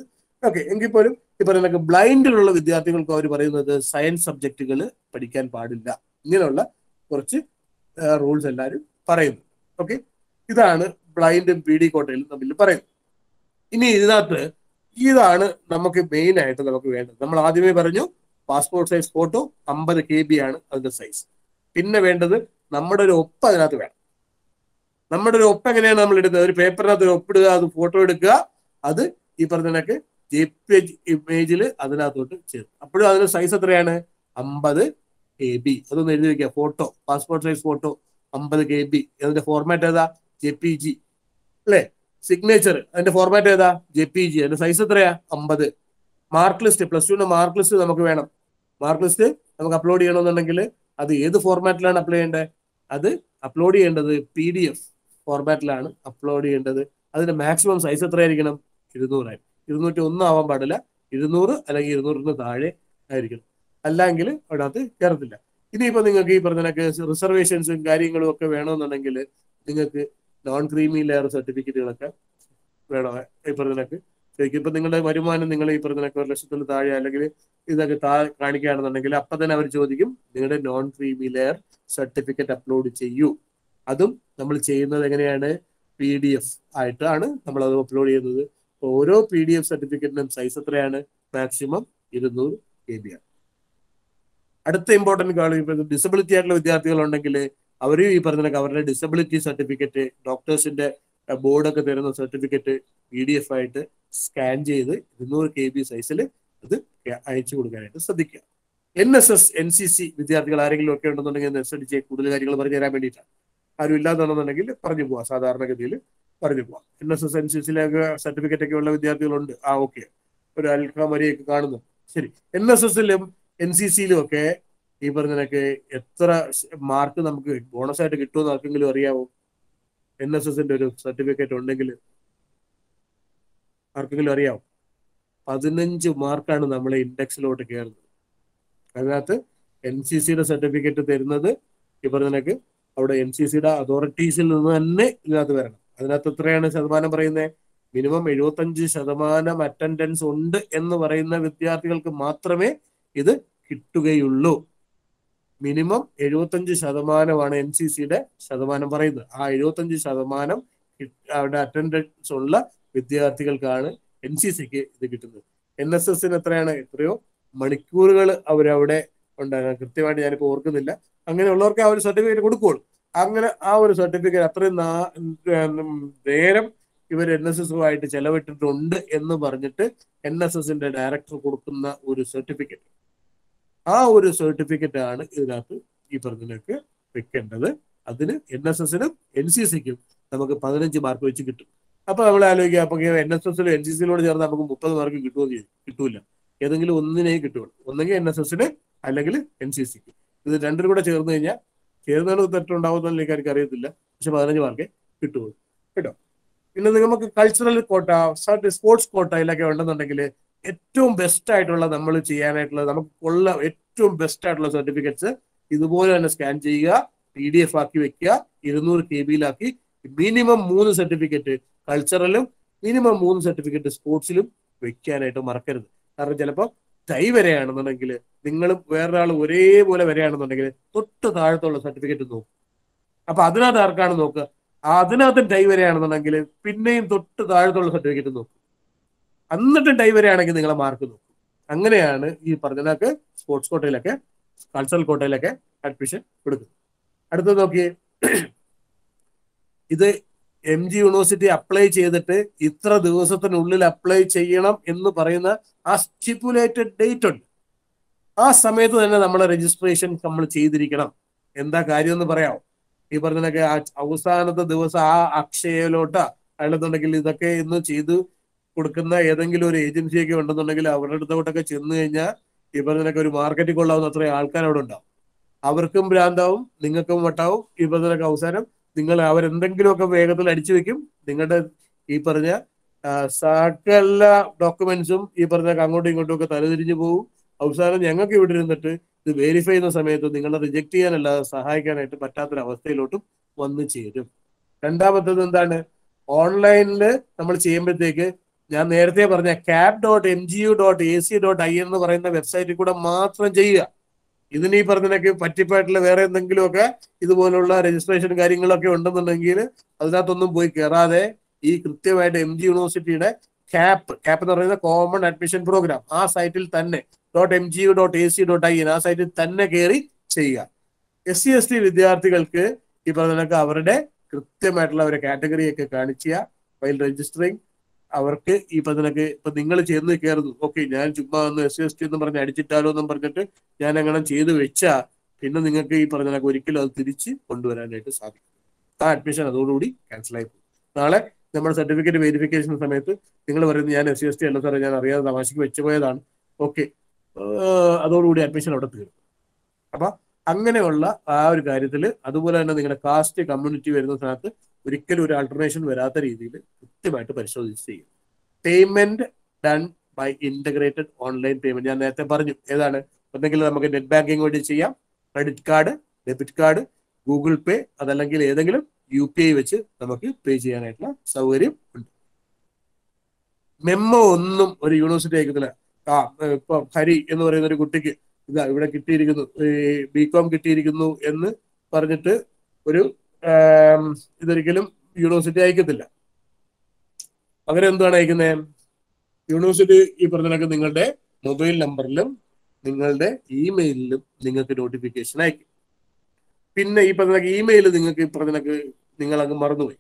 ഓക്കെ എങ്കിൽ പോലും ഈ പറയുന്ന ബ്ലൈൻഡിലുള്ള വിദ്യാർത്ഥികൾക്ക് അവർ പറയുന്നത് സയൻസ് സബ്ജക്റ്റുകൾ പഠിക്കാൻ പാടില്ല ഇങ്ങനെയുള്ള കുറച്ച് റൂൾസ് എല്ലാവരും പറയുന്നു ഓക്കെ ഇതാണ് ബ്ലൈൻഡും പി ഡി കോട്ടയിലും തമ്മിൽ പറയുന്നത് ഇനി ഇതിനകത്ത് ഇതാണ് നമുക്ക് മെയിൻ ആയിട്ട് നമുക്ക് വേണ്ടത് നമ്മൾ ആദ്യമേ പറഞ്ഞു പാസ്പോർട്ട് സൈസ് ഫോട്ടോ അമ്പത് കെ ബി ആണ് അതിന്റെ സൈസ് പിന്നെ വേണ്ടത് നമ്മുടെ ഒരു ഒപ്പ് അതിനകത്ത് വേണം നമ്മുടെ ഒരു ഒപ്പ് എങ്ങനെയാണ് നമ്മൾ എടുക്കുന്നത് ഒരു പേപ്പറിനകത്ത് ഒരു ഒപ്പിടുക അത് ഫോട്ടോ എടുക്കുക അത് ഈ പറഞ്ഞ കണക്ക് ജെ പി ഇമേജിൽ അതിനകത്തോട്ട് ചേർക്കും അപ്പോഴും അതിന്റെ സൈസ് എത്രയാണ് അമ്പത് കെ ബി അതൊന്ന് എഴുതി വെക്കുക ഫോട്ടോ പാസ്പോർട്ട് സൈസ് ഫോട്ടോ അമ്പത് കെ ബി അതിന്റെ ഫോർമാറ്റ് ഏതാ ജെ പി ജി അല്ലേ സിഗ്നേച്ചർ അതിന്റെ ഫോർമാറ്റ് ഏതാ ജെ പി ജി അതിന്റെ സൈസ് എത്രയാ അമ്പത് മാർക്ക് ലിസ്റ്റ് പ്ലസ് ടുവിന്റെ മാർക്ക് ലിസ്റ്റ് നമുക്ക് വേണം മാർക്ക് ലിസ്റ്റ് നമുക്ക് അപ്ലോഡ് ചെയ്യണമെന്നുണ്ടെങ്കിൽ അത് ഏത് ഫോർമാറ്റിലാണ് അപ്ലൈ ചെയ്യേണ്ടത് അത് അപ്ലോഡ് ചെയ്യേണ്ടത് പി ഡി എഫ് ഫോർമാറ്റിലാണ് അപ്ലോഡ് ചെയ്യേണ്ടത് അതിന്റെ മാക്സിമം സൈസ് എത്രയായിരിക്കണം ഇരുന്നൂറായിരിക്കും ഇരുന്നൂറ്റി ഒന്നും ആവാൻ പാടില്ല ഇരുന്നൂറ് അല്ലെങ്കിൽ ഇരുന്നൂറിന് താഴെ ആയിരിക്കണം അല്ലെങ്കിൽ അതിനകത്ത് കയറത്തില്ല ഇനിയിപ്പോ നിങ്ങൾക്ക് ഈ പറഞ്ഞ റിസർവേഷൻസും കാര്യങ്ങളും ഒക്കെ വേണമെന്നുണ്ടെങ്കിൽ നിങ്ങൾക്ക് നോൺ ക്രീമി ലെയർ സർട്ടിഫിക്കറ്റുകളൊക്കെ വേണോ ഈ പറഞ്ഞ ശരിക്കും ഇപ്പൊ നിങ്ങളുടെ വരുമാനം നിങ്ങൾ ഈ പറഞ്ഞ ഒരു ലക്ഷത്തിന് താഴെ അല്ലെങ്കിൽ ഇതൊക്കെ താ കാണിക്കുകയാണെന്നുണ്ടെങ്കിൽ അപ്പൊ തന്നെ അവർ ചോദിക്കും നിങ്ങളുടെ non creamy layer certificate upload ചെയ്യൂ അതും നമ്മൾ ചെയ്യുന്നത് എങ്ങനെയാണ് പി ഡി എഫ് ആയിട്ടാണ് നമ്മൾ അത് അപ്ലോഡ് ചെയ്യുന്നത് ഓരോ പി ഡി എഫ് സർട്ടിഫിക്കറ്റിനും സൈസ് എത്രയാണ് മാക്സിമം ഇരുന്നൂറ് കെ ബി ആണ് അടുത്ത ഇമ്പോർട്ടന്റ് കാര്യം ഇപ്പൊ ഡിസബിലിറ്റി ആയിട്ടുള്ള വിദ്യാർത്ഥികൾ ഉണ്ടെങ്കിൽ അവരും ഈ പറഞ്ഞ അവരുടെ ഡിസബിലിറ്റി സർട്ടിഫിക്കറ്റ് ഡോക്ടേഴ്സിന്റെ ബോർഡൊക്കെ തരുന്ന സർട്ടിഫിക്കറ്റ് പി ഡി എഫ് ആയിട്ട് സ്കാൻ ചെയ്ത് ഇരുന്നൂറ് കെ ബി സൈസിൽ അത് അയച്ചു കൊടുക്കാനായിട്ട് ശ്രദ്ധിക്കുക N S S N C C വിദ്യാർത്ഥികൾ ആരെങ്കിലും ഒക്കെ ഉണ്ടെന്നുണ്ടെങ്കിൽ അനുസരിച്ച് കൂടുതൽ കാര്യങ്ങൾ പറഞ്ഞു തരാൻ വേണ്ടിയിട്ടാണ് ആരും ഇല്ലാന്നുണ്ടെന്നുണ്ടെങ്കിൽ പറഞ്ഞു പോവാം സാധാരണഗതിയിൽ പറഞ്ഞു പോവാം N S S N C സിയിലൊക്കെ സർട്ടിഫിക്കറ്റ് ഒക്കെ ഉള്ള വിദ്യാർത്ഥികളുണ്ട് ആ ഓക്കെ ഒരു അൽക്കാമരിയൊക്കെ കാണുന്നു ശരി എൻ എസ് എസിലും എൻ സി സിയിലും ഒക്കെ ഈ പറഞ്ഞതൊക്കെ എത്ര മാർക്ക് നമുക്ക് ബോണസ് ആയിട്ട് കിട്ടുമെന്ന് ആർക്കെങ്കിലും അറിയാവോ എൻ എസ് എസിന്റെ ഒരു സർട്ടിഫിക്കറ്റ് ഉണ്ടെങ്കിൽ ആർക്കെങ്കിലും അറിയാവോ പതിനഞ്ച് മാർക്കാണ് നമ്മളെ ഇൻഡെക്സിലോട്ട് കയറുന്നത് അതിനകത്ത് എൻ സി സിയുടെ സർട്ടിഫിക്കറ്റ് തരുന്നത് ഈ പറഞ്ഞതൊക്കെ അവിടെ എൻ സി സിയുടെ അതോറിറ്റീസിൽ നിന്ന് തന്നെ ഇതിനകത്ത് വരണം അതിനകത്ത് എത്രയാണ് ശതമാനം പറയുന്നത് മിനിമം എഴുപത്തഞ്ച് ശതമാനം അറ്റൻഡൻസ് ഉണ്ട് എന്ന് പറയുന്ന വിദ്യാർത്ഥികൾക്ക് മാത്രമേ ഇത് കിട്ടുകയുള്ളൂ മിനിമം എഴുപത്തഞ്ച് ശതമാനമാണ് എൻ സി സിയുടെ ശതമാനം പറയുന്നത് ആ എഴുപത്തഞ്ച് ശതമാനം അവിടെ അറ്റൻഡൻസ് ഉള്ള വിദ്യാർത്ഥികൾക്കാണ് എൻ സി സിക്ക് ഇത് കിട്ടുന്നത് എൻ എസ് എസിന് എത്രയാണ് എത്രയോ മണിക്കൂറുകൾ അവരവിടെ ഉണ്ടാകാൻ കൃത്യമായിട്ട് ഞാനിപ്പോൾ ഓർക്കുന്നില്ല അങ്ങനെയുള്ളവർക്ക് ആ ഒരു സർട്ടിഫിക്കറ്റ് കൊടുക്കുള്ളൂ അങ്ങനെ ആ ഒരു സർട്ടിഫിക്കറ്റ് അത്രയും നേരം ഇവർ എൻ എസ് എസുമായിട്ട് ചെലവിട്ടിട്ടുണ്ട് എന്ന് പറഞ്ഞിട്ട് എൻ എസ് എസിന്റെ ഡയറക്ടർ കൊടുക്കുന്ന ഒരു സർട്ടിഫിക്കറ്റ് ആ ഒരു സർട്ടിഫിക്കറ്റ് ആണ് ഇതിനകത്ത് ഈ പറഞ്ഞതിനൊക്കെ വെക്കേണ്ടത് അതിന് എൻ എസ് എസിനും എൻ സി സിക്കും നമുക്ക് പതിനഞ്ച് മാർക്ക് വെച്ച് കിട്ടും അപ്പൊ നമ്മൾ ആലോചിക്കുക അപ്പൊ എൻ എസ് എസിലും എൻ സി സിയിലോട് ചേർന്ന് നമുക്ക് മുപ്പത് മാർക്ക് കിട്ടുമോ കിട്ടൂല ഏതെങ്കിലും ഒന്നിനേ കിട്ടുള്ളൂ ഒന്നെങ്കിൽ എൻ എസ് എസിന് അല്ലെങ്കിൽ എൻ സി സിക്ക് ഇത് രണ്ടിനും കൂടെ ചേർന്ന് കഴിഞ്ഞാൽ ചേർന്നതിന് തെറ്റുണ്ടാവുന്ന എനിക്ക് അറിയത്തില്ല പക്ഷെ പതിനഞ്ച് മാർക്കേ കിട്ടുള്ളൂ കേട്ടോ പിന്നെ നമുക്ക് കൾച്ചറൽ കോട്ട സ്പോർട്സ് കോട്ടയിലൊക്കെ ഉണ്ടെന്നുണ്ടെങ്കിൽ ഏറ്റവും ബെസ്റ്റ് ആയിട്ടുള്ള നമ്മൾ ചെയ്യാനായിട്ടുള്ള നമുക്ക് ഉള്ള ഏറ്റവും ബെസ്റ്റ് ആയിട്ടുള്ള സർട്ടിഫിക്കറ്റ്സ് ഇതുപോലെ തന്നെ സ്കാൻ ചെയ്യുക പി ഡി എഫ് ആക്കി വെക്കുക ഇരുന്നൂറ് കെ ബിയിലാക്കി മിനിമം മൂന്ന് സർട്ടിഫിക്കറ്റ് കൾച്ചറലും മിനിമം മൂന്ന് സർട്ടിഫിക്കറ്റ് സ്പോർട്സിലും വെക്കാനായിട്ട് മറക്കരുത് കാരണം ചിലപ്പോൾ ടൈ വരെയാണെന്നുണ്ടെങ്കിൽ നിങ്ങളും വേറൊരാൾ ഒരേപോലെ വരെയാണെന്നുണ്ടെങ്കിൽ തൊട്ട് താഴത്തുള്ള സർട്ടിഫിക്കറ്റ് നോക്കും അപ്പൊ അതിനകത്ത് ആർക്കാണ് നോക്കുക അതിനകത്ത് ടൈ വരെയാണെന്നുണ്ടെങ്കിൽ പിന്നെയും തൊട്ട് താഴത്തുള്ള സർട്ടിഫിക്കറ്റ് നോക്കും എന്നിട്ട് ടൈ വരെയാണെങ്കിൽ നിങ്ങളെ മാർക്ക് നോക്കും അങ്ങനെയാണ് ഈ പറഞ്ഞതൊക്കെ സ്പോർട്സ് കോട്ടയിലൊക്കെ കൾച്ചറൽ കോട്ടയിലൊക്കെ അഡ്മിഷൻ കൊടുക്കുന്നത് അടുത്തത് നോക്കിയേ ഇത് എം ജി യൂണിവേഴ്സിറ്റി അപ്ലൈ ചെയ്തിട്ട് ഇത്ര ദിവസത്തിനുള്ളിൽ അപ്ലൈ ചെയ്യണം എന്ന് പറയുന്ന ആ സ്റ്റിപ്പുലേറ്റഡ് ഡേറ്റ് ഉണ്ട് ആ സമയത്ത് തന്നെ നമ്മളെ രജിസ്ട്രേഷൻ നമ്മൾ ചെയ്തിരിക്കണം എന്താ കാര്യം എന്ന് പറയാമോ ഈ പറഞ്ഞതൊക്കെ അവസാനത്തെ ദിവസം ആ അക്ഷയയിലോട്ടാ അല്ലെന്നുണ്ടെങ്കിൽ ഇതൊക്കെ ഇന്ന് ചെയ്ത് കൊടുക്കുന്ന ഏതെങ്കിലും ഒരു ഏജൻസിയൊക്കെ ഉണ്ടെന്നുണ്ടെങ്കിൽ അവരുടെ അടുത്തോട്ടൊക്കെ ചെന്ന് കഴിഞ്ഞാൽ ഈ പറഞ്ഞതൊക്കെ ഒരു മാർക്കറ്റിൽ കൊള്ളാവുന്ന അത്രയും ആൾക്കാർ അവിടെ ഉണ്ടാവും അവർക്കും ഭ്രാന്താവും നിങ്ങൾക്കും വട്ടാവും ഈ പറഞ്ഞതൊക്കെ അവസാനം നിങ്ങൾ അവരെന്തെങ്കിലുമൊക്കെ വേഗത്തിൽ അടിച്ചു വെക്കും നിങ്ങളുടെ ഈ പറഞ്ഞ സകല ഡോക്യുമെന്റ്സും ഈ പറഞ്ഞ അങ്ങോട്ടും ഇങ്ങോട്ടും ഒക്കെ തലതിരിഞ്ഞു പോകും അവസാനം ഞങ്ങൾക്ക് ഇവിടെ ഇരുന്നിട്ട് ഇത് വെരിഫൈ ചെയ്യുന്ന സമയത്ത് നിങ്ങളെ റിജക്ട് ചെയ്യാനല്ലാതെ സഹായിക്കാനായിട്ട് പറ്റാത്തൊരവസ്ഥയിലോട്ടും വന്നു ചേരും രണ്ടാമത്തത് എന്താണ് ഓൺലൈനിൽ നമ്മൾ ചെയ്യുമ്പോഴത്തേക്ക് ഞാൻ നേരത്തെ പറഞ്ഞ cap dot M G U dot A C dot I എന്ന് പറയുന്ന വെബ്സൈറ്റിൽ കൂടെ മാത്രം ചെയ്യുക ഇതിന് ഈ പറഞ്ഞതിനൊക്കെ പറ്റിപ്പായിട്ടുള്ള വേറെ എന്തെങ്കിലുമൊക്കെ ഇതുപോലുള്ള രജിസ്ട്രേഷൻ കാര്യങ്ങളൊക്കെ ഉണ്ടെന്നുണ്ടെങ്കിൽ അതിനകത്തൊന്നും പോയി കയറാതെ ഈ കൃത്യമായിട്ട് എം ജി യൂണിവേഴ്സിറ്റിയുടെ ക്യാപ്പ് ക്യാപ്പ് എന്ന് പറയുന്ന കോമൺ അഡ്മിഷൻ പ്രോഗ്രാം ആ സൈറ്റിൽ തന്നെ dot M G U dot A C dot I N ആ സൈറ്റിൽ തന്നെ കയറി ചെയ്യുക എസ് സി എസ് ടി വിദ്യാർത്ഥികൾക്ക് ഈ പറഞ്ഞതൊക്കെ അവരുടെ കൃത്യമായിട്ടുള്ള ഒരു കാറ്റഗറിയൊക്കെ കാണിക്കുക വൈൽ രജിസ്റ്ററിങ് അവർക്ക് ഈ പറഞ്ഞതൊക്കെ ഇപ്പൊ നിങ്ങൾ ചെന്ന് കയറുന്നു ഓക്കെ ഞാൻ ചുമ്മാ ഒന്ന് എസ് സി എസ് ടി എന്ന് പറഞ്ഞ് അടിച്ചിട്ടാലോ എന്നും പറഞ്ഞിട്ട് ഞാൻ അങ്ങനെ ചെയ്ത് വെച്ചാ പിന്നെ നിങ്ങൾക്ക് ഈ പറഞ്ഞതൊക്കെ ഒരിക്കലും അത് തിരിച്ച് കൊണ്ടുവരാനായിട്ട് സാധിക്കും ആ അഡ്മിഷൻ അതോടുകൂടി ക്യാൻസൽ ആയി പോകും നാളെ നമ്മുടെ സർട്ടിഫിക്കറ്റ് വെരിഫിക്കേഷൻ സമയത്ത് നിങ്ങൾ പറയുന്നത് ഞാൻ എസ് സി എസ് ടി അല്ല സാറേ ഞാൻ അറിയാതെ തമാശക്ക് വെച്ച് പോയതാണ് ഓക്കെ അതോടുകൂടി അഡ്മിഷൻ അവിടെ തീരും അപ്പൊ അങ്ങനെയുള്ള ആ ഒരു കാര്യത്തിൽ അതുപോലെ തന്നെ നിങ്ങളുടെ കാസ്റ്റ് കമ്മ്യൂണിറ്റി വരുന്ന സ്ഥലത്ത് ഒരിക്കലും ഒരു ആൾട്ടർനേഷൻ വരാത്ത രീതിയിൽ കൃത്യമായിട്ട് പരിശോധിച്ച് ചെയ്യും payment done by integrated online payment ഞാൻ നേരത്തെ പറഞ്ഞു ഏതാണ് ഒന്നെങ്കിൽ നമുക്ക് നെറ്റ് ബാങ്കിങ് വഴി ചെയ്യാം credit card debit card Google Pay അതല്ലെങ്കിൽ ഏതെങ്കിലും യു പി ഐ വെച്ച് നമുക്ക് പേ ചെയ്യാനായിട്ടുള്ള സൗകര്യം ഉണ്ട് മെമ്മോ ഒന്നും ഒരു യൂണിവേഴ്സിറ്റി അയക്കത്തില്ല ആ ഇപ്പൊ ഹരി എന്ന് പറയുന്ന ഒരു കുട്ടിക്ക് ഇതാ ഇവിടെ കിട്ടിയിരിക്കുന്നു ബി കോം കിട്ടിയിരിക്കുന്നു എന്ന് പറഞ്ഞിട്ട് ഒരു ആം, ഇതൊരിക്കലും യൂണിവേഴ്സിറ്റി അയക്കത്തില്ല പകരം എന്താണ് അയക്കുന്നത് യൂണിവേഴ്സിറ്റി ഈ പറഞ്ഞതൊക്കെ നിങ്ങളുടെ മൊബൈൽ നമ്പറിലും നിങ്ങളുടെ ഇമെയിലിലും നിങ്ങൾക്ക് നോട്ടിഫിക്കേഷൻ അയക്കും പിന്നെ ഈ പറഞ്ഞ ഇമെയിൽ നിങ്ങൾക്ക് ഈ പറഞ്ഞതൊക്കെ നിങ്ങൾ അങ്ങ് മറന്നുപോയി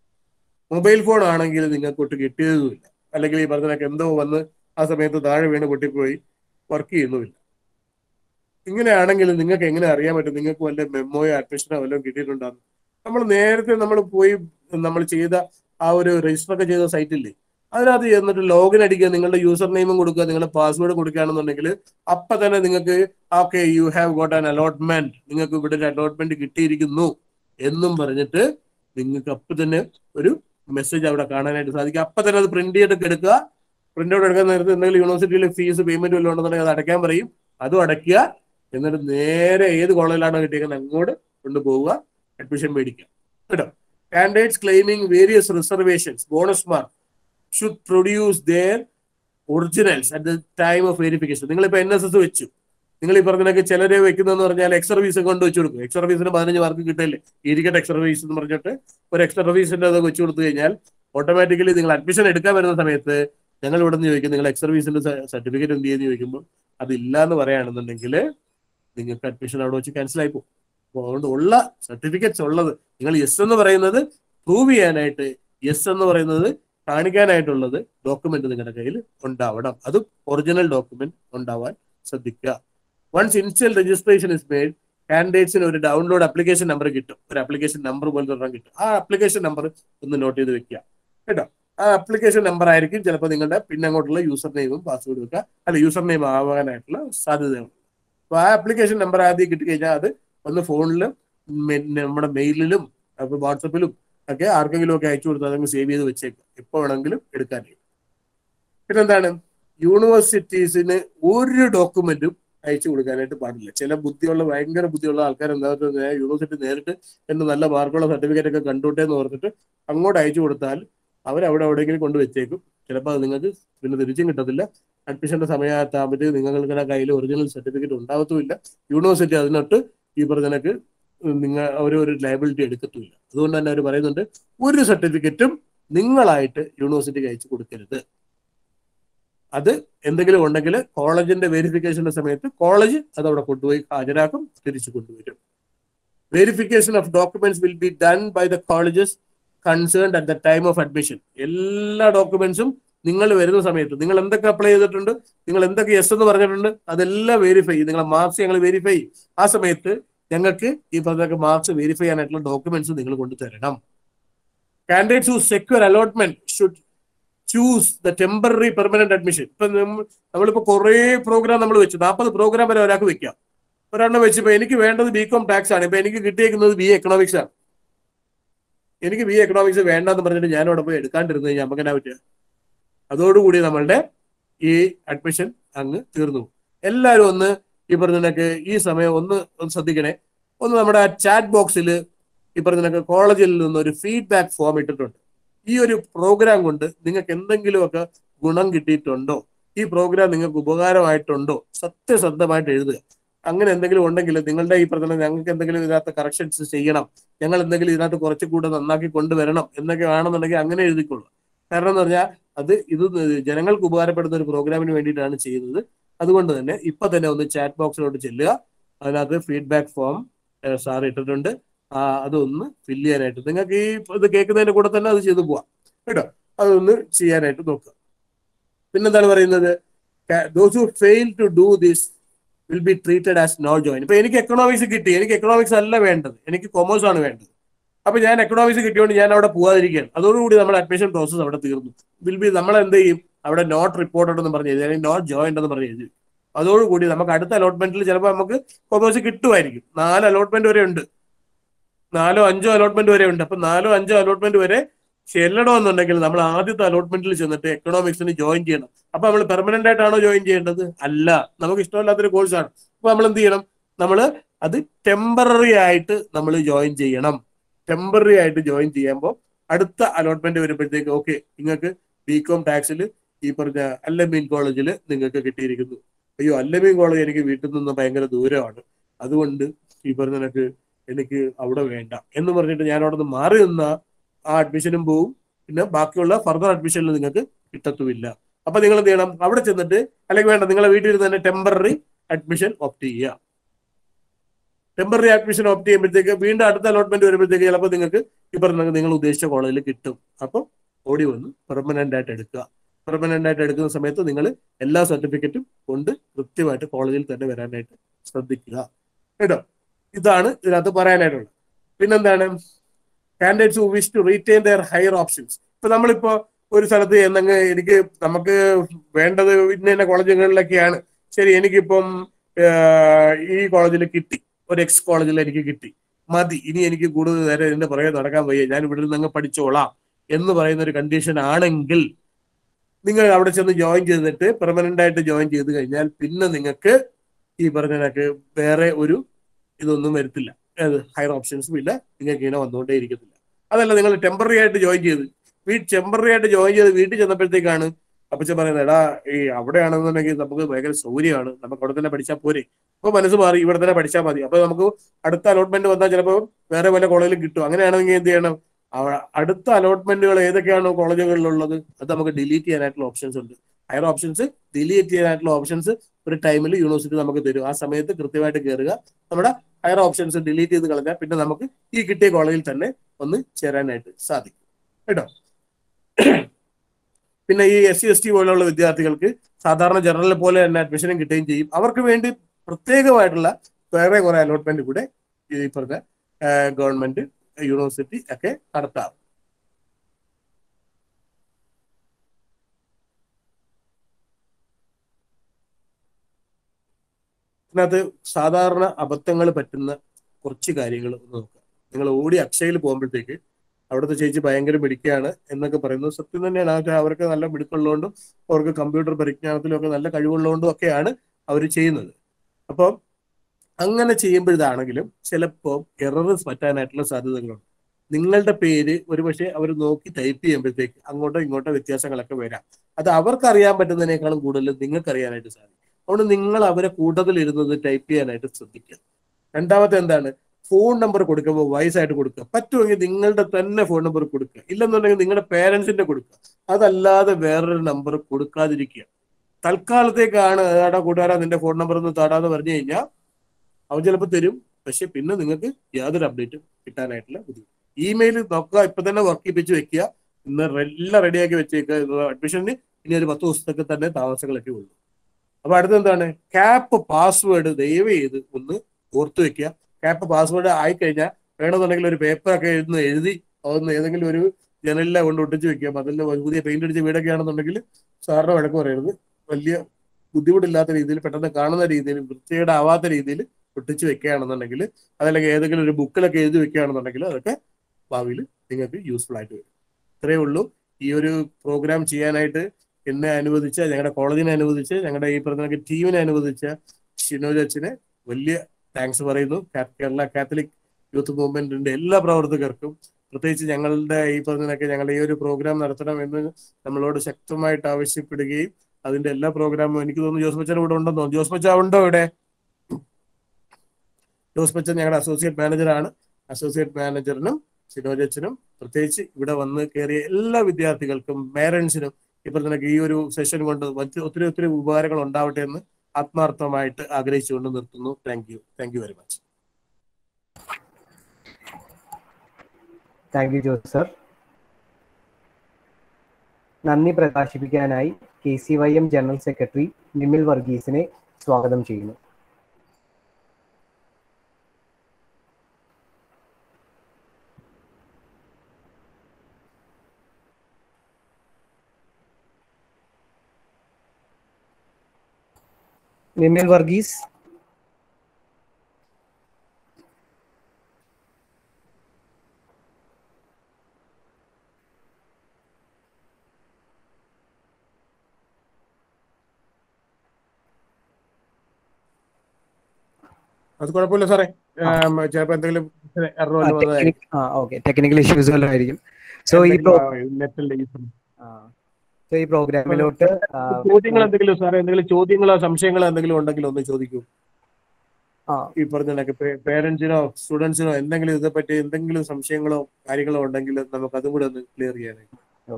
മൊബൈൽ ഫോൺ ആണെങ്കിൽ നിങ്ങൾക്ക് ഒട്ട് കിട്ടിയതുമില്ല അല്ലെങ്കിൽ ഈ പറഞ്ഞതൊക്കെ എന്തോ വന്ന് ആ സമയത്ത് താഴെ വീണ് പൊട്ടിപ്പോയി വർക്ക് ചെയ്യുന്നുമില്ല ഇങ്ങനെയാണെങ്കിൽ നിങ്ങൾക്ക് എങ്ങനെ അറിയാൻ പറ്റും നിങ്ങൾക്ക് വല്ല മെമ്മോയോ അഡ്മിഷനോ വല്ലതും കിട്ടിയിട്ടുണ്ടാകും നമ്മൾ നേരത്തെ നമ്മൾ പോയി നമ്മൾ ചെയ്ത ആ ഒരു രജിസ്റ്റർ ഒക്കെ ചെയ്ത സൈറ്റില്ലേ അതിനകത്ത് ചെന്നിട്ട് ലോഗിൻ അടിക്കുക നിങ്ങളുടെ യൂസർ നെയിമും കൊടുക്കുക നിങ്ങളുടെ പാസ്വേഡ് കൊടുക്കുകയാണെന്നുണ്ടെങ്കിൽ അപ്പൊ തന്നെ നിങ്ങൾക്ക് okay you have got an allotment നിങ്ങൾക്ക് ഇവിടെ ഒരു അലോട്ട്മെന്റ് കിട്ടിയിരിക്കുന്നു എന്നും പറഞ്ഞിട്ട് നിങ്ങൾക്ക് അപ്പൊ തന്നെ ഒരു മെസ്സേജ് അവിടെ കാണാനായിട്ട് സാധിക്കും അപ്പൊ തന്നെ അത് പ്രിന്റ് ചെയ്തിട്ട് എടുക്കുക പ്രിന്റ് ഔട്ട് എടുക്കാൻ നേരത്തെ എന്തെങ്കിലും യൂണിവേഴ്സിറ്റിയിലെ ഫീസ് പേയ്മെന്റ് വല്ലതും ഉണ്ടെന്നുണ്ടെങ്കിൽ അത് അടയ്ക്കാൻ പറയും അതും അടയ്ക്കുക എന്നിട്ട് നേരെ ഏത് കോളേജിലാണോ കിട്ടിയേക്കുന്നത് അങ്ങോട്ട് കൊണ്ടുപോവുക അഡ്മിഷൻ മേടിക്കുക കേട്ടോ candidates claiming various reservations bonus mark should produce their originals at the time of verification നിങ്ങളിപ്പോ എൻ എസ് എസ് വെച്ചു നിങ്ങൾ ഈ പറഞ്ഞതൊക്കെ ചിലരെ വെക്കുന്നതെന്ന് പറഞ്ഞാൽ എക്സ് സർവീസ് കൊണ്ട് വെച്ചു കൊടുക്കും എക്സ് സർവീസിന് പതിനഞ്ച് മാർക്ക് കിട്ടില്ലേ ഇരിക്കട്ടെ എക്സ് സർവീസ് എന്ന് പറഞ്ഞിട്ട് ഒരു എക്സ് സർവീസിന്റെ അത് വെച്ചു കൊടുത്തു കഴിഞ്ഞാൽ ഓട്ടോമാറ്റിക്കലി നിങ്ങൾ അഡ്മിഷൻ എടുക്കാൻ വരുന്ന സമയത്ത് ഞങ്ങൾ ഇവിടെ നിന്ന് ചോദിക്കും നിങ്ങൾ എക്സ് സർവീസിന്റെ സർട്ടിഫിക്കറ്റ് എന്ത് ചെയ്യുന്നു ചോദിക്കുമ്പോൾ അതില്ല എന്ന് പറയുകയാണെന്നുണ്ടെങ്കിൽ നിങ്ങൾക്ക് അഡ്മിഷൻ അവിടെ വെച്ച് ക്യാൻസൽ ആയി പോകും അപ്പോൾ അതുകൊണ്ട് ഉള്ള സർട്ടിഫിക്കറ്റ്സ് ഉള്ളത് നിങ്ങൾ യെസ് എന്ന് പറയുന്നത് പ്രൂവ് ചെയ്യാനായിട്ട് യെസ് എന്ന് പറയുന്നത് കാണിക്കാനായിട്ടുള്ളത് ഡോക്യുമെന്റ് നിങ്ങളുടെ കയ്യിൽ ഉണ്ടാവണം അതും ഒറിജിനൽ ഡോക്യുമെന്റ് ഉണ്ടാവാൻ ശ്രദ്ധിക്കുക once initial registration is made കാൻഡിഡേറ്റ്സിന് ഒരു ഡൗൺലോഡ് ആപ്ലിക്കേഷൻ നമ്പർ കിട്ടും ഒരു ആപ്ലിക്കേഷൻ നമ്പർ പോലത്തെ ഒരെണ്ണം കിട്ടും ആ ആപ്ലിക്കേഷൻ നമ്പർ ഒന്ന് നോട്ട് ചെയ്ത് വെക്കുക കേട്ടോ ആ ആപ്ലിക്കേഷൻ നമ്പർ ആയിരിക്കും ചിലപ്പോൾ നിങ്ങളുടെ പിന്നെ അങ്ങോട്ടുള്ള യൂസർ നെയിമും പാസ്വേഡും ഒക്കെ അല്ല യൂസർ നെയിം ആവാനായിട്ടുള്ള സാധ്യതയുണ്ട് അപ്പൊ ആ ആപ്ലിക്കേഷൻ നമ്പർ ആദ്യം കിട്ടിക്കഴിഞ്ഞാൽ അത് ഒന്ന് ഫോണിലും നമ്മുടെ മെയിലിലും അപ്പൊ വാട്സപ്പിലും ഒക്കെ ആർക്കെങ്കിലും ഒക്കെ അയച്ചു കൊടുത്താൽ അതങ്ങ് സേവ് ചെയ്ത് വെച്ചേക്കാം എപ്പോ വേണമെങ്കിലും എടുക്കാനായി പിന്നെന്താണ് യൂണിവേഴ്സിറ്റീസിന് ഒരു ഡോക്യുമെന്റും അയച്ചു കൊടുക്കാനായിട്ട് പാടില്ല ചില ബുദ്ധിയുള്ള ഭയങ്കര ബുദ്ധിയുള്ള ആൾക്കാർ എന്താ പറയുക യൂണിവേഴ്സിറ്റി നേരിട്ട് എന്റെ നല്ല മാർക്കുള്ള സർട്ടിഫിക്കറ്റ് ഒക്കെ കണ്ടോട്ടെ എന്ന് പറഞ്ഞിട്ട് അങ്ങോട്ട് അയച്ചു കൊടുത്താൽ അവരവിടെ എവിടെയെങ്കിലും കൊണ്ട് വെച്ചേക്കും ചിലപ്പോൾ അത് നിങ്ങൾക്ക് പിന്നെ തിരിച്ചും കിട്ടത്തില്ല അഡ്മിഷന്റെ സമയത്താകുമ്പോഴത്തേക്ക് നിങ്ങളുടെ കയ്യിൽ ഒറിജിനൽ സർട്ടിഫിക്കറ്റ് ഉണ്ടാവത്തുമില്ല യൂണിവേഴ്സിറ്റി അതിനൊട്ട് ഈ പറഞ്ഞനക്ക് നിങ്ങൾ അവർ ഒരു ലയബിലിറ്റി എടുക്കത്തുമില്ല അതുകൊണ്ട് തന്നെ അവർ പറയുന്നുണ്ട് ഒരു സർട്ടിഫിക്കറ്റും നിങ്ങളായിട്ട് യൂണിവേഴ്സിറ്റിക്ക് അയച്ചു കൊടുക്കരുത് അത് എന്തെങ്കിലും ഉണ്ടെങ്കിൽ കോളേജിന്റെ വെരിഫിക്കേഷന്റെ സമയത്ത് കോളേജ് അത് അവിടെ കൊണ്ടുപോയി ഹാജരാക്കും തിരിച്ചു കൊണ്ടുവരും verification of documents will be done by the colleges concerned at the time of admission എല്ലാ ഡോക്യുമെന്റ്സും നിങ്ങൾ വരുന്ന സമയത്ത് നിങ്ങൾ എന്തൊക്കെ അപ്ലൈ ചെയ്തിട്ടുണ്ട് നിങ്ങൾ എന്തൊക്കെ യെസ് എന്ന് പറഞ്ഞിട്ടുണ്ട് അതെല്ലാം വെരിഫൈ ചെയ്യും നിങ്ങളെ മാർക്സ് ഞങ്ങൾ വെരിഫൈ ചെയ്യും ആ സമയത്ത് ഞങ്ങൾക്ക് ഈ പറഞ്ഞ മാർക്സ് വെരിഫൈ ചെയ്യാനായിട്ടുള്ള ഡോക്യുമെന്റ്സ് നിങ്ങൾ കൊണ്ടു തരണം candidates who secure allotment should choose the temporary permanent admission ഇപ്പൊ നമ്മ- നമ്മളിപ്പോ കുറേ പ്രോഗ്രാം നമ്മൾ വെച്ചു നാൽപ്പത് പ്രോഗ്രാം വരെ ഒരാൾക്ക് വെക്കാം ഒരെണ്ണം വെച്ചപ്പോ എനിക്ക് വേണ്ടത് ബി കോം ടാക്സ് ആണ് ഇപ്പൊ എനിക്ക് കിട്ടിയേക്കുന്നത് ബി എക്കണോമിക്സ് ആണ് എനിക്ക് ബി എക്കണോമിക്സ് വേണ്ടെന്ന് പറഞ്ഞിട്ട് ഞാൻ അവിടെ പോയി എടുക്കാണ്ടിരുന്നു കഴിഞ്ഞാൽ നമുക്ക് എന്നാ പറ്റുക അതോടുകൂടി നമ്മളുടെ ഈ അഡ്മിഷൻ അങ്ങ് തീർന്നു പോകും. എല്ലാവരും ഒന്ന് ഈ പറഞ്ഞതിനൊക്കെ ഈ സമയം ഒന്ന് ഒന്ന് ശ്രദ്ധിക്കണേ ഒന്ന് നമ്മുടെ ചാറ്റ് ബോക്സിൽ ഈ പറഞ്ഞതിനൊക്കെ കോളേജിൽ നിന്ന് ഒരു ഫീഡ്ബാക്ക് ഫോം ഇട്ടിട്ടുണ്ട് ഈ ഒരു പ്രോഗ്രാം കൊണ്ട് നിങ്ങൾക്ക് എന്തെങ്കിലുമൊക്കെ ഗുണം കിട്ടിയിട്ടുണ്ടോ ഈ പ്രോഗ്രാം നിങ്ങൾക്ക് ഉപകാരമായിട്ടുണ്ടോ സത്യസന്ധമായിട്ട് എഴുതുക അങ്ങനെ എന്തെങ്കിലും ഉണ്ടെങ്കിൽ നിങ്ങളുടെ ഈ പ്രചരണം ഞങ്ങൾക്ക് എന്തെങ്കിലും ഇതിനകത്ത് കറക്ഷൻസ് ചെയ്യണം ഞങ്ങൾ എന്തെങ്കിലും ഇതിനകത്ത് കുറച്ചുകൂടെ നന്നാക്കി കൊണ്ടുവരണം എന്നൊക്കെ ആണെന്നുണ്ടെങ്കിൽ അങ്ങനെ എഴുതിക്കൊള്ളു കാരണം എന്ന് പറഞ്ഞാൽ അത് ഇത് ജനങ്ങൾക്ക് ഉപകാരപ്പെടുന്ന ഒരു പ്രോഗ്രാമിന് വേണ്ടിയിട്ടാണ് ചെയ്യുന്നത് അതുകൊണ്ട് തന്നെ ഇപ്പൊ തന്നെ ഒന്ന് ചാറ്റ് ബോക്സിലോട്ട് ചെല്ലുക അതിനകത്ത് ഫീഡ്ബാക്ക് ഫോം സാർ ഇട്ടിട്ടുണ്ട് ആ, അതൊന്ന് ഫില്ല് ചെയ്യാനായിട്ട് നിങ്ങൾക്ക് ഈ ഇത് കേൾക്കുന്നതിന്റെ കൂടെ തന്നെ അത് ചെയ്തു പോവാം കേട്ടോ അതൊന്ന് ചെയ്യാനായിട്ട് നോക്കുക പിന്നെന്താണ് പറയുന്നത് those who fail to do this will be treated as no join ഇപ്പൊ എനിക്ക് എക്കണോമിക്സ് കിട്ടി എനിക്ക് എക്കണോമിക്സ് അല്ല വേണ്ടത് എനിക്ക് കൊമേഴ്സ് ആണ് വേണ്ടത് അപ്പൊ ഞാൻ എക്കണോമിക്സ് കിട്ടിയോണ്ട് ഞാൻ അവിടെ പോകാതിരിക്കുകയാണ് അതോടുകൂടി നമ്മുടെ അഡ്മിഷൻ പ്രോസസ് അവിടെ തീർന്നു വിൽ ബി നമ്മൾ എന്ത് ചെയ്യും അവിടെ നോട്ട് റിപ്പോർട്ടഡ് എന്ന് പറഞ്ഞ് എഴുതി അല്ലെങ്കിൽ നോട്ട് ജോയിൻഡ് എന്ന് പറഞ്ഞ് എഴുതി അതോടുകൂടി നമുക്ക് അടുത്ത അലോട്ട്മെന്റിൽ ചിലപ്പോൾ നമുക്ക് കൊമേഴ്സ് കിട്ടുമായിരിക്കും നാല് അലോട്ട്മെന്റ് വരെ ഉണ്ട് നാലോ അഞ്ചോ അലോട്ട്മെന്റ് വരെ ഉണ്ട് അപ്പൊ നാലോ അഞ്ചോ അലോട്ട്മെന്റ് വരെ ചെല്ലണമെന്നുണ്ടെങ്കിൽ നമ്മൾ ആദ്യത്തെ അലോട്ട്മെന്റിൽ ചെന്നിട്ട് എക്കണോമിക്സിന് ജോയിൻ ചെയ്യണം അപ്പൊ നമ്മൾ പെർമനന്റ് ആയിട്ടാണോ ജോയിൻ ചെയ്യേണ്ടത് അല്ല നമുക്ക് ഇഷ്ടമില്ലാത്തൊരു കോഴ്സാണ് അപ്പൊ നമ്മൾ എന്ത് ചെയ്യണം നമ്മൾ അത് ടെമ്പററി ആയിട്ട് നമ്മൾ ജോയിൻ ചെയ്യണം ടെമ്പററി ആയിട്ട് ജോയിൻ ചെയ്യുമ്പോൾ അടുത്ത അലോട്ട്മെന്റ് വരുമ്പോഴത്തേക്ക് ഓക്കെ നിങ്ങൾക്ക് ബി കോം ടാക്സിൽ ഈ പറഞ്ഞ അല്ലമീൻ കോളേജിൽ നിങ്ങൾക്ക് കിട്ടിയിരിക്കുന്നു അയ്യോ അല്ലമീൻ കോളേജ് എനിക്ക് വീട്ടിൽ നിന്ന് ഭയങ്കര ദൂരമാണ് അതുകൊണ്ട് ഈ പറഞ്ഞ നിനക്ക് എനിക്ക് അവിടെ വേണ്ട എന്ന് പറഞ്ഞിട്ട് ഞാൻ അവിടെ നിന്ന് മാറി നിന്ന ആ അഡ്മിഷനും പോവും പിന്നെ ബാക്കിയുള്ള ഫർദർ അഡ്മിഷനിൽ നിങ്ങൾക്ക് കിട്ടത്തുമില്ല അപ്പൊ നിങ്ങൾ എന്ത് ചെയ്യണം അവിടെ ചെന്നിട്ട് അല്ലെങ്കിൽ വേണ്ട നിങ്ങളെ വീട്ടിൽ ഇരുന്ന് തന്നെ ടെമ്പററി അഡ്മിഷൻ ഓപ്റ്റ് ചെയ്യുക ടെമ്പററി അഡ്മിഷൻ ഓപ്റ്റ് ചെയ്യുമ്പോഴത്തേക്ക് വീണ്ടും അടുത്ത അലോട്ട്മെന്റ് വരുമ്പോഴത്തേക്ക് ചിലപ്പോൾ നിങ്ങൾക്ക് ഈ പറഞ്ഞ നിങ്ങൾ ഉദ്ദേശിച്ച കോളേജിൽ കിട്ടും അപ്പോൾ ഓടി വന്ന് പെർമനന്റ് ആയിട്ട് എടുക്കുക പെർമനന്റ് ആയിട്ട് എടുക്കുന്ന സമയത്ത് നിങ്ങൾ എല്ലാ സർട്ടിഫിക്കറ്റും കൊണ്ട് കൃത്യമായിട്ട് കോളേജിൽ തന്നെ വരാനായിട്ട് ശ്രദ്ധിക്കുക കേട്ടോ ഇതാണ് ഇതിനകത്ത് പറയാനായിട്ടുള്ളത് പിന്നെന്താണ് candidates who wish to retain their higher options ഇപ്പൊ നമ്മളിപ്പോ ഒരു സ്ഥലത്ത് എന്നങ്ങ് എനിക്ക് നമുക്ക് വേണ്ടത് ഇന്ന ഇന്ന കോളേജുകളിലൊക്കെയാണ് ശരി എനിക്കിപ്പം ആഹ്, ഈ കോളേജിൽ കിട്ടി ഒരു എക്സ് കോളേജിൽ എനിക്ക് കിട്ടി മതി ഇനി എനിക്ക് കൂടുതൽ നേരം ഇതിന്റെ പുറകെ നടക്കാൻ വയ്യ ഞാൻ ഇവിടെ നിന്ന് അങ്ങ് പഠിച്ചോളാം എന്ന് പറയുന്ന ഒരു കണ്ടീഷൻ ആണെങ്കിൽ നിങ്ങൾ അവിടെ ചെന്ന് ജോയിൻ ചെയ്തിട്ട് പെർമനന്റ് ആയിട്ട് ജോയിൻ ചെയ്ത് കഴിഞ്ഞാൽ പിന്നെ നിങ്ങൾക്ക് ഈ പറഞ്ഞ കണക്ക് വേറെ ഒരു ഇതൊന്നും വരത്തില്ല ഏത് ഹയർ ഓപ്ഷൻസും ഇല്ല നിങ്ങൾക്ക് ഇങ്ങനെ വന്നുകൊണ്ടേ ഇരിക്കത്തില്ല അതല്ല നിങ്ങൾ ടെമ്പററി ആയിട്ട് ജോയിൻ ചെയ്ത് വീ ടെമ്പററി ആയിട്ട് ജോയിൻ ചെയ്ത് വീട്ടിൽ ചെന്നപ്പോഴത്തേക്കാണ് അപ്പച്ചൻ പറയുന്നത് എടാ ഈ അവിടെയാണെന്നുണ്ടെങ്കിൽ നമുക്ക് ഭയങ്കര സൗകര്യമാണ് നമുക്ക് അവിടെ തന്നെ പഠിച്ചാൽ പോരെ അപ്പൊ മനസ്സ് മാറി ഇവിടെ തന്നെ പഠിച്ചാൽ മതി അപ്പൊ നമുക്ക് അടുത്ത അലോട്ട്മെന്റ് വന്നാൽ ചിലപ്പോൾ വേറെ വല്ല കോളേജിലും കിട്ടും അങ്ങനെയാണെങ്കിൽ എന്ത് ചെയ്യണം അവ- അടുത്ത അലോട്ട്മെന്റുകൾ ഏതൊക്കെയാണോ കോളേജുകളിലുള്ളത് അത് നമുക്ക് ഡിലീറ്റ് ചെയ്യാനായിട്ടുള്ള ഓപ്ഷൻസ് ഉണ്ട് ഹയർ ഓപ്ഷൻസ് ഡിലീറ്റ് ചെയ്യാനായിട്ടുള്ള ഓപ്ഷൻസ് ഒരു ടൈമിൽ യൂണിവേഴ്സിറ്റി നമുക്ക് തരും ആ സമയത്ത് കൃത്യമായിട്ട് കയറുക നമ്മുടെ ഹയർ ഓപ്ഷൻസ് ഡിലീറ്റ് ചെയ്ത് കളഞ്ഞാൽ പിന്നെ നമുക്ക് ഈ കിട്ടിയ കോളേജിൽ തന്നെ ഒന്ന് ചേരാനായിട്ട് സാധിക്കും കേട്ടോ പിന്നെ ഈ എസ് സി എസ് ടി പോലുള്ള വിദ്യാർത്ഥികൾക്ക് സാധാരണ ജനറൽ പോലെ തന്നെ അഡ്മിഷനും കിട്ടുകയും ചെയ്യും അവർക്ക് വേണ്ടി പ്രത്യേകമായിട്ടുള്ള വേറെ കുറെ അലോട്ട്മെന്റ് കൂടെ ഈ പറഞ്ഞ ഗവൺമെന്റ് യൂണിവേഴ്സിറ്റി ഒക്കെ നടത്താറുണ്ട് ഇതിനകത്ത് സാധാരണ അബദ്ധങ്ങൾ പറ്റുന്ന കുറച്ച് കാര്യങ്ങൾ ഒന്ന് നോക്കുക നിങ്ങൾ ഓടി അക്ഷയയിൽ പോകുമ്പോഴത്തേക്ക് അവിടുത്തെ ചേച്ചി ഭയങ്കര മിടുക്കിയാണ് എന്നൊക്കെ പറയുന്നത് സത്യം തന്നെയാണ് ആ അവർക്ക് നല്ല മിടുക്കുള്ളതുകൊണ്ടും അവർക്ക് കമ്പ്യൂട്ടർ പരിജ്ഞാനത്തിലും ഒക്കെ നല്ല കഴിവുള്ളതുകൊണ്ടും ഒക്കെയാണ് അവർ ചെയ്യുന്നത് അപ്പം അങ്ങനെ ചെയ്യുമ്പോഴാണെങ്കിലും ചിലപ്പോൾ എറേഴ്സ് പറ്റാനായിട്ടുള്ള സാധ്യതകളുണ്ട് നിങ്ങളുടെ പേര് ഒരുപക്ഷെ അവർ നോക്കി ടൈപ്പ് ചെയ്യുമ്പോഴത്തേക്ക് അങ്ങോട്ടോ ഇങ്ങോട്ടോ വ്യത്യാസങ്ങളൊക്കെ വരാം അത് അവർക്ക് അറിയാൻ പറ്റുന്നതിനേക്കാളും കൂടുതൽ നിങ്ങൾക്ക് അറിയാനായിട്ട് സാധിക്കും അതുകൊണ്ട് നിങ്ങൾ അവരെ കൂട്ടത്തിൽ ഇരുന്നത് ടൈപ്പ് ചെയ്യാനായിട്ട് ശ്രദ്ധിക്കുക രണ്ടാമത്തെ എന്താണ് ഫോൺ നമ്പർ കൊടുക്കുമ്പോൾ വയസ്സായിട്ട് കൊടുക്കുക പറ്റുമെങ്കിൽ നിങ്ങളുടെ തന്നെ ഫോൺ നമ്പർ കൊടുക്കുക ഇല്ലെന്നുണ്ടെങ്കിൽ നിങ്ങളുടെ പേരൻസിന്റെ കൊടുക്കുക അതല്ലാതെ വേറൊരു നമ്പർ കൊടുക്കാതിരിക്കുക തൽക്കാലത്തേക്കാണ് ഏടാ കൂട്ടുകാരാ നിന്റെ ഫോൺ നമ്പർ ഒന്ന് താടാന്ന് പറഞ്ഞു കഴിഞ്ഞാൽ അവൻ ചിലപ്പോൾ തരും പക്ഷെ പിന്നെ നിങ്ങൾക്ക് യാതൊരു അപ്ഡേറ്റും കിട്ടാനായിട്ടുള്ള ബുദ്ധിമുട്ട് ഇമെയിൽ നോക്കുക ഇപ്പൊ തന്നെ വർക്ക് ചെയ്യിപ്പിച്ച് വെക്കുക ഇന്ന് എല്ലാം റെഡിയാക്കി വെച്ചേക്കുക അഡ്മിഷന് ഇനി ഒരു പത്ത് ദിവസത്തൊക്കെ തന്നെ താമസങ്ങളൊക്കെ ഉള്ളൂ അപ്പൊ അടുത്ത എന്താണ് ക്യാപ്പ് പാസ്വേഡ് ദയവ് ചെയ്ത് ഒന്ന് ഓർത്തു വെക്കുക ക്യാപ്പ് പാസ്വേഡ് ആയിക്കഴിഞ്ഞാൽ വേണമെന്നുണ്ടെങ്കിൽ ഒരു പേപ്പറൊക്കെ എഴുതുന്ന എഴുതി അതൊന്ന് ഏതെങ്കിലും ഒരു ജനലിലെ കൊണ്ട് ഒട്ടിച്ച് വെക്കുക അതിൽ പുതിയ പെയിന്റ് അടിച്ച വീടൊക്കെ ആണെന്നുണ്ടെങ്കിൽ സാറിന് വഴക്ക് പറയരുത് വലിയ ബുദ്ധിമുട്ടില്ലാത്ത രീതിയിൽ പെട്ടെന്ന് കാണുന്ന രീതിയിൽ വൃത്തിയുടെ ആവാത്ത രീതിയിൽ ഒട്ടിച്ച് വെക്കുകയാണെന്നുണ്ടെങ്കിൽ അതല്ലെങ്കിൽ ഏതെങ്കിലും ഒരു ബുക്കിലൊക്കെ എഴുതി വെക്കുകയാണെന്നുണ്ടെങ്കിൽ അതൊക്കെ ഭാവിയിൽ നിങ്ങൾക്ക് യൂസ്ഫുൾ ആയിട്ട് വരും ഇത്രയേ ഉള്ളൂ ഈ ഒരു പ്രോഗ്രാം ചെയ്യാനായിട്ട് എന്നെ അനുവദിച്ച ഞങ്ങളുടെ കോളേജിനെ അനുവദിച്ച് ഞങ്ങളുടെ ഈ പറഞ്ഞ ടീമിനെ അനുവദിച്ച ഷിനോജ് അച്ഛനെ വലിയ താങ്ക്സ് പറയുന്നു കാ- കേരള കാത്തലിക് യൂത്ത് മൂവ്മെന്റിന്റെ എല്ലാ പ്രവർത്തകർക്കും പ്രത്യേകിച്ച് ഞങ്ങളുടെ ഈ പറഞ്ഞതൊക്കെ ഞങ്ങളുടെ ഈ ഒരു പ്രോഗ്രാം നടത്തണം എന്ന് നമ്മളോട് ശക്തമായിട്ട് ആവശ്യപ്പെടുകയും അതിന്റെ എല്ലാ പ്രോഗ്രാമും എനിക്ക് തോന്നുന്നു ജോസ് മച്ചൻ ഇവിടെ ഉണ്ടെന്ന് തോന്നുന്നു ജോസ് മച്ച ഉണ്ടോ ഇവിടെ ജോസ് മച്ചൻ ഞങ്ങളുടെ അസോസിയേറ്റ് മാനേജറാണ് അസോസിയേറ്റ് മാനേജറിനും സിനോജച്ചനും പ്രത്യേകിച്ച് ഇവിടെ വന്ന് കയറിയ എല്ലാ വിദ്യാർത്ഥികൾക്കും പേരൻസിനും ഈ പറഞ്ഞ ഈ ഒരു സെഷൻ കൊണ്ട് മറ്റ് ഒത്തിരി ഒത്തിരി ഉപകാരങ്ങൾ ഉണ്ടാവട്ടെ എന്ന് ആത്മാർത്ഥമായിട്ട് ആഗ്രഹിച്ചുകൊണ്ട് നിർത്തുന്നു thank you thank you very much thank you Jose sir നന്ദി പ്രകാശിപ്പിക്കാനായി K C Y M general secretary Nimil വർഗീസിനെ സ്വാഗതം ചെയ്യുന്നു നിമിൽ വർഗീസ് അത് കുഴപ്പമില്ല സാറേ ആം, ചിലപ്പോ എന്തെങ്കിലും എറർ ആ, വന്നതായിരിക്കും ടെക്നിക്- ആ ഓക്കെ ടെക്നിക്കൽ ഇഷ്യൂസ് വല്ലതും ആയിരിക്കും സോ ഈ എന്തെങ്കിലും, പ്രോ- ആ, നെറ്റിന്റെ ഈ സം- സോ ഈ പ്രോഗ്രാമിലോട്ട് ആ, ചോദ്യങ്ങൾ എന്തെങ്കിലും സാറേ എന്തെങ്കിലും ചോദ്യങ്ങളോ സംശയങ്ങളോ എന്തെങ്കിലും ഉണ്ടെങ്കിൽ ഒന്ന് ചോദിക്കൂ ആ ഈ പറഞ്ഞ കണക്ക് പേരൻസിനോ സ്റ്റുഡൻസിനോ എന്തെങ്കിലും ഇതേപ്പറ്റി എന്തെങ്കിലും സംശയങ്ങളോ കാര്യങ്ങളോ ഉണ്ടെങ്കിൽ നമുക്ക് അതും കൂടെ ഒന്ന് ക്ലിയർ ചെയ്യാനായി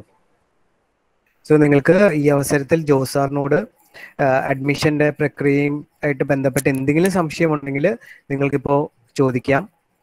സോ നിങ്ങൾക്ക് ഈ അവസരത്തിൽ ജോസ് സാറിനോട് അഡ്മിഷന്റെ പ്രക്രിയയും ആയിട്ട് ബന്ധപ്പെട്ട് എന്തെങ്കിലും സംശയം ഉണ്ടെങ്കിൽ നിങ്ങൾക്കിപ്പോ ചോദിക്കാം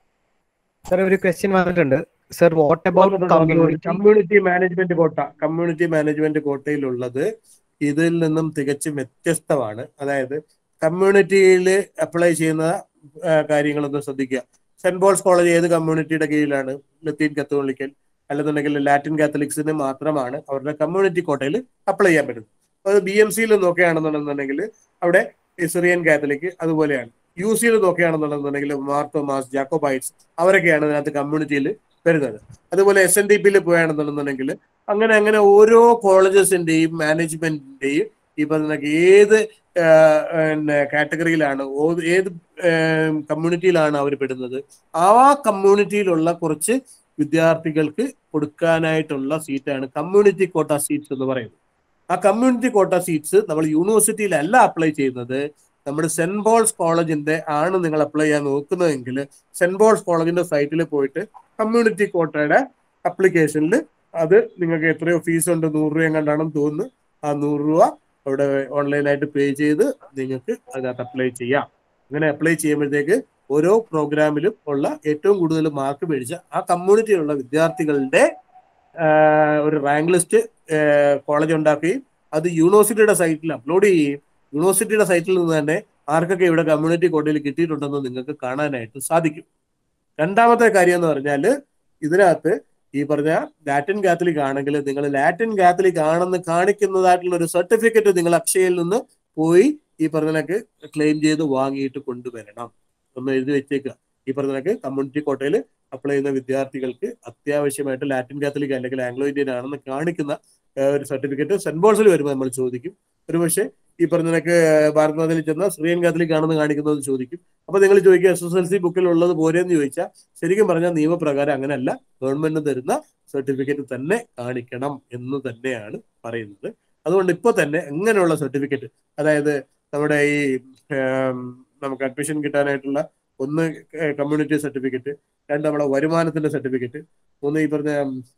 സാർ ഒരു ക്വസ്റ്റ്യൻ വന്നിട്ടുണ്ട് sir what about community community management quota community management കോട്ടയിലുള്ളത് ഇതിൽ നിന്നും തികച്ചും വ്യത്യസ്തമാണ് അതായത് കമ്മ്യൂണിറ്റിയിൽ അപ്ലൈ ചെയ്യുന്ന ആ, കാര്യങ്ങളൊന്ന് ശ്രദ്ധിക്കുക സെന്റ് പോൾസ് കോളേജ് ഏത് കമ്മ്യൂണിറ്റിയുടെ കീഴിലാണ് ലത്തീൻ കത്തോലിക്കൽ അല്ലെന്നുണ്ടെങ്കിൽ ലാറ്റിൻ കാത്തലിക്സിന് മാത്രമാണ് അവരുടെ കമ്മ്യൂണിറ്റി കോട്ടയിൽ അപ്ലൈ ചെയ്യാൻ പറ്റുന്നത് അത് ബി എം സിയിൽ നോക്കുകയാണെന്നുണ്ടെന്നുണ്ടെങ്കിൽ അവിടെ സിറിയൻ കാത്തലിക് അതുപോലെയാണ് യു സിയിൽ നോക്കുകയാണെന്നുണ്ടെന്നുണ്ടെങ്കിൽ മാർത്തോ മാസ് ജാക്കോബൈറ്റ്സ് അവരൊക്കെയാണ് ഇതിനകത്ത് കമ്മ്യൂണിറ്റിയിൽ വരുന്നത് അതുപോലെ എസ് എൻ ഡി പിയിൽ പോയാണെന്നുണ്ടെന്നുണ്ടെങ്കിൽ അങ്ങനെ അങ്ങനെ ഓരോ കോളേജസിന്റെയും മാനേജ്മെന്റിന്റെയും ഈ പറഞ്ഞ ഏത് ആ, പിന്നെ കാറ്റഗറിയിലാണ് ഓ- ഏത് കമ്മ്യൂണിറ്റിയിലാണ് അവർ പെടുന്നത് ആ കമ്മ്യൂണിറ്റിയിലുള്ള കുറച്ച് വിദ്യാർത്ഥികൾക്ക് കൊടുക്കാനായിട്ടുള്ള സീറ്റാണ് കമ്മ്യൂണിറ്റി കോട്ട സീറ്റ്സ് എന്ന് പറയുന്നത് ആ കമ്മ്യൂണിറ്റി കോട്ട സീറ്റ്സ് നമ്മൾ യൂണിവേഴ്സിറ്റിയിലല്ല അപ്ലൈ ചെയ്യുന്നത് നമ്മുടെ സെന്റ് പോൾസ് കോളേജിന്റെ ആണ് നിങ്ങൾ അപ്ലൈ ചെയ്യാൻ നോക്കുന്നതെങ്കിൽ സെന്റ് പോൾസ് കോളേജിന്റെ സൈറ്റിൽ പോയിട്ട് കമ്മ്യൂണിറ്റി കോട്ടയുടെ അപ്ലിക്കേഷനിൽ അത് നിങ്ങൾക്ക് എത്രയോ ഫീസ് ഉണ്ട് നൂറ് രൂപ കണ്ടാണെന്ന് തോന്നുന്നു ആ നൂറ് രൂപ അവിടെ ഓൺലൈനായിട്ട് പേ ചെയ്ത് നിങ്ങൾക്ക് അതിനകത്ത് അപ്ലൈ ചെയ്യാം അങ്ങനെ അപ്ലൈ ചെയ്യുമ്പോഴത്തേക്ക് ഓരോ പ്രോഗ്രാമിലും ഉള്ള ഏറ്റവും കൂടുതൽ മാർക്ക് മേടിച്ച ആ കമ്മ്യൂണിറ്റിയിലുള്ള വിദ്യാർത്ഥികളുടെ ആ, ഒരു റാങ്ക് ലിസ്റ്റ് കോളേജ് ഉണ്ടാക്കുകയും അത് യൂണിവേഴ്സിറ്റിയുടെ സൈറ്റിൽ അപ്ലോഡ് ചെയ്യുകയും യൂണിവേഴ്സിറ്റിയുടെ സൈറ്റിൽ നിന്ന് തന്നെ ആർക്കൊക്കെ ഇവിടെ കമ്മ്യൂണിറ്റി കോട്ടയിൽ കിട്ടിയിട്ടുണ്ടെന്ന് നിങ്ങൾക്ക് കാണാനായിട്ട് സാധിക്കും രണ്ടാമത്തെ കാര്യം എന്ന് പറഞ്ഞാൽ ഇതിനകത്ത് ഈ പറഞ്ഞ ലാറ്റിൻ കാത്തലിക് ആണെങ്കിൽ നിങ്ങൾ ലാറ്റിൻ കാത്തലിക് ആണെന്ന് കാണിക്കുന്നതായിട്ടുള്ള ഒരു സർട്ടിഫിക്കറ്റ് നിങ്ങൾ അക്ഷയയിൽ നിന്ന് പോയി ഈ പറഞ്ഞതൊക്കെ ക്ലെയിം ചെയ്ത് വാങ്ങിയിട്ട് കൊണ്ടുവരണം ഒന്ന് എഴുതി വെച്ചേക്കുക ഈ പറഞ്ഞതൊക്കെ കമ്മ്യൂണിറ്റി കോട്ടയിൽ അപ്ലൈ ചെയ്യുന്ന വിദ്യാർത്ഥികൾക്ക് അത്യാവശ്യമായിട്ട് ലാറ്റിൻ കാത്തലിക് അല്ലെങ്കിൽ ആംഗ്ലോ ഇന്ത്യൻ ആണെന്ന് കാണിക്കുന്ന ആ, ഒരു സർട്ടിഫിക്കറ്റ് സെന്റ് പോൾസിൽ വരുമ്പോൾ നമ്മൾ ചോദിക്കും ഒരുപക്ഷെ ഈ പറഞ്ഞതൊക്കെ ഭാരത് മാതയിൽ ചെന്ന സിറിയൻ കാത്തലിക് ആണെന്ന് കാണിക്കുന്നത് ചോദിക്കും അപ്പൊ നിങ്ങൾ ചോദിക്കുക എസ് എസ് എൽ സി ബുക്കിൽ ഉള്ളത് പോരെന്ന് ചോദിച്ചാൽ ശരിക്കും പറഞ്ഞാൽ നിയമപ്രകാരം അങ്ങനെയല്ല ഗവൺമെന്റ് തരുന്ന സർട്ടിഫിക്കറ്റ് തന്നെ കാണിക്കണം എന്ന് തന്നെയാണ് പറയുന്നത് അതുകൊണ്ട് ഇപ്പോൾ തന്നെ ഇങ്ങനെയുള്ള സർട്ടിഫിക്കറ്റ് അതായത് നമ്മുടെ ഈ ഏം, നമുക്ക് അഡ്മിഷൻ കിട്ടാനായിട്ടുള്ള ഒന്ന് കമ്മ്യൂണിറ്റി സർട്ടിഫിക്കറ്റ് രണ്ട് നമ്മുടെ വരുമാനത്തിന്റെ സർട്ടിഫിക്കറ്റ് മൂന്ന് ഈ പറഞ്ഞ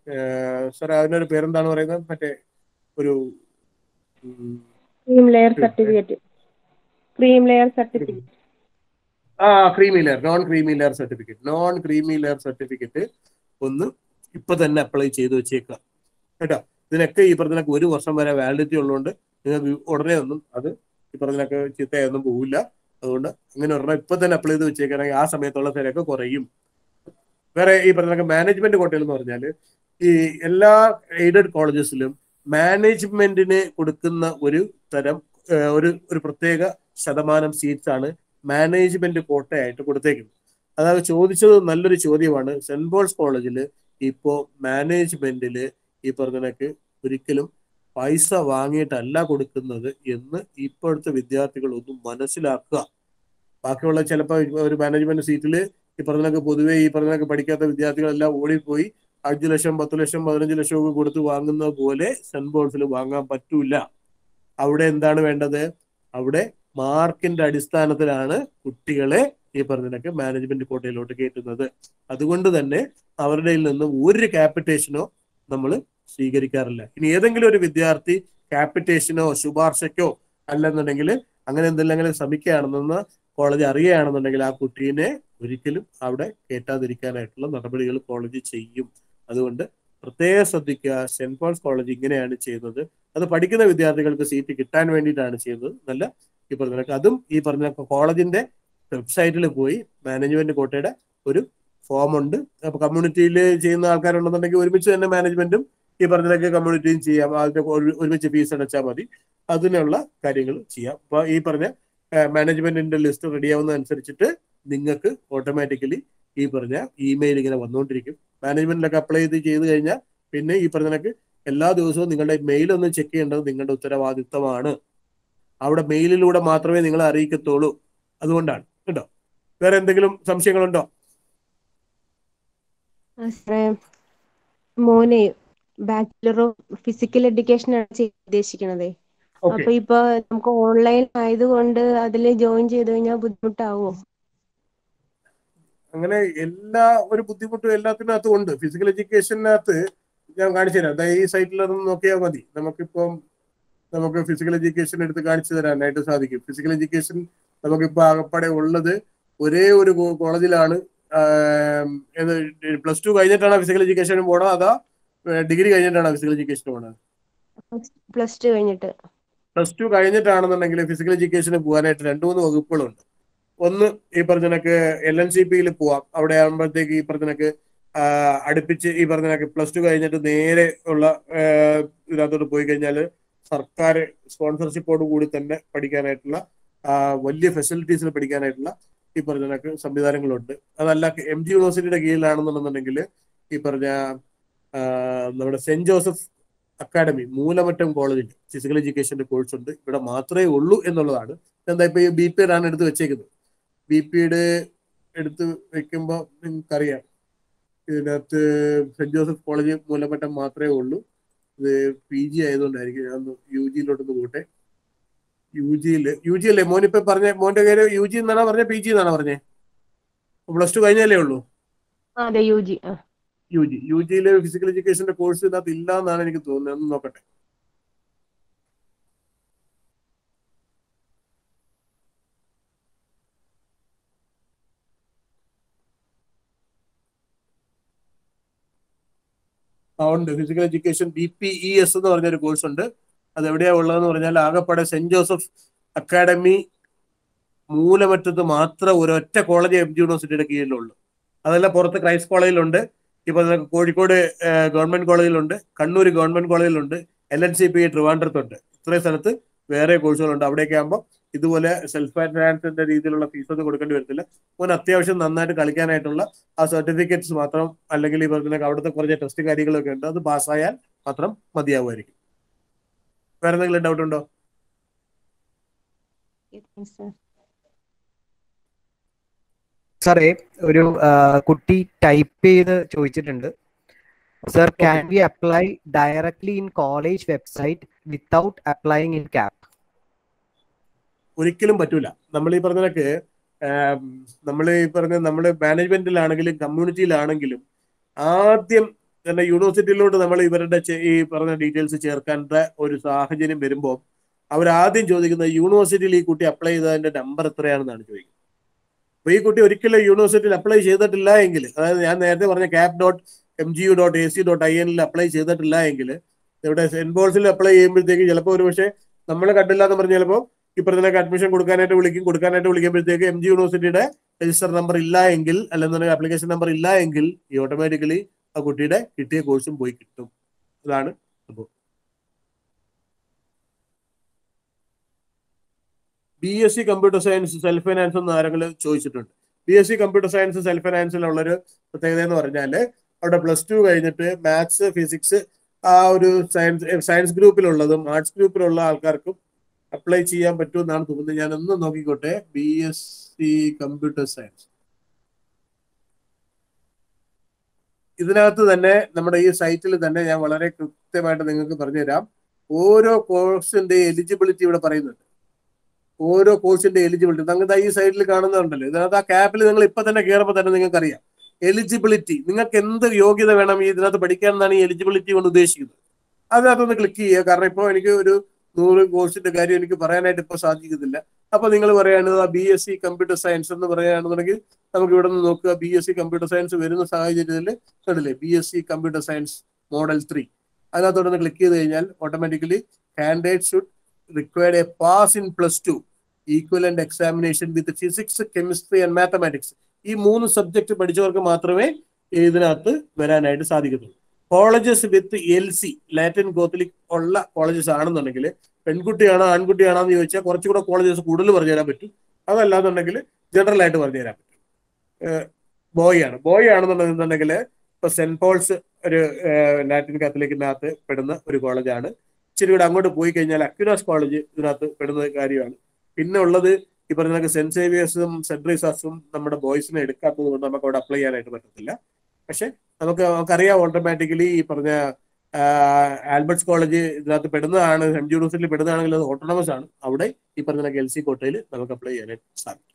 സാർ അതിനൊരു പേരെന്താണ് പറയുന്നത് മറ്റേ ഒരു ഉം, cream layer certificate cream layer certificate ആ creamy layer non creamy layer certificate non creamy layer certificate ഒന്ന് ഇപ്പൊ തന്നെ അപ്ലൈ ചെയ്ത് വെച്ചേക്കുക കേട്ടോ ഇതിനൊക്കെ ഈ പറഞ്ഞ ഒരു വർഷം വരെ വാലിഡിറ്റി ഉള്ളതുകൊണ്ട് നിങ്ങൾക്ക് ഉടനെ ഒന്നും അത് ഈ പറഞ്ഞൊക്കെ ചീത്തയൊന്നും പോവില്ല അതുകൊണ്ട് അങ്ങനെ ഒരെണ്ണം ഇപ്പൊ തന്നെ അപ്ലൈ ചെയ്ത് വെച്ചേക്കുകയാണെങ്കിൽ ആ സമയത്തുള്ള തിരക്ക് കുറയും വേറെ ഈ പറഞ്ഞ മാനേജ്മെന്റ് കോട്ടയിൽ എന്ന് പറഞ്ഞാൽ ഈ എല്ലാ എയ്ഡഡ് കോളേജസിലും മാനേജ്മെന്റിന് കൊടുക്കുന്ന ഒരു തരം ഏഹ്, ഒരു ഒരു പ്രത്യേക ശതമാനം സീറ്റ്സ് ആണ് മാനേജ്മെന്റ് കോട്ടയായിട്ട് കൊടുത്തേക്കുന്നത് അതായത് ചോദിച്ചത് നല്ലൊരു ചോദ്യമാണ് സെന്റ് പോൾസ് കോളേജിൽ ഇപ്പോ മാനേജ്മെന്റില് ഈ പറഞ്ഞ ഒരിക്കലും പൈസ വാങ്ങിയിട്ടല്ല കൊടുക്കുന്നത് എന്ന് ഇപ്പോഴത്തെ വിദ്യാർത്ഥികൾ ഒന്ന് മനസ്സിലാക്കുക ബാക്കിയുള്ള ചിലപ്പോൾ ഒരു മാനേജ്മെന്റ് സീറ്റിൽ ഈ പറഞ്ഞ പൊതുവെ ഈ പറഞ്ഞ പഠിക്കാത്ത വിദ്യാർത്ഥികളെല്ലാം ഓടിപ്പോയി അഞ്ചു ലക്ഷം പത്ത് ലക്ഷം പതിനഞ്ച് ലക്ഷം ഒക്കെ കൊടുത്ത് വാങ്ങുന്ന പോലെ സെന്റ് പോൾസിൽ വാങ്ങാൻ പറ്റൂല അവിടെ എന്താണ് വേണ്ടത് അവിടെ മാർക്കിന്റെ അടിസ്ഥാനത്തിലാണ് കുട്ടികളെ ഈ പറഞ്ഞതൊക്കെ മാനേജ്മെന്റ് കോട്ടയിലോട്ട് കയറ്റുന്നത് അതുകൊണ്ട് തന്നെ അവരുടെ കയ്യിൽ നിന്നും ഒരു ക്യാപിറ്റേഷനോ നമ്മൾ സ്വീകരിക്കാറില്ല ഇനി ഏതെങ്കിലും ഒരു വിദ്യാർത്ഥി ക്യാപിറ്റേഷനോ ശുപാർശയ്ക്കോ അല്ലെന്നുണ്ടെങ്കിൽ അങ്ങനെ എന്തെങ്കിലും ശ്രമിക്കുകയാണെന്ന് കോളേജ് അറിയുകയാണെന്നുണ്ടെങ്കിൽ ആ കുട്ടീനെ ഒരിക്കലും അവിടെ കയറ്റാതിരിക്കാനായിട്ടുള്ള നടപടികൾ കോളേജ് ചെയ്യും അതുകൊണ്ട് പ്രത്യേകം ശ്രദ്ധിക്കുക സെന്റ് പോൾസ് കോളേജ് ഇങ്ങനെയാണ് ചെയ്യുന്നത് അത് പഠിക്കുന്ന വിദ്യാർത്ഥികൾക്ക് സീറ്റ് കിട്ടാൻ വേണ്ടിയിട്ടാണ് ചെയ്യുന്നത് നല്ല ഈ പറഞ്ഞ കണക്ക് അതും ഈ പറഞ്ഞ കോളേജിന്റെ വെബ്സൈറ്റിൽ പോയി മാനേജ്മെന്റ് കോട്ടയുടെ ഒരു ഫോം ഉണ്ട് അപ്പൊ കമ്മ്യൂണിറ്റിയിൽ ചെയ്യുന്ന ആൾക്കാരുണ്ടെന്നുണ്ടെങ്കിൽ ഒരുമിച്ച് തന്നെ മാനേജ്മെന്റും ഈ പറഞ്ഞതൊക്കെ കമ്മ്യൂണിറ്റിയും ചെയ്യാം അതിന്റെ ഒരു- ഒരുമിച്ച് ഫീസ് അടച്ചാൽ മതി അതിനുള്ള കാര്യങ്ങൾ ചെയ്യാം അപ്പൊ ഈ പറഞ്ഞ മാനേജ്മെന്റിന്റെ ലിസ്റ്റ് റെഡിയാവുന്നതനുസരിച്ചിട്ട് നിങ്ങൾക്ക് ഓട്ടോമാറ്റിക്കലി ഈ പറഞ്ഞ ഇമെയിൽ ഇങ്ങനെ വന്നുകൊണ്ടിരിക്കും മാനേജ്മെന്റിലൊക്കെ അപ്ലൈ ചെയ്ത് ചെയ്ത് കഴിഞ്ഞാൽ പിന്നെ ഈ പറഞ്ഞ കണക്ക് എല്ലാ ദിവസവും നിങ്ങളുടെ മെയിൽ ഒന്ന് ചെക്ക് ചെയ്യേണ്ടത് നിങ്ങളുടെ ഉത്തരവാദിത്തമാണ് അവിടെ മെയിലിലൂടെ മാത്രമേ നിങ്ങളെ അറിയിക്കത്തുള്ളൂ അതുകൊണ്ടാണ് കേട്ടോ വേറെ എന്തെങ്കിലും സംശയങ്ങളുണ്ടോ ആ, സാറേ മോനെ ബാച്ചിലർ ഓഫ് ഫിസിക്കൽ എഡ്യൂക്കേഷൻ ആണ് ചെയ്യാൻ ഉദ്ദേശിക്കണതേ ഓക്കെ അപ്പൊ ഇപ്പൊ നമുക്ക് ഓൺലൈൻ ആയതുകൊണ്ട് അതിൽ ജോയിൻ ചെയ്ത് കഴിഞ്ഞാൽ ബുദ്ധിമുട്ടാവോ അങ്ങനെ എല്ലാ ഒരു ബുദ്ധിമുട്ടും എല്ലാത്തിനകത്തും ഉണ്ട് ഫിസിക്കൽ എഡ്യൂക്കേഷനകത്ത് ഞാൻ കാണിച്ചു തരാം ദാ ഈ സൈറ്റിൽ അതൊന്ന് നോക്കിയാൽ മതി നമുക്കിപ്പം നമുക്ക് ഫിസിക്കൽ എഡ്യൂക്കേഷൻ എടുത്ത് കാണിച്ചു തരാനായിട്ട് സാധിക്കും ഫിസിക്കൽ എഡ്യൂക്കേഷൻ നമുക്കിപ്പോ ആകപ്പാടെ ഉള്ളത് ഒരേ ഒരു കോ- കോളേജിലാണ് പ്ലസ് ടു കഴിഞ്ഞിട്ടാണ് ഫിസിക്കൽ എഡ്യൂക്കേഷൻ പോണത് അതാ ഡിഗ്രി കഴിഞ്ഞിട്ടാണ് ഫിസിക്കൽ എഡ്യൂക്കേഷൻ പോണത് പ്ലസ് ടു കഴിഞ്ഞിട്ട് പ്ലസ് ടു കഴിഞ്ഞിട്ടാണെന്നുണ്ടെങ്കിൽ ഫിസിക്കൽ എഡ്യൂക്കേഷന് പോകാനായിട്ട് രണ്ട് മൂന്ന് വകുപ്പുകളുണ്ട് ഒന്ന് ഈ പറഞ്ഞ കണക്ക് എൽ എൻ സി പിയിൽ പോവാം അവിടെ ആകുമ്പോഴത്തേക്ക് ഈ പറഞ്ഞ കണക്ക് ആ, അടുപ്പിച്ച് ഈ പറഞ്ഞ കണക്ക് പ്ലസ് ടു കഴിഞ്ഞിട്ട് നേരെ ഉള്ള ആ, ഇതിനകത്തോട്ട് പോയി കഴിഞ്ഞാൽ സർക്കാർ സ്പോൺസർഷിപ്പോട് കൂടി തന്നെ പഠിക്കാനായിട്ടുള്ള ആ, വലിയ ഫെസിലിറ്റീസിൽ പഠിക്കാനായിട്ടുള്ള ഈ പറഞ്ഞ കണക്ക് സംവിധാനങ്ങളുണ്ട് അതല്ല എം ജി യൂണിവേഴ്സിറ്റിയുടെ കീഴിലാണെന്നുണ്ടെന്നുണ്ടെങ്കിൽ ഈ പറഞ്ഞ ആ, നമ്മുടെ സെന്റ് ജോസഫ് അക്കാഡമി മൂലമറ്റം കോളേജിൽ ഫിസിക്കൽ എഡ്യൂക്കേഷന്റെ കോഴ്സ് ഉണ്ട് ഇവിടെ മാത്രമേ ഉള്ളൂ എന്നുള്ളതാണ് എന്താ ഇപ്പൊ ഈ ബി പി ആണ് എടുത്ത് വെച്ചേക്കുന്നത് ബി പിയുടെ എടുത്ത് വെക്കുമ്പോൾ നിങ്ങൾക്കറിയാം ഇതിനകത്ത് സെന്റ് ജോസഫ് കോളേജ് മൂലമറ്റം മാത്രമേ ഉള്ളൂ ഇത് പി ജി ആയതുകൊണ്ടായിരിക്കും ഞാൻ യു ജിയിലോട്ടൊന്ന് പോട്ടെ യു ജിയിൽ യു ജി അല്ലേ മോനിപ്പോ പറഞ്ഞ മോന്റെ പേര് യു ജി എന്നാണോ പറഞ്ഞ പി ജി എന്നാണോ പറഞ്ഞേ പ്ലസ് ടു കഴിഞ്ഞല്ലേ ഉള്ളൂ ആ, അതെ യു ജി ആ യു ജി യു ജിയിലെ ഫിസിക്കൽ എഡ്യൂക്കേഷന്റെ കോഴ്സ് ഇതിനകത്ത് ഇല്ല എന്നാണ് എനിക്ക് തോന്നുന്നത് ഒന്ന് നോക്കട്ടെ ആ ഉണ്ട് physical education B P E S എന്ന് പറഞ്ഞൊരു കോഴ്സ് ഉണ്ട് അത് എവിടെയാ ഉള്ളതെന്ന് പറഞ്ഞാൽ ആകപ്പാടെ സെന്റ് ജോസഫ് അക്കാഡമി മൂലമറ്റത്ത് മാത്രം ഒരൊറ്റ കോളേജ് എം ജി യൂണിവേഴ്സിറ്റിയുടെ കീഴിലുള്ളൂ അതല്ല പുറത്ത് ക്രൈസ്റ്റ് കോളേജിലുണ്ട് ഇപ്പൊ നിങ്ങൾക്ക് കോഴിക്കോട് ഏഹ്, ഗവൺമെന്റ് കോളേജിലുണ്ട് കണ്ണൂർ ഗവൺമെന്റ് കോളേജിലുണ്ട് എൽ എൻ സി പി ട്രിവാൻഡ്രത്തുണ്ട് ഇത്രയും സ്ഥലത്ത് വേറെ കോഴ്സുകളുണ്ട് അവിടെയൊക്കെ ആകുമ്പോൾ ഇതുപോലെ സെൽഫ് ഫിനാൻസിന്റെ രീതിയിലുള്ള ഫീസ് ഒന്നും കൊടുക്കേണ്ടി വരത്തില്ല മോൻ അത്യാവശ്യം നന്നായിട്ട് കളിക്കാനായിട്ടുള്ള ആ സർട്ടിഫിക്കറ്റ്സ് മാത്രം അല്ലെങ്കിൽ ഈ പറഞ്ഞ അവിടുത്തെ കുറച്ച് ടെസ്റ്റ് കാര്യങ്ങളൊക്കെ ഉണ്ട് അത് പാസ്സായാൽ മാത്രം മതിയാവുമായിരിക്കും വേറെ എന്തെങ്കിലും ഡൗട്ട് ഉണ്ടോ സാർ സാറേ ഒരു ആ, കുട്ടി ടൈപ്പ് ചെയ്ത് ചോദിച്ചിട്ടുണ്ട് sir can we apply directly in college website without applying in cap ഒരിക്കലും പറ്റൂല നമ്മൾ ഈ പറഞ്ഞതൊക്കെ നമ്മൾ ഈ പറഞ്ഞ നമ്മുടെ മാനേജ്മെന്റിലാണെങ്കിലും കമ്മ്യൂണിറ്റിയിലാണെങ്കിലും ആദ്യം തന്നെ യൂണിവേഴ്സിറ്റിയിലോട്ട് നമ്മൾ ഇവരുടെ ചെ- ഈ പറഞ്ഞ ഡീറ്റെയിൽസ് ചേർക്കേണ്ട ഒരു സാഹചര്യം വരുമ്പോൾ അവരാദ്യം ചോദിക്കുന്നത് യൂണിവേഴ്സിറ്റിയിൽ ഈ കുട്ടി അപ്ലൈ ചെയ്തതിന്റെ നമ്പർ എത്രയാണെന്നാണ് ചോദിക്കുന്നത് അപ്പൊ ഈ കുട്ടി ഒരിക്കലും യൂണിവേഴ്സിറ്റിയിൽ അപ്ലൈ ചെയ്തിട്ടില്ല എങ്കിൽ അതായത് ഞാൻ നേരത്തെ പറഞ്ഞ cap dot M G U dot A C dot I എനിൽ അപ്ലൈ ചെയ്തിട്ടില്ല എങ്കിൽ ഇവിടെ സെന്റ് പോൾസിൽ അപ്ലൈ ചെയ്യുമ്പോഴത്തേക്ക് ചിലപ്പോൾ ഒരു പക്ഷേ നമ്മൾ കണ്ടില്ല എന്ന് പറഞ്ഞ ചിലപ്പോൾ ഈ പറഞ്ഞ അഡ്മിഷൻ കൊടുക്കാനായിട്ട് വിളിക്കും കൊടുക്കാനായിട്ട് വിളിക്കുമ്പോഴത്തേക്ക് എം ജി യൂണിവേഴ്സിറ്റിയുടെ രജിസ്റ്റർ നമ്പർ ഇല്ല എങ്കിൽ അല്ലെന്നുണ്ടെങ്കിൽ ആപ്ലിക്കേഷൻ നമ്പർ ഇല്ല എങ്കിൽ ഈ ഓട്ടോമാറ്റിക്കലി ആ കുട്ടിയുടെ കിട്ടിയ കോഴ്സും പോയി കിട്ടും അതാണ് സംഭവം B S C computer science self finance എന്ന് ആരെങ്കിലും ചോദിച്ചിട്ടുണ്ട് B S C computer science self ഫൈനാൻസിലുള്ളൊരു പ്രത്യേകത എന്ന് പറഞ്ഞാൽ അവിടെ പ്ലസ് ടു കഴിഞ്ഞിട്ട് മാത്സ് ഫിസിക്സ് ആ ഒരു സയൻസ് സയൻസ് ഗ്രൂപ്പിലുള്ളതും ആർട്സ് ഗ്രൂപ്പിലുള്ള ആൾക്കാർക്കും അപ്ലൈ ചെയ്യാൻ പറ്റുമെന്നാണ് തോന്നുന്നത് ഞാൻ ഒന്ന് നോക്കിക്കോട്ടെ B S C computer science ഇതിനകത്ത് തന്നെ നമ്മുടെ ഈ സൈറ്റിൽ തന്നെ ഞാൻ വളരെ കൃത്യമായിട്ട് നിങ്ങൾക്ക് പറഞ്ഞുതരാം ഓരോ കോഴ്സിന്റെ എലിജിബിലിറ്റി ഇവിടെ പറയുന്നുണ്ട് ഓരോ കോഴ്സിന്റെ എലിജിബിലിറ്റി നിങ്ങൾക്ക് ഈ സൈഡിൽ കാണുന്നുണ്ടല്ലോ ഇതിനകത്ത് ആ ക്യാപ്പിൽ നിങ്ങൾ ഇപ്പൊ തന്നെ കയറുമ്പോൾ തന്നെ നിങ്ങൾക്ക് അറിയാം എലിജിബിലിറ്റി നിങ്ങൾക്ക് എന്ത് യോഗ്യത വേണം ഈ ഇതിനകത്ത് പഠിക്കാൻ എന്നാണ് ഈ എലിജിബിലിറ്റി കൊണ്ട് ഉദ്ദേശിക്കുന്നത് അതിനകത്തൊന്ന് ക്ലിക്ക് ചെയ്യുക കാരണം ഇപ്പോൾ എനിക്ക് ഒരു നൂറ് കോഴ്സിന്റെ കാര്യം എനിക്ക് പറയാനായിട്ട് ഇപ്പോൾ സാധിക്കുന്നില്ല അപ്പൊ നിങ്ങൾ പറയുകയാണെങ്കിൽ B S C computer science എന്ന് പറയുകയാണെന്നുണ്ടെങ്കിൽ നമുക്ക് ഇവിടെ നിന്ന് നോക്കുക B S C computer science വരുന്ന സാഹചര്യത്തിൽ കണ്ടില്ലേ B S C computer science model three അതിനകത്തോടൊന്ന് ക്ലിക്ക് ചെയ്ത് കഴിഞ്ഞാൽ automatically candidate should required a pass in plus two equivalent examination with physics chemistry and mathematics ഈ മൂന്ന് സബ്ജക്ട് പഠിച്ചവർക്ക് മാത്രമേ ഇതിനകത്ത് വരാനായിട്ട് സാധിക്കത്തുള്ളൂ colleges with L C Latin Catholic ഉള്ള കോളേജസ് ആണെന്നുണ്ടെങ്കിൽ പെൺകുട്ടിയാണോ ആൺകുട്ടിയാണോ എന്ന് ചോദിച്ചാൽ കുറച്ചുകൂടെ കോളേജസ് കൂടുതൽ പറഞ്ഞു തരാൻ പറ്റും അതല്ലാന്നുണ്ടെങ്കിൽ ജനറൽ ആയിട്ട് പറഞ്ഞു തരാൻ പറ്റും ബോയ് ആണ് ബോയ് ആണെന്നുണ്ടെന്നുണ്ടെങ്കിൽ ഇപ്പൊ സെന്റ് പോൾസ് ഒരു ലാറ്റിൻ കാത്തലിക്കിനകത്ത് പെടുന്ന ഒരു കോളേജാണ് ഇച്ചിരി കൂടെ അങ്ങോട്ട് പോയി കഴിഞ്ഞാൽ അക്യുനാസ് കോളേജ് ഇതിനകത്ത് പെടുന്ന കാര്യമാണ് പിന്നെ ഉള്ളത് ഈ പറഞ്ഞ സെന്റ് സേവിയേഴ്സും സെന്റ് റീസാസും നമ്മുടെ ബോയ്സിനെ എടുക്കാത്തത് കൊണ്ട് നമുക്ക് അവിടെ അപ്ലൈ ചെയ്യാനായിട്ട് പറ്റത്തില്ല പക്ഷെ നമുക്ക് നമുക്കറിയാം ഓട്ടോമാറ്റിക്കലി ഈ പറഞ്ഞ ആൽബർട്ട്സ് കോളേജ് ഇതിനകത്ത് പെടുന്നതാണ് എം ജി യൂണിവേഴ്സിറ്റിയിൽ പെടുന്നതാണെങ്കിൽ അത് ഓട്ടോണമസ് ആണ് അവിടെ ഈ പറഞ്ഞ എൽ സി കോട്ടയിൽ നമുക്ക് അപ്ലൈ ചെയ്യാനായിട്ട് സാധിക്കും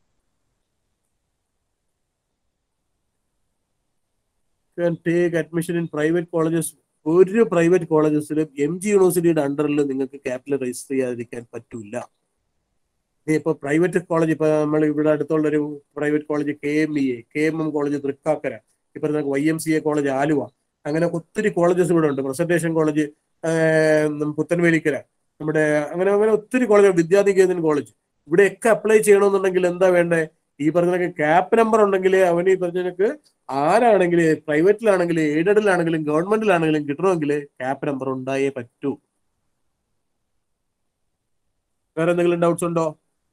take admission in private colleges ഒരു പ്രൈവറ്റ് കോളേജസിലും എം ജി യൂണിവേഴ്സിറ്റിയുടെ അണ്ടറിൽ നിങ്ങൾക്ക് ക്യാപിറ്റൽ രജിസ്റ്റർ ചെയ്യാതിരിക്കാൻ പറ്റൂല ഇപ്പൊ പ്രൈവറ്റ് കോളേജ് ഇപ്പൊ നമ്മൾ ഇവിടെ അടുത്തുള്ള ഒരു private college K M E A K M M college Thrikkakara ഇപ്പൊ നമുക്ക് Y M C A college Aluva അങ്ങനെ ഒത്തിരി കോളേജസ് ഇവിടെ ഉണ്ട് പ്രസന്റേഷൻ കോളേജ് പുത്തൻവേലിക്കര നമ്മുടെ അങ്ങനെ അങ്ങനെ ഒത്തിരി കോളേജ് വിദ്യാനികേതൻ കോളേജ് ഇവിടെയൊക്കെ അപ്ലൈ ചെയ്യണമെന്നുണ്ടെങ്കിൽ എന്താ വേണ്ടേ ഈ പറഞ്ഞ ക്യാപ്പ് നമ്പർ ഉണ്ടെങ്കിൽ അവന് ഈ പറഞ്ഞ ആരാണെങ്കിൽ പ്രൈവറ്റിലാണെങ്കിലും എയ്ഡഡിലാണെങ്കിലും ഗവൺമെന്റിലാണെങ്കിലും കിട്ടണമെങ്കിൽ ക്യാപ്പ് നമ്പർ ഉണ്ടായേ പറ്റൂ വേറെ എന്തെങ്കിലും ഡൗട്ട്സ് ഉണ്ടോ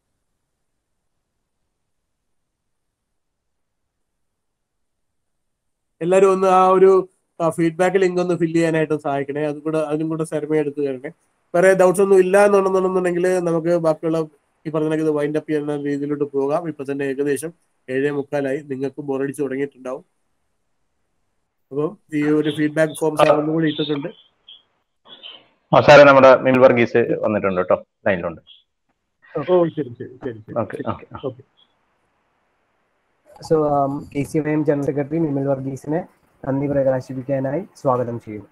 എല്ലാവരും ഒന്ന് ആ ഒരു ഫീഡ്ബാക്ക് ലിങ്ക് ഒന്ന് ഫില്ല് ചെയ്യാനായിട്ട് സഹായിക്കണേ അതും കൂടെ അതിനും കൂടെ സർവേ എടുത്ത് തരണേ വേറെ ഡൗട്ട്സ് ഒന്നും ഇല്ല എന്നുണ്ടെന്നുണ്ടെങ്കിൽ നമുക്ക് ബാക്കിയുള്ള ഈ പറഞ്ഞ ഇത് വൈൻഡ് അപ്പ് ചെയ്യുന്ന രീതിയിലോട്ട് പോകാം ഇപ്പൊ തന്നെ ഏകദേശം ഏഴേ മുക്കാലായി നിങ്ങൾക്ക് ബോറടിച്ച് തുടങ്ങിയിട്ടുണ്ടാവും അപ്പം ഈ ഒരു ഫീഡ്ബാക്ക് ഫോം സാർ ഒന്നുകൂടി ഇട്ടിട്ടുണ്ട് ആ സാറേ നമ്മുടെ മിൽ വർഗീസ് വന്നിട്ടുണ്ട് കേട്ടോ ലൈനിലുണ്ട് ഓ ശരി ശരി ശരി ശരി okay okay okay so K C Y M general secretary Nimil വർഗീസിനെ നന്ദി പ്രകാശിപ്പിക്കാനായി സ്വാഗതം ചെയ്യുന്നു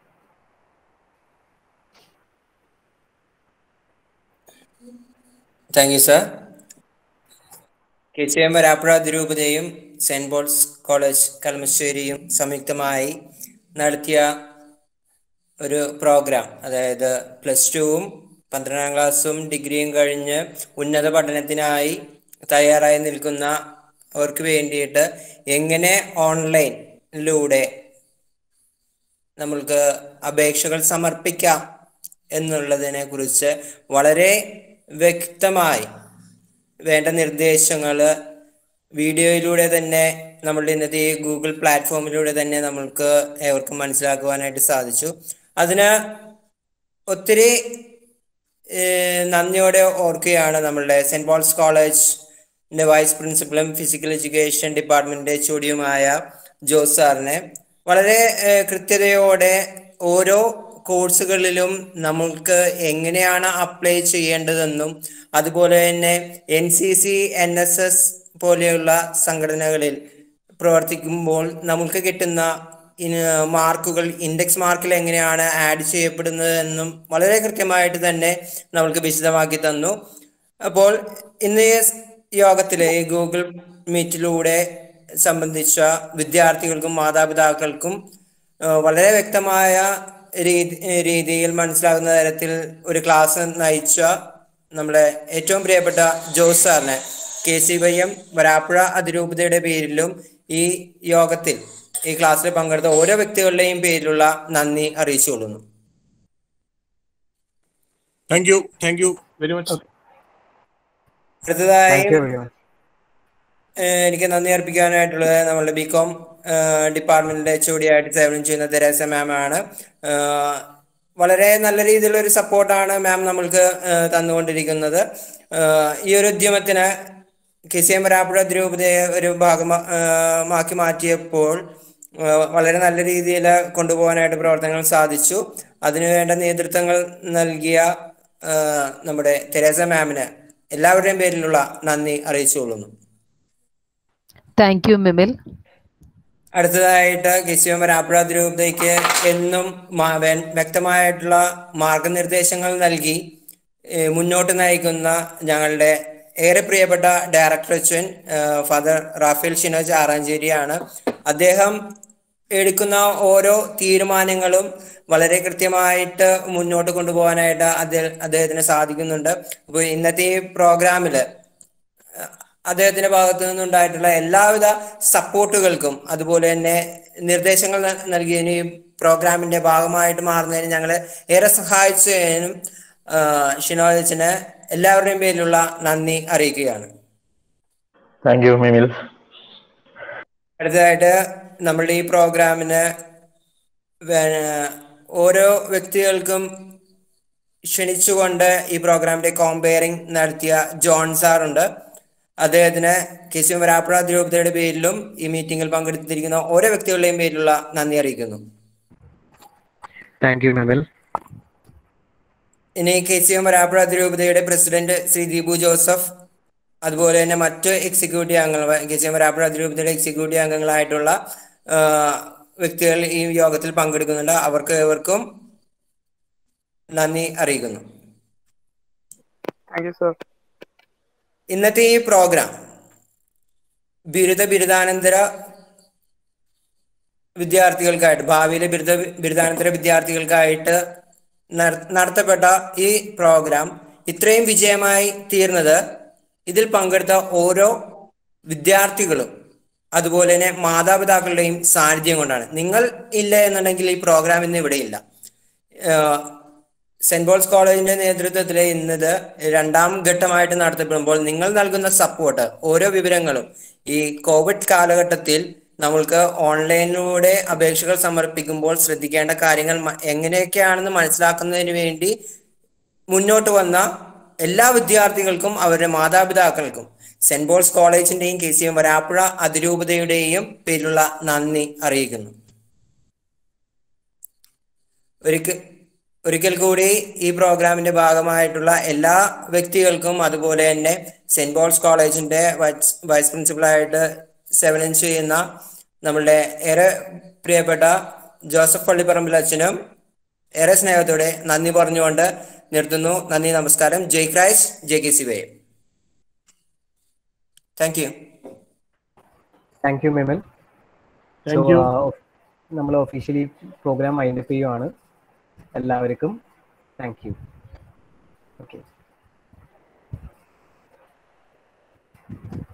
thank you sir K C M Varapuzha അതിരൂപതയും സെന്റ് പോൾസ് കോളേജ് കളമശ്ശേരിയും സംയുക്തമായി നടത്തിയ ഒരു പ്രോഗ്രാം അതായത് പ്ലസ് ടുവും പന്ത്രണ്ടാം ക്ലാസ്സും ഡിഗ്രിയും കഴിഞ്ഞ് ഉന്നത പഠനത്തിനായി തയ്യാറായി നിൽക്കുന്ന അവർക്ക് വേണ്ടിയിട്ട് എങ്ങനെ ഓൺലൈനിലൂടെ നമ്മൾക്ക് അപേക്ഷകൾ സമർപ്പിക്കാം എന്നുള്ളതിനെ കുറിച്ച് വളരെ വ്യക്തമായി വേണ്ട നിർദ്ദേശങ്ങൾ വീഡിയോയിലൂടെ തന്നെ നമ്മളുടെ ഇന്നത്തെ ഈ ഗൂഗിൾ പ്ലാറ്റ്ഫോമിലൂടെ തന്നെ നമ്മൾക്ക് ഏവർക്കും മനസ്സിലാക്കുവാനായിട്ട് സാധിച്ചു അതിന് ഒത്തിരി ഏഹ്, നന്ദിയോടെ ഓർക്കുകയാണ് നമ്മളുടെ സെന്റ് പോൾസ് കോളേജിന്റെ വൈസ് പ്രിൻസിപ്പലും physical education department H Jose സാറിനെ വളരെ ഏഹ്, കൃത്യതയോടെ ഓരോ കോഴ്സുകളിലും നമ്മൾക്ക് എങ്ങനെയാണ് അപ്ലൈ ചെയ്യേണ്ടതെന്നും അതുപോലെ തന്നെ N C C N S S പോലെയുള്ള സംഘടനകളിൽ പ്രവർത്തിക്കുമ്പോൾ നമുക്ക് കിട്ടുന്ന ഇന് മാർക്കുകൾ ഇൻഡെക്സ് മാർക്കിൽ എങ്ങനെയാണ് ആഡ് ചെയ്യപ്പെടുന്നത് എന്നും വളരെ കൃത്യമായിട്ട് തന്നെ നമ്മൾക്ക് വിശദമാക്കി തന്നു അപ്പോൾ ഇന്ന് ഈ യോഗത്തിലെ ഈ ഗൂഗിൾ മീറ്റിലൂടെ സംബന്ധിച്ച വിദ്യാർത്ഥികൾക്കും മാതാപിതാക്കൾക്കും ആ, വളരെ വ്യക്തമായ രീതി രീതിയിൽ മനസ്സിലാകുന്ന തരത്തിൽ ഒരു ക്ലാസ് നയിച്ച നമ്മുടെ ഏറ്റവും പ്രിയപ്പെട്ട ജോസ് സാറിനെ K C Y M Varapuzha അതിരൂപതയുടെ പേരിലും ഈ യോഗത്തിൽ ഈ ക്ലാസ്സിൽ പങ്കെടുത്ത ഓരോ വ്യക്തികളുടെയും പേരിലുള്ള നന്ദി അറിയിച്ചുകൊള്ളുന്നു thank you thank you very much അടുത്തതായി താങ്ക് യു വെരി മച്ച് ഏഹ് എനിക്ക് നന്ദി അർപ്പിക്കാനായിട്ടുള്ളത് നമ്മളുടെ ബികോം ഡിപ്പാർട്ട്മെന്റിലെ എച്ച് ആയിട്ട് സേവനം ചെയ്യുന്ന തെരേസ മാം ആണ് ഏഹ് വളരെ നല്ല രീതിയിലുള്ള ഒരു സപ്പോർട്ടാണ് മാം നമ്മൾക്ക് ഏഹ് തന്നുകൊണ്ടിരിക്കുന്നത് ഏഹ് ഈ ഒരു ഉദ്യമത്തിന് കെ സി എം വരാപ്പുഴ ദ്രൗപതിയെ ഒരു ഭാഗമാക്കി മാറ്റിയപ്പോൾ ആ, വളരെ നല്ല രീതിയിൽ കൊണ്ടുപോകാനായിട്ട് പ്രവർത്തനങ്ങൾ സാധിച്ചു അതിനുവേണ്ട നേതൃത്വങ്ങൾ നൽകിയ ആ, നമ്മുടെ തെരേസ മാമിന് എല്ലാവരുടെയും പേരിലുള്ള നന്ദി അറിയിച്ചുകൊള്ളുന്നു താങ്ക് യു മിമിൽ അടുത്തതായിട്ട് കിസ്യം വരാപ്പുഴ ദ്രൂപതയ്ക്ക് എന്നും മാ- വേ- വ്യക്തമായിട്ടുള്ള മാർഗനിർദ്ദേശങ്ങൾ നൽകി ഏഹ് മുന്നോട്ട് നയിക്കുന്ന ഞങ്ങളുടെ ഏറെ പ്രിയപ്പെട്ട ഡയറക്ടർ അച്ഛൻ ഏഹ് ഫാദർ റാഫേൽ ഷിനോജ് ആറാഞ്ചേരിയാണ് അദ്ദേഹം എടുക്കുന്ന ഓരോ തീരുമാനങ്ങളും വളരെ കൃത്യമായിട്ട് മുന്നോട്ട് കൊണ്ടുപോകാനായിട്ട് അദ്ദേഹ അദ്ദേഹത്തിന് സാധിക്കുന്നുണ്ട് അപ്പോൾ ഇന്നത്തെ ഈ പ്രോഗ്രാമില് അദ്ദേഹത്തിന്റെ ഭാഗത്തു നിന്നുണ്ടായിട്ടുള്ള എല്ലാവിധ സപ്പോർട്ടുകൾക്കും അതുപോലെ തന്നെ നിർദ്ദേശങ്ങൾ ന- നൽകിയതിനും ഈ പ്രോഗ്രാമിന്റെ ഭാഗമായിട്ട് മാറുന്നതിന് ഞങ്ങളെ ഏറെ സഹായിച്ചതിനും ആ, ഷിനോജന് എല്ലാവരുടെയും പേരിലുള്ള നന്ദി അറിയിക്കുകയാണ് താങ്ക് യു മിമിൽ അടുത്തതായിട്ട് നമ്മളുടെ ഈ പ്രോഗ്രാമിന് വേ- ഓരോ വ്യക്തികൾക്കും ക്ഷണിച്ചുകൊണ്ട് ഈ പ്രോഗ്രാമിന്റെ കോമ്പയറിംഗ് നടത്തിയ ജോൺ സാർ ഉണ്ട് അദ്ദേഹത്തിന് കെ വരാപ്പുഴ ദ്രൗപതയുടെ പേരിലും ഈ മീറ്റിംഗിൽ പങ്കെടുത്തിരിക്കുന്ന ഓരോ വ്യക്തികളുടെയും പേരിലുള്ള നന്ദി അറിയിക്കുന്നു താങ്ക് യു നവൽ ഇനി കെ സി എം വരാപ്പുഴ ദ്രൗപതയുടെ പ്രസിഡന്റ് ശ്രീ ദീപു ജോസഫ് അതുപോലെ തന്നെ മറ്റ് എക്സിക്യൂട്ടീവ് അംഗങ്ങൾ കെ സി എം വരാപ്പുഴ ദ്രൗപതയുടെ എക്സിക്യൂട്ടീവ് അംഗങ്ങളായിട്ടുള്ള ആ, വ്യക്തികൾ ഈ യോഗത്തിൽ പങ്കെടുക്കുന്നുണ്ട് അവർക്ക് ഏവർക്കും നന്ദി അറിയിക്കുന്നു താങ്ക് യു സർ ഇന്നത്തെ ഈ പ്രോഗ്രാം ബിരുദ ബിരുദാനന്തര വിദ്യാർത്ഥികൾക്കായിട്ട് ഭാവിയിലെ ബിരുദ ബിരുദാനന്തര വിദ്യാർത്ഥികൾക്കായിട്ട് നട- നടത്തപ്പെട്ട ഈ പ്രോഗ്രാം ഇത്രയും വിജയമായി തീർന്നത് ഇതിൽ പങ്കെടുത്ത ഓരോ വിദ്യാർത്ഥികളും അതുപോലെ തന്നെ മാതാപിതാക്കളുടെയും സാന്നിധ്യം കൊണ്ടാണ് നിങ്ങൾ ഇല്ല എന്നുണ്ടെങ്കിൽ ഈ പ്രോഗ്രാം ഇന്ന് ഇവിടെ ഇല്ല ഏഹ് സെന്റ് പോൾസ് കോളേജിന്റെ നേതൃത്വത്തിൽ ഇന്നത് രണ്ടാം ഘട്ടമായിട്ട് നടത്തപ്പെടുമ്പോൾ നിങ്ങൾ നൽകുന്ന സപ്പോർട്ട് ഓരോ വിവരങ്ങളും ഈ കോവിഡ് കാലഘട്ടത്തിൽ നമ്മൾക്ക് ഓൺലൈനിലൂടെ അപേക്ഷകൾ സമർപ്പിക്കുമ്പോൾ ശ്രദ്ധിക്കേണ്ട കാര്യങ്ങൾ മ- എങ്ങനെയൊക്കെയാണെന്ന് മനസ്സിലാക്കുന്നതിന് വേണ്ടി മുന്നോട്ട് വന്ന എല്ലാ വിദ്യാർത്ഥികൾക്കും അവരുടെ മാതാപിതാക്കൾക്കും സെന്റ് പോൾസ് കോളേജിന്റെയും കെ സി എം വരാപ്പുഴ അതിരൂപതയുടെയും പേരിലുള്ള നന്ദി അറിയിക്കുന്നു ഒരിക്കൽ ഒരിക്കൽ കൂടി ഈ പ്രോഗ്രാമിന്റെ ഭാഗമായിട്ടുള്ള എല്ലാ വ്യക്തികൾക്കും അതുപോലെ തന്നെ സെന്റ് പോൾസ് കോളേജിന്റെ വൈസ് വൈസ് പ്രിൻസിപ്പളായിട്ട് സേവനം ചെയ്യുന്ന നമ്മളുടെ ഏറെ പ്രിയപ്പെട്ട ജോസഫ് പള്ളിപ്പറമ്പിൽ അച്ഛനും ഏറെ സ്നേഹത്തോടെ നന്ദി പറഞ്ഞുകൊണ്ട് നിർത്തുന്നു നന്ദി നമസ്കാരം ജയ് ക്രൈസ്റ്റ് ജയ് K C Y thank you thank you മെമൽ Thank you. നമ്മൾ ഒഫീഷ്യലി പ്രോഗ്രാം വൈൻഡപ്പ് ചെയ്യുവാണ് എല്ലാവർക്കും താങ്ക് യു ഓക്കെ